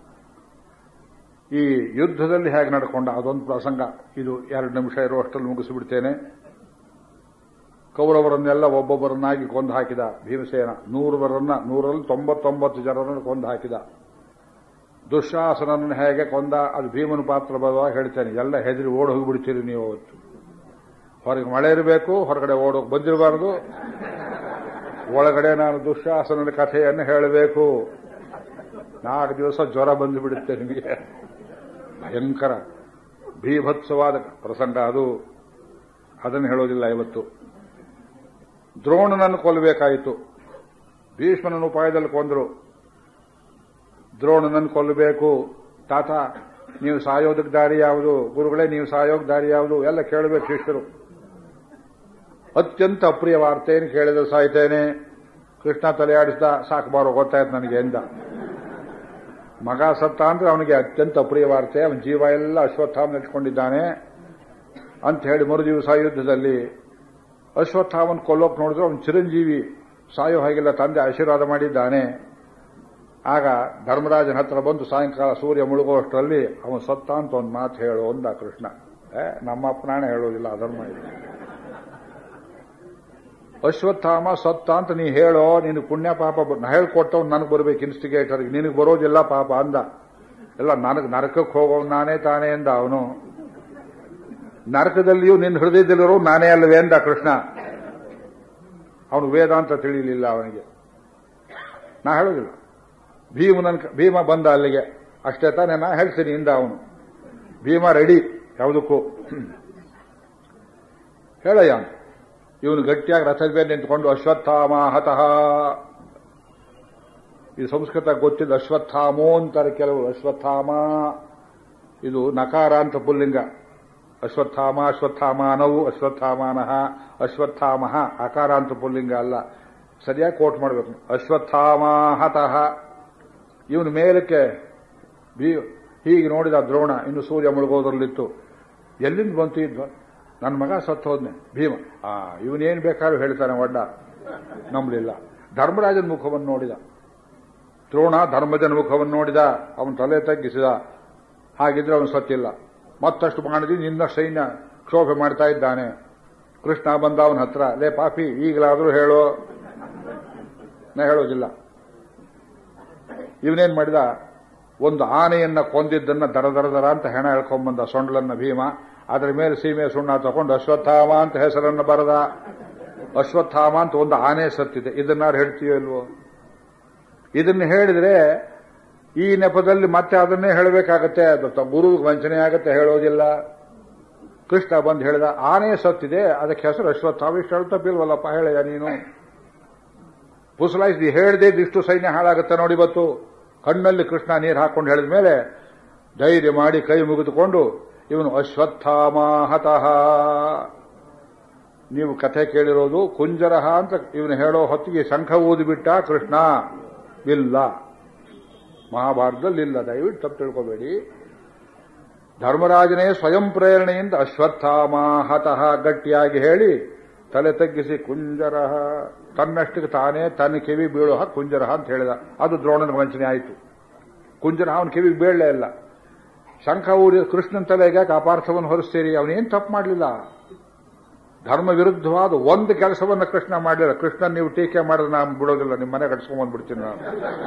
ಈ ಯುದ್ಧದಲ್ಲಿ ಹೇಗೆ ನಡ್ಕೊಂಡ ಅದೊಂದು ಪ್ರಸಂಗ ಇದು ಎರಡು ನಿಮಿಷ ಇರುವಷ್ಟರಲ್ಲಿ ಮುಗಿಸಿಬಿಡ್ತೇನೆ ಕೌರವರನ್ನೆಲ್ಲ ಒಬ್ಬೊಬ್ಬರನ್ನಾಗಿ ಕೊಂದು ಹಾಕಿದ ಭೀಮಸೇನ ನೂರವರನ್ನ ನೂರಲ್ಲಿ ತೊಂಬತ್ತೊಂಬತ್ತು ಜನರನ್ನು ಕೊಂದು ಹಾಕಿದ ದುಶ್ಯಾಸನನ್ನು ಹೇಗೆ ಕೊಂದ ಅದು ಭೀಮನ ಪಾತ್ರ ಬರುವಾಗ ಹೇಳ್ತೇನೆ ಎಲ್ಲ ಹೆದರಿ ಓಡ್ ಹೋಗಿಬಿಡ್ತೀರಿ ನೀವು ಅವತ್ತು ಹೊರಗೆ ಮಳೆ ಇರಬೇಕು ಹೊರಗಡೆ ಓಡೋಗಿ ಬಂದಿರಬಾರದು ಒಳಗಡೆ ನಾನು ದುಶ್ಯಾಸನದ ಕಥೆಯನ್ನು ಹೇಳಬೇಕು ನಾಲ್ಕು ದಿವಸ ಜ್ವರ ಬಂದು ಬಿಡುತ್ತೆ ನಿಮಗೆ ಭಯಂಕರ ಭೀಭತ್ಸವಾದ ಪ್ರಸಂಗ ಅದು ಅದನ್ನು ಹೇಳೋದಿಲ್ಲ ಇವತ್ತು ದ್ರೋಣನನ್ನು ಕೊಲ್ಲಬೇಕಾಯಿತು ಭೀಷ್ಮನನ್ನು ಉಪಾಯದಲ್ಲಿ ಕೊಂದರು ದ್ರೋಣನನ್ನು ಕೊಲ್ಲಬೇಕು ತಾತ ನೀವು ಸಾಯೋದಕ್ಕೆ ದಾರಿ ಯಾವುದು ಗುರುಗಳೇ ನೀವು ಸಾಯೋಕ್ ದಾರಿ ಯಾವುದು ಎಲ್ಲ ಕೇಳಬೇಕು ಶಿಷ್ಯರು ಅತ್ಯಂತ ಅಪ್ರಿಯ ವಾರ್ತೆಯನ್ನು ಕೇಳಿದ್ರೆ ಸಾಯ್ತೇನೆ ಕೃಷ್ಣ ತಲೆಯಾಡಿಸ್ದ ಸಾಕು ಬಾರೋ ಗೊತ್ತಾಯ್ತು ನನಗೆ ಎಂದ ಮಗ ಸತ್ತ ಅಂದ್ರೆ ಅವನಿಗೆ ಅತ್ಯಂತ ಅಪ್ರಿಯ ವಾರ್ತೆ ಅವನ ಜೀವ ಎಲ್ಲ ಅಶ್ವತ್ಥಾಮ ನೆಟ್ಕೊಂಡಿದ್ದಾನೆ ಅಂತ ಹೇಳಿ ಮರು ದಿವಸ ಯುದ್ಧದಲ್ಲಿ ಅಶ್ವತ್ಥಾಮನ್ ಕೊಲ್ಲೋಕ್ ನೋಡಿದ್ರೆ ಅವನು ಚಿರಂಜೀವಿ ಸಾಯೋ ಹಾಗಿಲ್ಲ ತಂದೆ ಆಶೀರ್ವಾದ ಮಾಡಿದ್ದಾನೆ ಆಗ ಧರ್ಮರಾಜನ ಹತ್ರ ಬಂದು ಸಾಯಂಕಾಲ ಸೂರ್ಯ ಮುಳುಗುವಷ್ಟರಲ್ಲಿ ಅವನು ಸತ್ತ ಅಂತ ಒಂದು ಮಾತು ಹೇಳು ಅಂದ ಕೃಷ್ಣ ಏ ನಮ್ಮ ಅಪ್ಪನಾಣೆ ಹೇಳೋದಿಲ್ಲ ಅಧರ್ಮ ಇದೆ ಅಶ್ವತ್ಥಾಮ ಸತ್ತ ಅಂತ ನೀ ಹೇಳೋ ನೀನು ಪುಣ್ಯ ಪಾಪ ಬ- ನಾ ಹೇಳ್ಕೊಟ್ಟವ್ ನನಗೆ ಬರ್ಬೇಕು ಇನ್ಸ್ಟಿಗೇಟರ್ಗೆ ನಿನಗೆ ಬರೋದಿಲ್ಲ ಪಾಪ ಅಂದ ಎಲ್ಲ ನನಗೆ ನರಕಕ್ಕೆ ಹೋಗೋ ನಾನೇ ತಾನೇ ಅಂದ ಅವನು ನರಕದಲ್ಲಿಯೂ ನಿನ್ನ ಹೃದಯದಲ್ಲಿರೋ ನಾನೇ ಅಲ್ಲವೇ ಅಂದ ಕೃಷ್ಣ ಅವನು ವೇದಾಂತ ತಿಳಿಯಲಿಲ್ಲ ಅವನಿಗೆ ನಾ ಹೇಳೋದಿಲ್ಲ ಭೀಮನನ್ ಭೀಮ ಬಂದ ಅಲ್ಲಿಗೆ ಅಷ್ಟೇ ತಾನೇ ನಾ ಹೇಳ್ತೀನಿ ಇಂದ ಅವನು ಭೀಮ ರೆಡಿ ಯಾವುದಕ್ಕೂ ಹೇಳಯ್ಯ ಅಂತ. ಇವನು ಗಟ್ಟಿಯಾಗಿ ರಥದ ಮೇಲೆ ನಿಂತ್ಕೊಂಡು ಅಶ್ವತ್ಥಾಮ ಹತಃ ಇದು ಸಂಸ್ಕೃತ ಗೊತ್ತಿಲ್ಲ ಅಶ್ವತ್ಥಾಮೋ ಅಂತಾರೆ ಕೆಲವರು ಅಶ್ವತ್ಥಾಮ ಇದು ನಕಾರ ಅಂತ ಪುಲ್ಲಿಂಗ ಅಶ್ವತ್ಥಾಮ ಅಶ್ವತ್ಥಾಮಾನವು ಅಶ್ವತ್ಥಾಮಾನಃ ಅಶ್ವತ್ಥಾಮಃ ಅಕಾರ ಅಂತ ಪುಲ್ಲಿಂಗ ಅಲ್ಲ ಸರಿಯಾಗಿ ಕೋಟ್ ಮಾಡಬೇಕು ಅಶ್ವತ್ಥಾಮ ಹತಃ ಇವನು ಮೇಲಕ್ಕೆ ಬೀ ಹೀಗೆ ನೋಡಿದ ದ್ರೋಣ ಇನ್ನು ಸೂರ್ಯ ಮುಳುಗೋದ್ರಲ್ಲಿತ್ತು ಎಲ್ಲಿಂದ ಬಂತು ಇದ್ವ ನನ್ನ ಮಗ ಸತ್ತು ಹೋದ್ನೆ ಭೀಮ ಆ ಇವನೇನು ಬೇಕಾದ್ರೂ ಹೇಳ್ತಾನೆ ಒಡ್ಡ ನಂಬಲಿಲ್ಲ ಧರ್ಮರಾಜನ ಮುಖವನ್ನು ನೋಡಿದ ದ್ರೋಣ ಧರ್ಮಜನ ಮುಖವನ್ನು ನೋಡಿದ ಅವನ ತಲೆ ತಗ್ಗಿಸಿದ ಹಾಗಿದ್ರೆ ಅವನು ಸತ್ತಿಲ್ಲ ಮತ್ತಷ್ಟು ಮಾಡಿದಿ ನಿನ್ನ ಸೈನ್ಯ ಕ್ಷೋಭೆ ಮಾಡ್ತಾ ಇದ್ದಾನೆ ಕೃಷ್ಣ ಬಂದ ಅವನ ಹತ್ರ ಲೇ ಪಾಪಿ ಈಗಲಾದರೂ ಹೇಳೋ ನಾ ಹೇಳೋದಿಲ್ಲ ಇವನೇನ್ ಮಾಡಿದ ಒಂದು ಆನೆಯನ್ನ ಕೊಂದಿದ್ದನ್ನ ದರ ದರ ದರ ಅಂತ ಹೆಣ ಹೇಳ್ಕೊಂಡ್ಬಂದ ಸೊಂಡ್ಲನ್ನ ಭೀಮ ಅದರ ಮೇಲೆ ಸೀಮೆ ಸುಣ್ಣ ತಗೊಂಡು ಅಶ್ವತ್ಥಾಮ ಅಂತ ಹೆಸರನ್ನು ಬರದ ಅಶ್ವತ್ಥಾಮ ಅಂತ ಒಂದು ಆನೆ ಸತ್ತಿದೆ ಇದನ್ನಾರು ಹೇಳ್ತೀಯೋ ಇಲ್ವೋ ಇದನ್ನು ಹೇಳಿದ್ರೆ ಈ ನೆಪದಲ್ಲಿ ಮತ್ತೆ ಅದನ್ನೇ ಹೇಳಬೇಕಾಗತ್ತೆ ಅದು ತ- ಗುರುವಿಗೆ ವಂಚನೆ ಆಗತ್ತೆ ಹೇಳೋದಿಲ್ಲ ಕೃಷ್ಣ ಬಂದು ಹೇಳಿದ ಆನೆ ಸತ್ತಿದೆ ಅದಕ್ಕೆ ಹೆಸರು ಅಶ್ವತ್ಥಾಮ ಇಷ್ಟು ಹೇಳ್ತಪ್ಪಿಲ್ವಲ್ಲಪ್ಪ ಹೇಳಯ್ಯ ನೀನು ಪುಸಲಾಯಿಸಿ ಹೇಳದೆ ಇಷ್ಟು ಸೈನ್ಯ ಹಾಳಾಗುತ್ತೆ ನೋಡಿ ಇವತ್ತು ಕಣ್ಣಲ್ಲಿ ಕೃಷ್ಣ ನೀರು ಹಾಕೊಂಡು ಹೇಳಿದ ಮೇಲೆ ಧೈರ್ಯ ಮಾಡಿ ಕೈ ಮುಗಿದುಕೊಂಡು ಇವನು ಅಶ್ವತ್ಥಾಮ ಹತಃ ನೀವು ಕಥೆ ಕೇಳಿರೋದು ಕುಂಜರಹ ಅಂತ ಇವನು ಹೇಳೋ ಹೊತ್ತಿಗೆ ಶಂಖ ಊದಿಬಿಟ್ಟ ಕೃಷ್ಣ ಇಲ್ಲ ಮಹಾಭಾರತದಲ್ಲಿ ಇಲ್ಲ ದಯವಿಟ್ಟು ತಪ್ಪು ತಿಳ್ಕೋಬೇಡಿ ಧರ್ಮರಾಜನೇ ಸ್ವಯಂ ಪ್ರೇರಣೆಯಿಂದ ಅಶ್ವತ್ಥಾಮ ಹತಃ ಗಟ್ಟಿಯಾಗಿ ಹೇಳಿ ತಲೆ ತಗ್ಗಿಸಿ ಕುಂಜರಹ ತನ್ನಷ್ಟಕ್ಕೆ ತಾನೇ ತನ್ನ ಕಿವಿ ಬೀಳುವ ಕುಂಜರಹ ಅಂತ ಹೇಳಿದ ಅದು ದ್ರೋಣನ ವಂಚನೆ ಆಯಿತು ಕುಂಜರಹ ಅವನ ಕಿವಿಗೆ ಬೀಳಲೇ ಇಲ್ಲ ಶಂಖ ಊರಿ ಕೃಷ್ಣನ ತಲೆಗೆ ಅಪಾರ್ಥವನ್ನು ಹೊರಿಸ್ತೀರಿ ಅವನೇನು ತಪ್ಪು ಮಾಡಲಿಲ್ಲ ಧರ್ಮ ವಿರುದ್ಧವಾದ ಒಂದು ಕೆಲಸವನ್ನ ಕೃಷ್ಣ ಮಾಡಲಿಲ್ಲ ಕೃಷ್ಣನ್ ನೀವು ಟೀಕೆ ಮಾಡಿದ್ರೆ ನಾನು ಬಿಡೋದಿಲ್ಲ ನಿಮ್ಮ ಮನೆ ಕಟ್ಸ್ಕೊಂಡ್ಬಂದ್ಬಿಡ್ತೀನಿ ನಾನು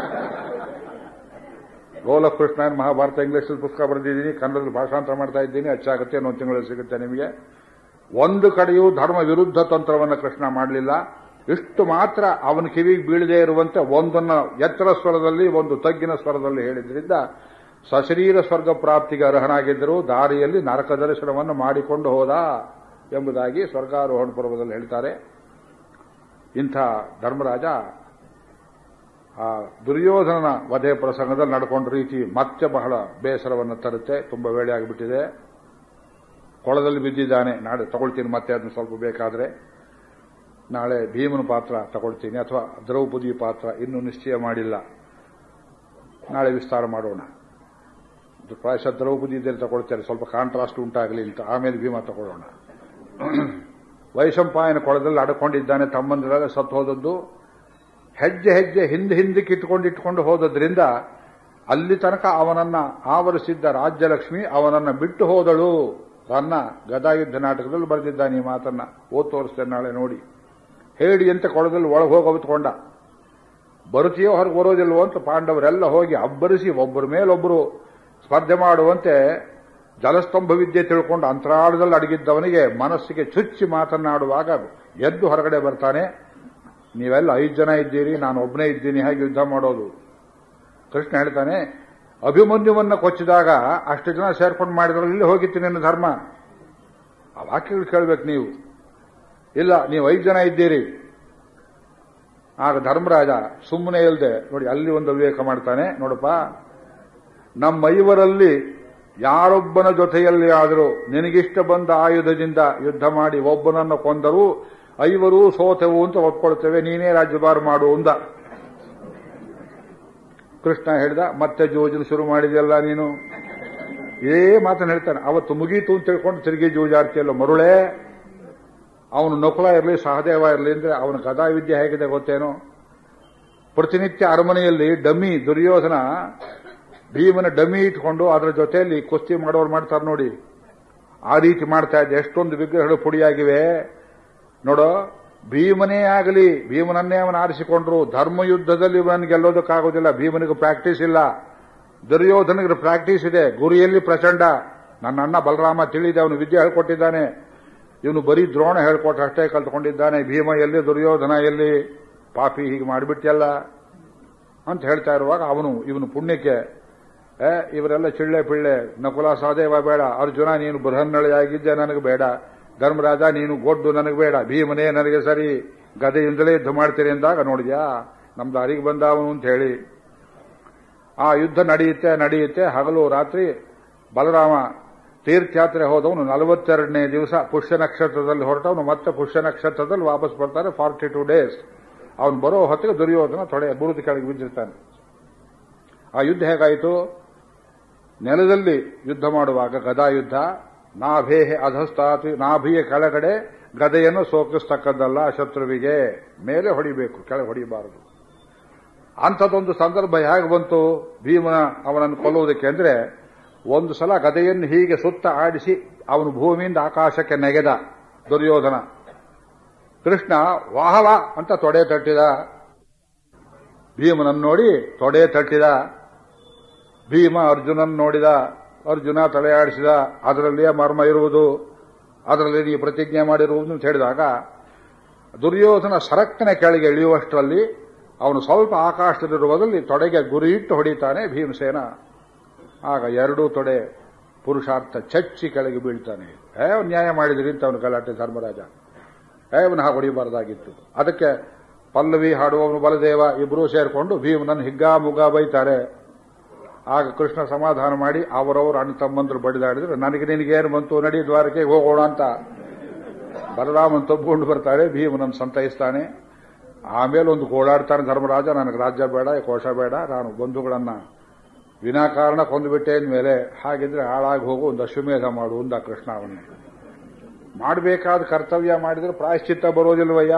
ಗೋಲಕ್ ಕೃಷ್ಣ ಮಹಾಭಾರತ ಇಂಗ್ಲಿಷಲ್ಲಿ ಪುಸ್ತಕ ಬರೆದಿದ್ದೀನಿ ಕನ್ನಡದಲ್ಲಿ ಭಾಷಾಂತರ ಮಾಡ್ತಾ ಇದ್ದೀನಿ ಹೆಚ್ಚಾಗುತ್ತೆ ಇನ್ನೊಂದು ತಿಂಗಳಲ್ಲಿ ಸಿಗುತ್ತೆ ನಿಮಗೆ ಒಂದು ಕಡೆಯೂ ಧರ್ಮ ವಿರುದ್ಧ ತಂತ್ರವನ್ನು ಕೃಷ್ಣ ಮಾಡಲಿಲ್ಲ ಇಷ್ಟು ಮಾತ್ರ ಅವನ ಕಿವಿಗೆ ಬೀಳದೇ ಇರುವಂತೆ ಒಂದನ್ನ ಎತ್ತರ ಸ್ವರದಲ್ಲಿ ಒಂದು ತಗ್ಗಿನ ಸ್ವರದಲ್ಲಿ ಹೇಳಿದ್ರಿಂದ ಸಶರೀರ ಸ್ವರ್ಗ ಪ್ರಾಪ್ತಿಗೆ ಅರ್ಹನಾಗಿದ್ದರೂ ದಾರಿಯಲ್ಲಿ ನರಕ ದರ್ಶನವನ್ನು ಮಾಡಿಕೊಂಡು ಹೋದ ಎಂಬುದಾಗಿ ಸ್ವರ್ಗಾರೋಹಣ ಪರ್ವದಲ್ಲಿ ಹೇಳ್ತಾರೆ ಇಂಥ ಧರ್ಮರಾಜ ಆ ದುರ್ಯೋಧನನ ವಧೆ ಪ್ರಸಂಗದಲ್ಲಿ ನಡ್ಕೊಂಡ ರೀತಿ ಮತ್ತೆ ಬಹಳ ಬೇಸರವನ್ನು ತರುತ್ತೆ ತುಂಬ ವೇಳೆ ಆಗಿಬಿಟ್ಟಿದೆ ಕೊಳದಲ್ಲಿ ಬಿದ್ದಿದ್ದಾನೆ ನಾಳೆ ತಗೊಳ್ತೀನಿ ಮತ್ತೆ ಅದನ್ನು ಸ್ವಲ್ಪ ಬೇಕಾದ್ರೆ ನಾಳೆ ಭೀಮನ ಪಾತ್ರ ತಗೊಳ್ತೀನಿ ಅಥವಾ ದ್ರೌಪದಿ ಪಾತ್ರ ಇನ್ನೂ ನಿಶ್ಚಯ ಮಾಡಿಲ್ಲ ನಾಳೆ ವಿಸ್ತಾರ ಮಾಡೋಣ ಇದು ಪ್ರಾಯಶಃ ದ್ರೌಪದಿ ಇದ್ದರೆ ತಗೊಳ್ತಾರೆ ಸ್ವಲ್ಪ ಕಾಂಟ್ರಾಸ್ಟ್ ಉಂಟಾಗಲಿ ಅಂತ ಆಮೇಲೆ ಭೀಮ ತಗೊಳ್ಳೋಣ ವೈಶಂಪಾಯನ ಕೊಳದಲ್ಲಿ ಅಡ್ಕೊಂಡಿದ್ದಾನೆ ತಮ್ಮಂದಿರೆಲ್ಲ ಸತ್ತು ಹೋದದ್ದು ಹೆಜ್ಜೆ ಹೆಜ್ಜೆ ಹಿಂದೆ ಹಿಂದಕ್ಕೆ ಇಟ್ಕೊಂಡು ಇಟ್ಕೊಂಡು ಹೋದದ್ರಿಂದ ಅಲ್ಲಿ ತನಕ ಅವನನ್ನ ಆವರಿಸಿದ್ದ ರಾಜ್ಯಲಕ್ಷ್ಮಿ ಅವನನ್ನ ಬಿಟ್ಟು ಹೋದಳು ತನ್ನ ಗದಾಯುದ್ಧ ನಾಟಕದಲ್ಲಿ ಬರೆದಿದ್ದಾನೆ ಈ ಮಾತನ್ನ ಓದ್ ತೋರಿಸ್ತೇನೆ ನಾಳೆ ನೋಡಿ ಹೇಳಿ ಅಂತ ಕೊಳದಲ್ಲಿ ಒಳಗೆ ಹೋಗಿ ಅವತ್ಕೊಂಡ ಬರುತ್ತೀಯೋ ಹೊರಗೆ ಬರೋದಿಲ್ವೋ ಅಂತ ಪಾಂಡವರೆಲ್ಲ ಹೋಗಿ ಅಬ್ಬರಿಸಿ ಒಬ್ಬರ ಮೇಲೊಬ್ಬರು ಸ್ಪರ್ಧೆ ಮಾಡುವಂತೆ ಜಲಸ್ತಂಭ ವಿದ್ಯೆ ತಿಳ್ಕೊಂಡು ಅಂತರಾಳದಲ್ಲಿ ಅಡಗಿದ್ದವನಿಗೆ ಮನಸ್ಸಿಗೆ ಚುಚ್ಚಿ ಮಾತನಾಡುವಾಗ ಎದ್ದು ಹೊರಗಡೆ ಬರ್ತಾನೆ ನೀವೆಲ್ಲ ಐದು ಜನ ಇದ್ದೀರಿ ನಾನು ಒಬ್ಬನೇ ಇದ್ದೀನಿ ಹಾಗೆ ಯುದ್ಧ ಮಾಡೋದು ಕೃಷ್ಣ ಹೇಳ್ತಾನೆ ಅಭಿಮನ್ಯುವನ್ನ ಕೊಚ್ಚಿದಾಗ ಅಷ್ಟು ಜನ ಸೇರ್ಕೊಂಡು ಮಾಡಿದ್ರಲ್ಲಿ ಇಲ್ಲಿ ಹೋಗಿತ್ತು ನಿನ್ನ ಧರ್ಮ ಆ ವಾಕ್ಯಗಳು ಕೇಳ್ಬೇಕು ನೀವು ಇಲ್ಲ ನೀವು ಐದು ಜನ ಇದ್ದೀರಿ ಆಗ ಧರ್ಮರಾಜ ಸುಮ್ಮನೆ ಇಲ್ಲದೆ ನೋಡಿ ಅಲ್ಲಿ ಒಂದು ವಿವೇಕ ಮಾಡ್ತಾನೆ ನೋಡಪ್ಪ ನಮ್ಮ ಐವರಲ್ಲಿ ಯಾರೊಬ್ಬನ ಜೊತೆಯಲ್ಲಿ ಆದರೂ ನಿನಗಿಷ್ಟ ಬಂದ ಆಯುಧದಿಂದ ಯುದ್ಧ ಮಾಡಿ ಒಬ್ಬನನ್ನು ಕೊಂದರೂ ಐವರು ಸೋತೆವು ಅಂತ ಒಪ್ಕೊಳ್ತೇವೆ ನೀನೇ ರಾಜ್ಯಭಾರ ಮಾಡು ಅಂದ ಕೃಷ್ಣ ಹೇಳ್ದ ಮತ್ತೆ ಜೋಜಲು ಶುರು ಮಾಡಿದೆಯಲ್ಲ ನೀನು ಏ ಮಾತನ್ನು ಹೇಳ್ತಾನೆ ಅವತ್ತು ಮುಗೀತು ಅಂತ ತಿಳ್ಕೊಂಡು ತಿರುಗಿ ಜೂಜಾಡ್ತಿಯಲ್ಲ ಮರುಳೇ ಅವನು ನಕುಲ ಇರಲಿ ಸಹದೇವ ಇರಲಿ ಅಂದ್ರೆ ಅವನ ಗದಾ ವಿದ್ಯೆ ಹೇಗಿದೆ ಗೊತ್ತೇನೋ ಪ್ರತಿನಿತ್ಯ ಅರಮನೆಯಲ್ಲಿ ಡಮ್ಮಿ ದುರ್ಯೋಧನ ಭೀಮನ ಡಮ್ಮಿ ಇಟ್ಕೊಂಡು ಅದರ ಜೊತೆಯಲ್ಲಿ ಕುಸ್ತಿ ಮಾಡೋರು ಮಾಡ್ತಾರೆ ನೋಡಿ ಆ ರೀತಿ ಮಾಡ್ತಾ ಇದ್ದೆ ಎಷ್ಟೊಂದು ವಿಗ್ರಹಗಳು ಪುಡಿಯಾಗಿವೆ ನೋಡೋ ಭೀಮನೇ ಆಗಲಿ ಭೀಮನನ್ನೇ ಅವನು ಆರಿಸಿಕೊಂಡ್ರು ಧರ್ಮ ಯುದ್ಧದಲ್ಲಿ ಇವನನ್ನು ಗೆಲ್ಲೋದಕ್ಕಾಗೋದಿಲ್ಲ ಭೀಮನಿಗೆ ಪ್ರಾಕ್ಟೀಸ್ ಇಲ್ಲ ದುರ್ಯೋಧನಿಗೆ ಪ್ರಾಕ್ಟೀಸ್ ಇದೆ ಗುರಿಯಲ್ಲಿ ಪ್ರಚಂಡ ನನ್ನ ಅಣ್ಣ ಬಲರಾಮ ತಿಳಿದೆ ಅವನು ವಿದ್ಯೆ ಹೇಳ್ಕೊಟ್ಟಿದ್ದಾನೆ ಇವನು ಬರೀ ದ್ರೋಣ ಹೇಳ್ಕೊಟ್ಟು ಅಷ್ಟೇ ಕಲ್ತ್ಕೊಂಡಿದ್ದಾನೆ ಭೀಮ ಎಲ್ಲಿ ದುರ್ಯೋಧನ ಎಲ್ಲಿ ಪಾಪಿ ಹೀಗೆ ಮಾಡಿಬಿಟ್ಟಿಯಲ್ಲ ಅಂತ ಹೇಳ್ತಾ ಇರುವಾಗ ಅವನು ಇವನು ಪುಣ್ಯಕ್ಕೆ ಏ ಇವರೆಲ್ಲ ಚಿಳ್ಳೆ ಪಿಳ್ಳೆ ನಕುಲ ಸಹದೇವ ಬೇಡ ಅರ್ಜುನ ನೀನು ಬೃಹನ್ನಳೆಯಾಗಿದ್ದೆ ನನಗೆ ಬೇಡ ಧರ್ಮರಾಜ ನೀನು ಗೊಡ್ಡು ನನಗೆ ಬೇಡ ಭೀಮನೇ ನನಗೆ ಸರಿ ಗದೆಯಿಂದಲೇ ಯುದ್ಧ ಮಾಡ್ತೀರಿ ಅಂದಾಗ ನೋಡಿದ್ಯಾ ನಮ್ಮ ದಾರಿಗೆ ಬಂದ ಅವನು ಅಂತ ಹೇಳಿ ಆ ಯುದ್ಧ ನಡೆಯುತ್ತೆ ನಡೆಯುತ್ತೆ ಹಗಲು ರಾತ್ರಿ ಬಲರಾಮ ತೀರ್ಥಯಾತ್ರೆ ಹೋದವನು ನಲವತ್ತೆರಡನೇ ದಿವಸ ಪುಷ್ಯ ನಕ್ಷತ್ರದಲ್ಲಿ ಹೊರಟವನು ಮತ್ತೆ ಪುಷ್ಯ ನಕ್ಷತ್ರದಲ್ಲಿ ವಾಪಸ್ ಬರ್ತಾರೆ ಫಾರ್ಟಿ ಟೂ ಡೇಸ್ ಅವನು ಬರೋ ಹೊತ್ತಿಗೆ ದುರ್ಯೋಧನ ತೊಡೆ ಬುರುದು ಕೆಳಗೆ ಬಿದ್ದಿರ್ತಾನೆ ಆ ಯುದ್ಧ ಹೇಗಾಯಿತು ನೆಲದಲ್ಲಿ ಯುದ್ಧ ಮಾಡುವಾಗ ಗದಾ ಯುದ್ಧ ನಾಭೇಹೆ ಅಧಸ್ತಾತಿ ನಾಭಿಯ ಕೆಳಗಡೆ ಗದೆಯನ್ನು ಸೋಕಿಸ್ತಕ್ಕದ್ದಲ್ಲ ಶತ್ರುವಿಗೆ ಮೇಲೆ ಹೊಡಿಬೇಕು ಕೆಳಗೆ ಹೊಡಿಬಾರದು ಅಂಥದ್ದೊಂದು ಸಂದರ್ಭ ಹೇಗೆ ಬಂತು ಭೀಮನ ಅವನನ್ನು ಕೊಲ್ಲುವುದಕ್ಕೆ ಅಂದ್ರೆ ಒಂದು ಸಲ ಗದೆಯನ್ನು ಹೀಗೆ ಸುತ್ತ ಆಡಿಸಿ ಅವನು ಭೂಮಿಯಿಂದ ಆಕಾಶಕ್ಕೆ ನೆಗೆದ ದುರ್ಯೋಧನ ಕೃಷ್ಣ ವಾಹವ ಅಂತ ತೊಡೆ ತಟ್ಟಿದ ಭೀಮನನ್ನು ನೋಡಿ ತೊಡೆ ತಟ್ಟಿದ ಭೀಮ ಅರ್ಜುನನ್ ನೋಡಿದ ಅರ್ಜುನ ತಲೆ ಆಡಿಸಿದ ಅದರಲ್ಲಿಯೇ ಮರ್ಮ ಇರುವುದು ಅದರಲ್ಲಿ ನೀವು ಪ್ರತಿಜ್ಞೆ ಮಾಡಿರುವುದು ಅಂತ ಹೇಳಿದಾಗ ದುರ್ಯೋಧನ ಸರಕ್ಕನೆ ಕೆಳಗೆ ಇಳಿಯುವಷ್ಟರಲ್ಲಿ ಅವನು ಸ್ವಲ್ಪ ಆಕಾಶದಲ್ಲಿರುವುದರಲ್ಲಿ ತೊಡೆಗೆ ಗುರಿ ಇಟ್ಟು ಹೊಡಿತಾನೆ ಭೀಮಸೇನ ಆಗ ಎರಡೂ ತೊಡೆ ಪುರುಷಾರ್ಥ ಚಚ್ಚಿ ಕೆಳಗೆ ಬೀಳ್ತಾನೆ ಏ ನ್ಯಾಯ ಮಾಡಿದ್ರಿ ಅಂತ ಅವನು ಗಲಾಟೆ ಧರ್ಮರಾಜ ಏ ಅವನು ಹಾಗೆ ಹೊಡಿಬಾರ್ದಾಗಿತ್ತು ಅದಕ್ಕೆ ಪಲ್ಲವಿ ಹಾಡುವವನು ಬಲದೇವ ಇಬ್ಬರೂ ಸೇರಿಕೊಂಡು ಭೀಮನನ್ನು ಹಿಗ್ಗಾ ಮುಗ್ಗಾ ಬೈತಾರೆ ಆಗ ಕೃಷ್ಣ ಸಮಾಧಾನ ಮಾಡಿ ಅವರವರು ಅಣ್ಣ ತಮ್ಮಂದ್ರು ಬಡಿದಾಡಿದ್ರು ನನಗೆ ನಿನಗೇನು ಬಂತು ನಡಿ ದ್ವಾರಕ್ಕೆ ಹೋಗೋಣ ಅಂತ ಬಲರಾಮನ್ ತಬ್ಕೊಂಡು ಬರ್ತಾರೆ ಭೀಮನನ್ನು ಸಂತೈಸ್ತಾನೆ ಆಮೇಲೆ ಒಂದು ಗೋಳಾಡ್ತಾನೆ ಧರ್ಮರಾಜ ನನಗೆ ರಾಜ್ಯ ಬೇಡ ಕೋಶ ಬೇಡ ನಾನು ಬಂಧುಗಳನ್ನ ವಿನಾಕಾರಣ ಕೊಂದುಬಿಟ್ಟೆ ಮೇಲೆ ಹಾಗಿದ್ರೆ ಹಾಳಾಗಿ ಹೋಗು ಒಂದು ಅಶ್ವಮೇಧ ಮಾಡು ಅಂದ ಕೃಷ್ಣ ಅವನಿಗೆ ಮಾಡಬೇಕಾದ ಕರ್ತವ್ಯ ಮಾಡಿದ್ರೆ ಪ್ರಾಯಶ್ಚಿತ್ತ ಬರೋದಿಲ್ವಯ್ಯ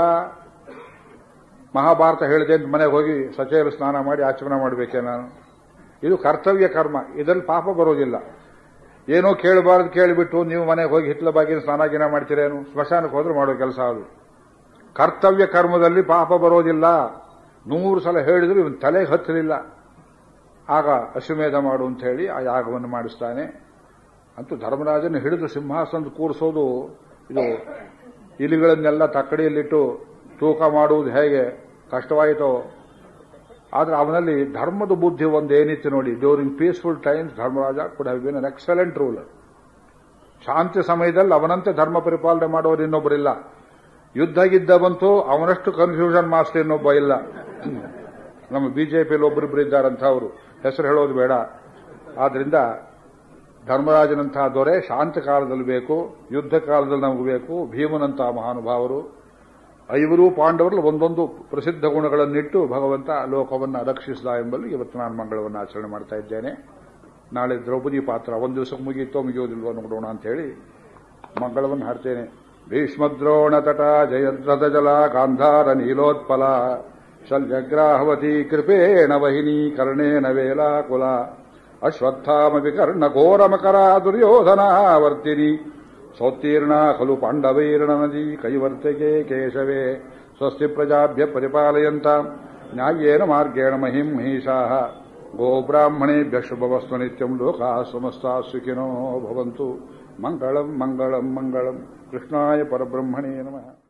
ಮಹಾಭಾರತ ಹೇಳಿದೆ ಅಂತ ಮನೆಗೆ ಹೋಗಿ ಸಚೇರು ಸ್ನಾನ ಮಾಡಿ ಆಚರಣೆ ಮಾಡಬೇಕೆ ನಾನು ಇದು ಕರ್ತವ್ಯ ಕರ್ಮ ಇದರಲ್ಲಿ ಪಾಪ ಬರೋದಿಲ್ಲ ಏನೋ ಕೇಳಬಾರ್ದು ಕೇಳಿಬಿಟ್ಟು ನೀವು ಮನೆಗೆ ಹೋಗಿ ಹಿತ್ಲ ಬಾಗಿನ ಸ್ನಾನ ಗಿನ ಮಾಡ್ತೀರೇನು ಸ್ಮಶಾನಕ್ಕೆ ಹೋದ್ರೆ ಮಾಡೋ ಕೆಲಸ ಅದು ಕರ್ತವ್ಯ ಕರ್ಮದಲ್ಲಿ ಪಾಪ ಬರೋದಿಲ್ಲ ನೂರು ಸಲ ಹೇಳಿದ್ರು ಇವನ್ ತಲೆಗೆ ಹತ್ತಲಿಲ್ಲ ಆಗ ಅಶ್ವಮೇಧ ಮಾಡು ಅಂತ ಹೇಳಿ ಆ ಯಾಗವನ್ನು ಮಾಡಿಸ್ತಾನೆ ಅಂತೂ ಧರ್ಮರಾಜನ ಹಿಡಿದು ಸಿಂಹಾಸನದ ಕೂರಿಸೋದು ಇದು ಇಲಿಗಳನ್ನೆಲ್ಲ ತಕ್ಕಡಿಯಲ್ಲಿಟ್ಟು ತೂಕ ಮಾಡುವುದು ಹೇಗೆ ಕಷ್ಟವಾಯಿತೋ ಆದ್ರೆ ಅವನಲ್ಲಿ ಧರ್ಮದ ಬುದ್ಧಿ ಒಂದು ಏನಿತ್ತು ನೋಡಿ during peaceful times Dharmaraja could have been an excellent ruler ಶಾಂತಿ ಸಮಯದಲ್ಲಿ ಅವನಂತೆ ಧರ್ಮ ಪರಿಪಾಲನೆ ಮಾಡೋರು ಇನ್ನೊಬ್ಬರಿಲ್ಲ ಯುದ್ಧ ಗಿದ್ದ ಬಂತು ಅವನಷ್ಟು ಕನ್ಫ್ಯೂಷನ್ ಮಾಸ್ಟರ್ ಇನ್ನೊಬ್ಬ ಇಲ್ಲ ನಮ್ಮ ಬಿಜೆಪಿಯಲ್ಲಿ ಒಬ್ಬರಿಬ್ಬರು ಇದ್ದಾರಂತ ಅವರು ಹೆಸರು ಹೇಳೋದು ಬೇಡ ಆದ್ರಿಂದ ಧರ್ಮರಾಜನಂತಹ ದೊರೆ ಶಾಂತ ಕಾಲದಲ್ಲಿ ಬೇಕು ಯುದ್ಧ ಕಾಲದಲ್ಲಿ ನಮಗೆ ಬೇಕು ಭೀಮನಂತಹ ಮಹಾನುಭಾವರು ಐವರು ಪಾಂಡವರಲ್ಲಿ ಒಂದೊಂದು ಪ್ರಸಿದ್ಧ ಗುಣಗಳನ್ನಿಟ್ಟು ಭಗವಂತ ಲೋಕವನ್ನು ರಕ್ಷಿಸಿದ ಎಂಬಲ್ಲಿ ಇವತ್ತು ನಾನು ಮಂಗಳವನ್ನು ಆಚರಣೆ ಮಾಡ್ತಾ ಇದ್ದೇನೆ ನಾಳೆ ದ್ರೌಪದಿ ಪಾತ್ರ ಒಂದು ದಿವಸಕ್ಕೆ ಮುಗಿಯುತ್ತೋ ಮುಗಿಯೋದಿಲ್ವೋ ನೋಡೋಣ ಅಂತ ಹೇಳಿ ಮಂಗಳವನ್ನು ಹಾಡ್ತೇನೆ ಭೀಷ್ಮದ್ರೋಣ ತಟ ಜಯದ್ರಥ ಜಲ ಗಾಂಧಾರ ನೀಲೋತ್ಪಲ ಶಲ್ಯಗ್ರಾಹವತಿ ಕೃಪೇಣ ವಹಿನಿ ಕರ್ಣೇನ ವೇಲಾಕುಲ ಅಶ್ವತ್ಥಾಮಪಿ ಕರ್ಣ ಘೋರಮಕರ ದುರ್ಯೋಧನ ವರ್ತಿನಿ ಸೋತ್ತೀರ್ಣ ಖಲು ಪಾಂಡವೈರ್ಣ ನದಿ ಕೈವರ್ತೆಗೆ ಕೇಶವೇ ಸ್ವಸ್ತಿ ಪ್ರಜಾಭ್ಯ ಪರಿಪಾಲಯಂತ ನ್ಯಾಯೇನ ಮಾರ್ಗೇಣ ಮಹಿಂ ಮಹಿಷಾ ಗೋಬ್ರಾಹ್ಮಣೇಭ್ಯ ಶುಭವಸ್ತು ನಿತ್ಯಂ ಲೋಕಾ ಸಮಸ್ತಾ ಸುಖಿನೋ ಭವಂತು ಮಂಗಳಂ ಮಂಗಳಂ ಮಂಗಳಂ ಕೃಷ್ಣಾಯ ಪರಬ್ರಹ್ಮಣೇ ನಮಃ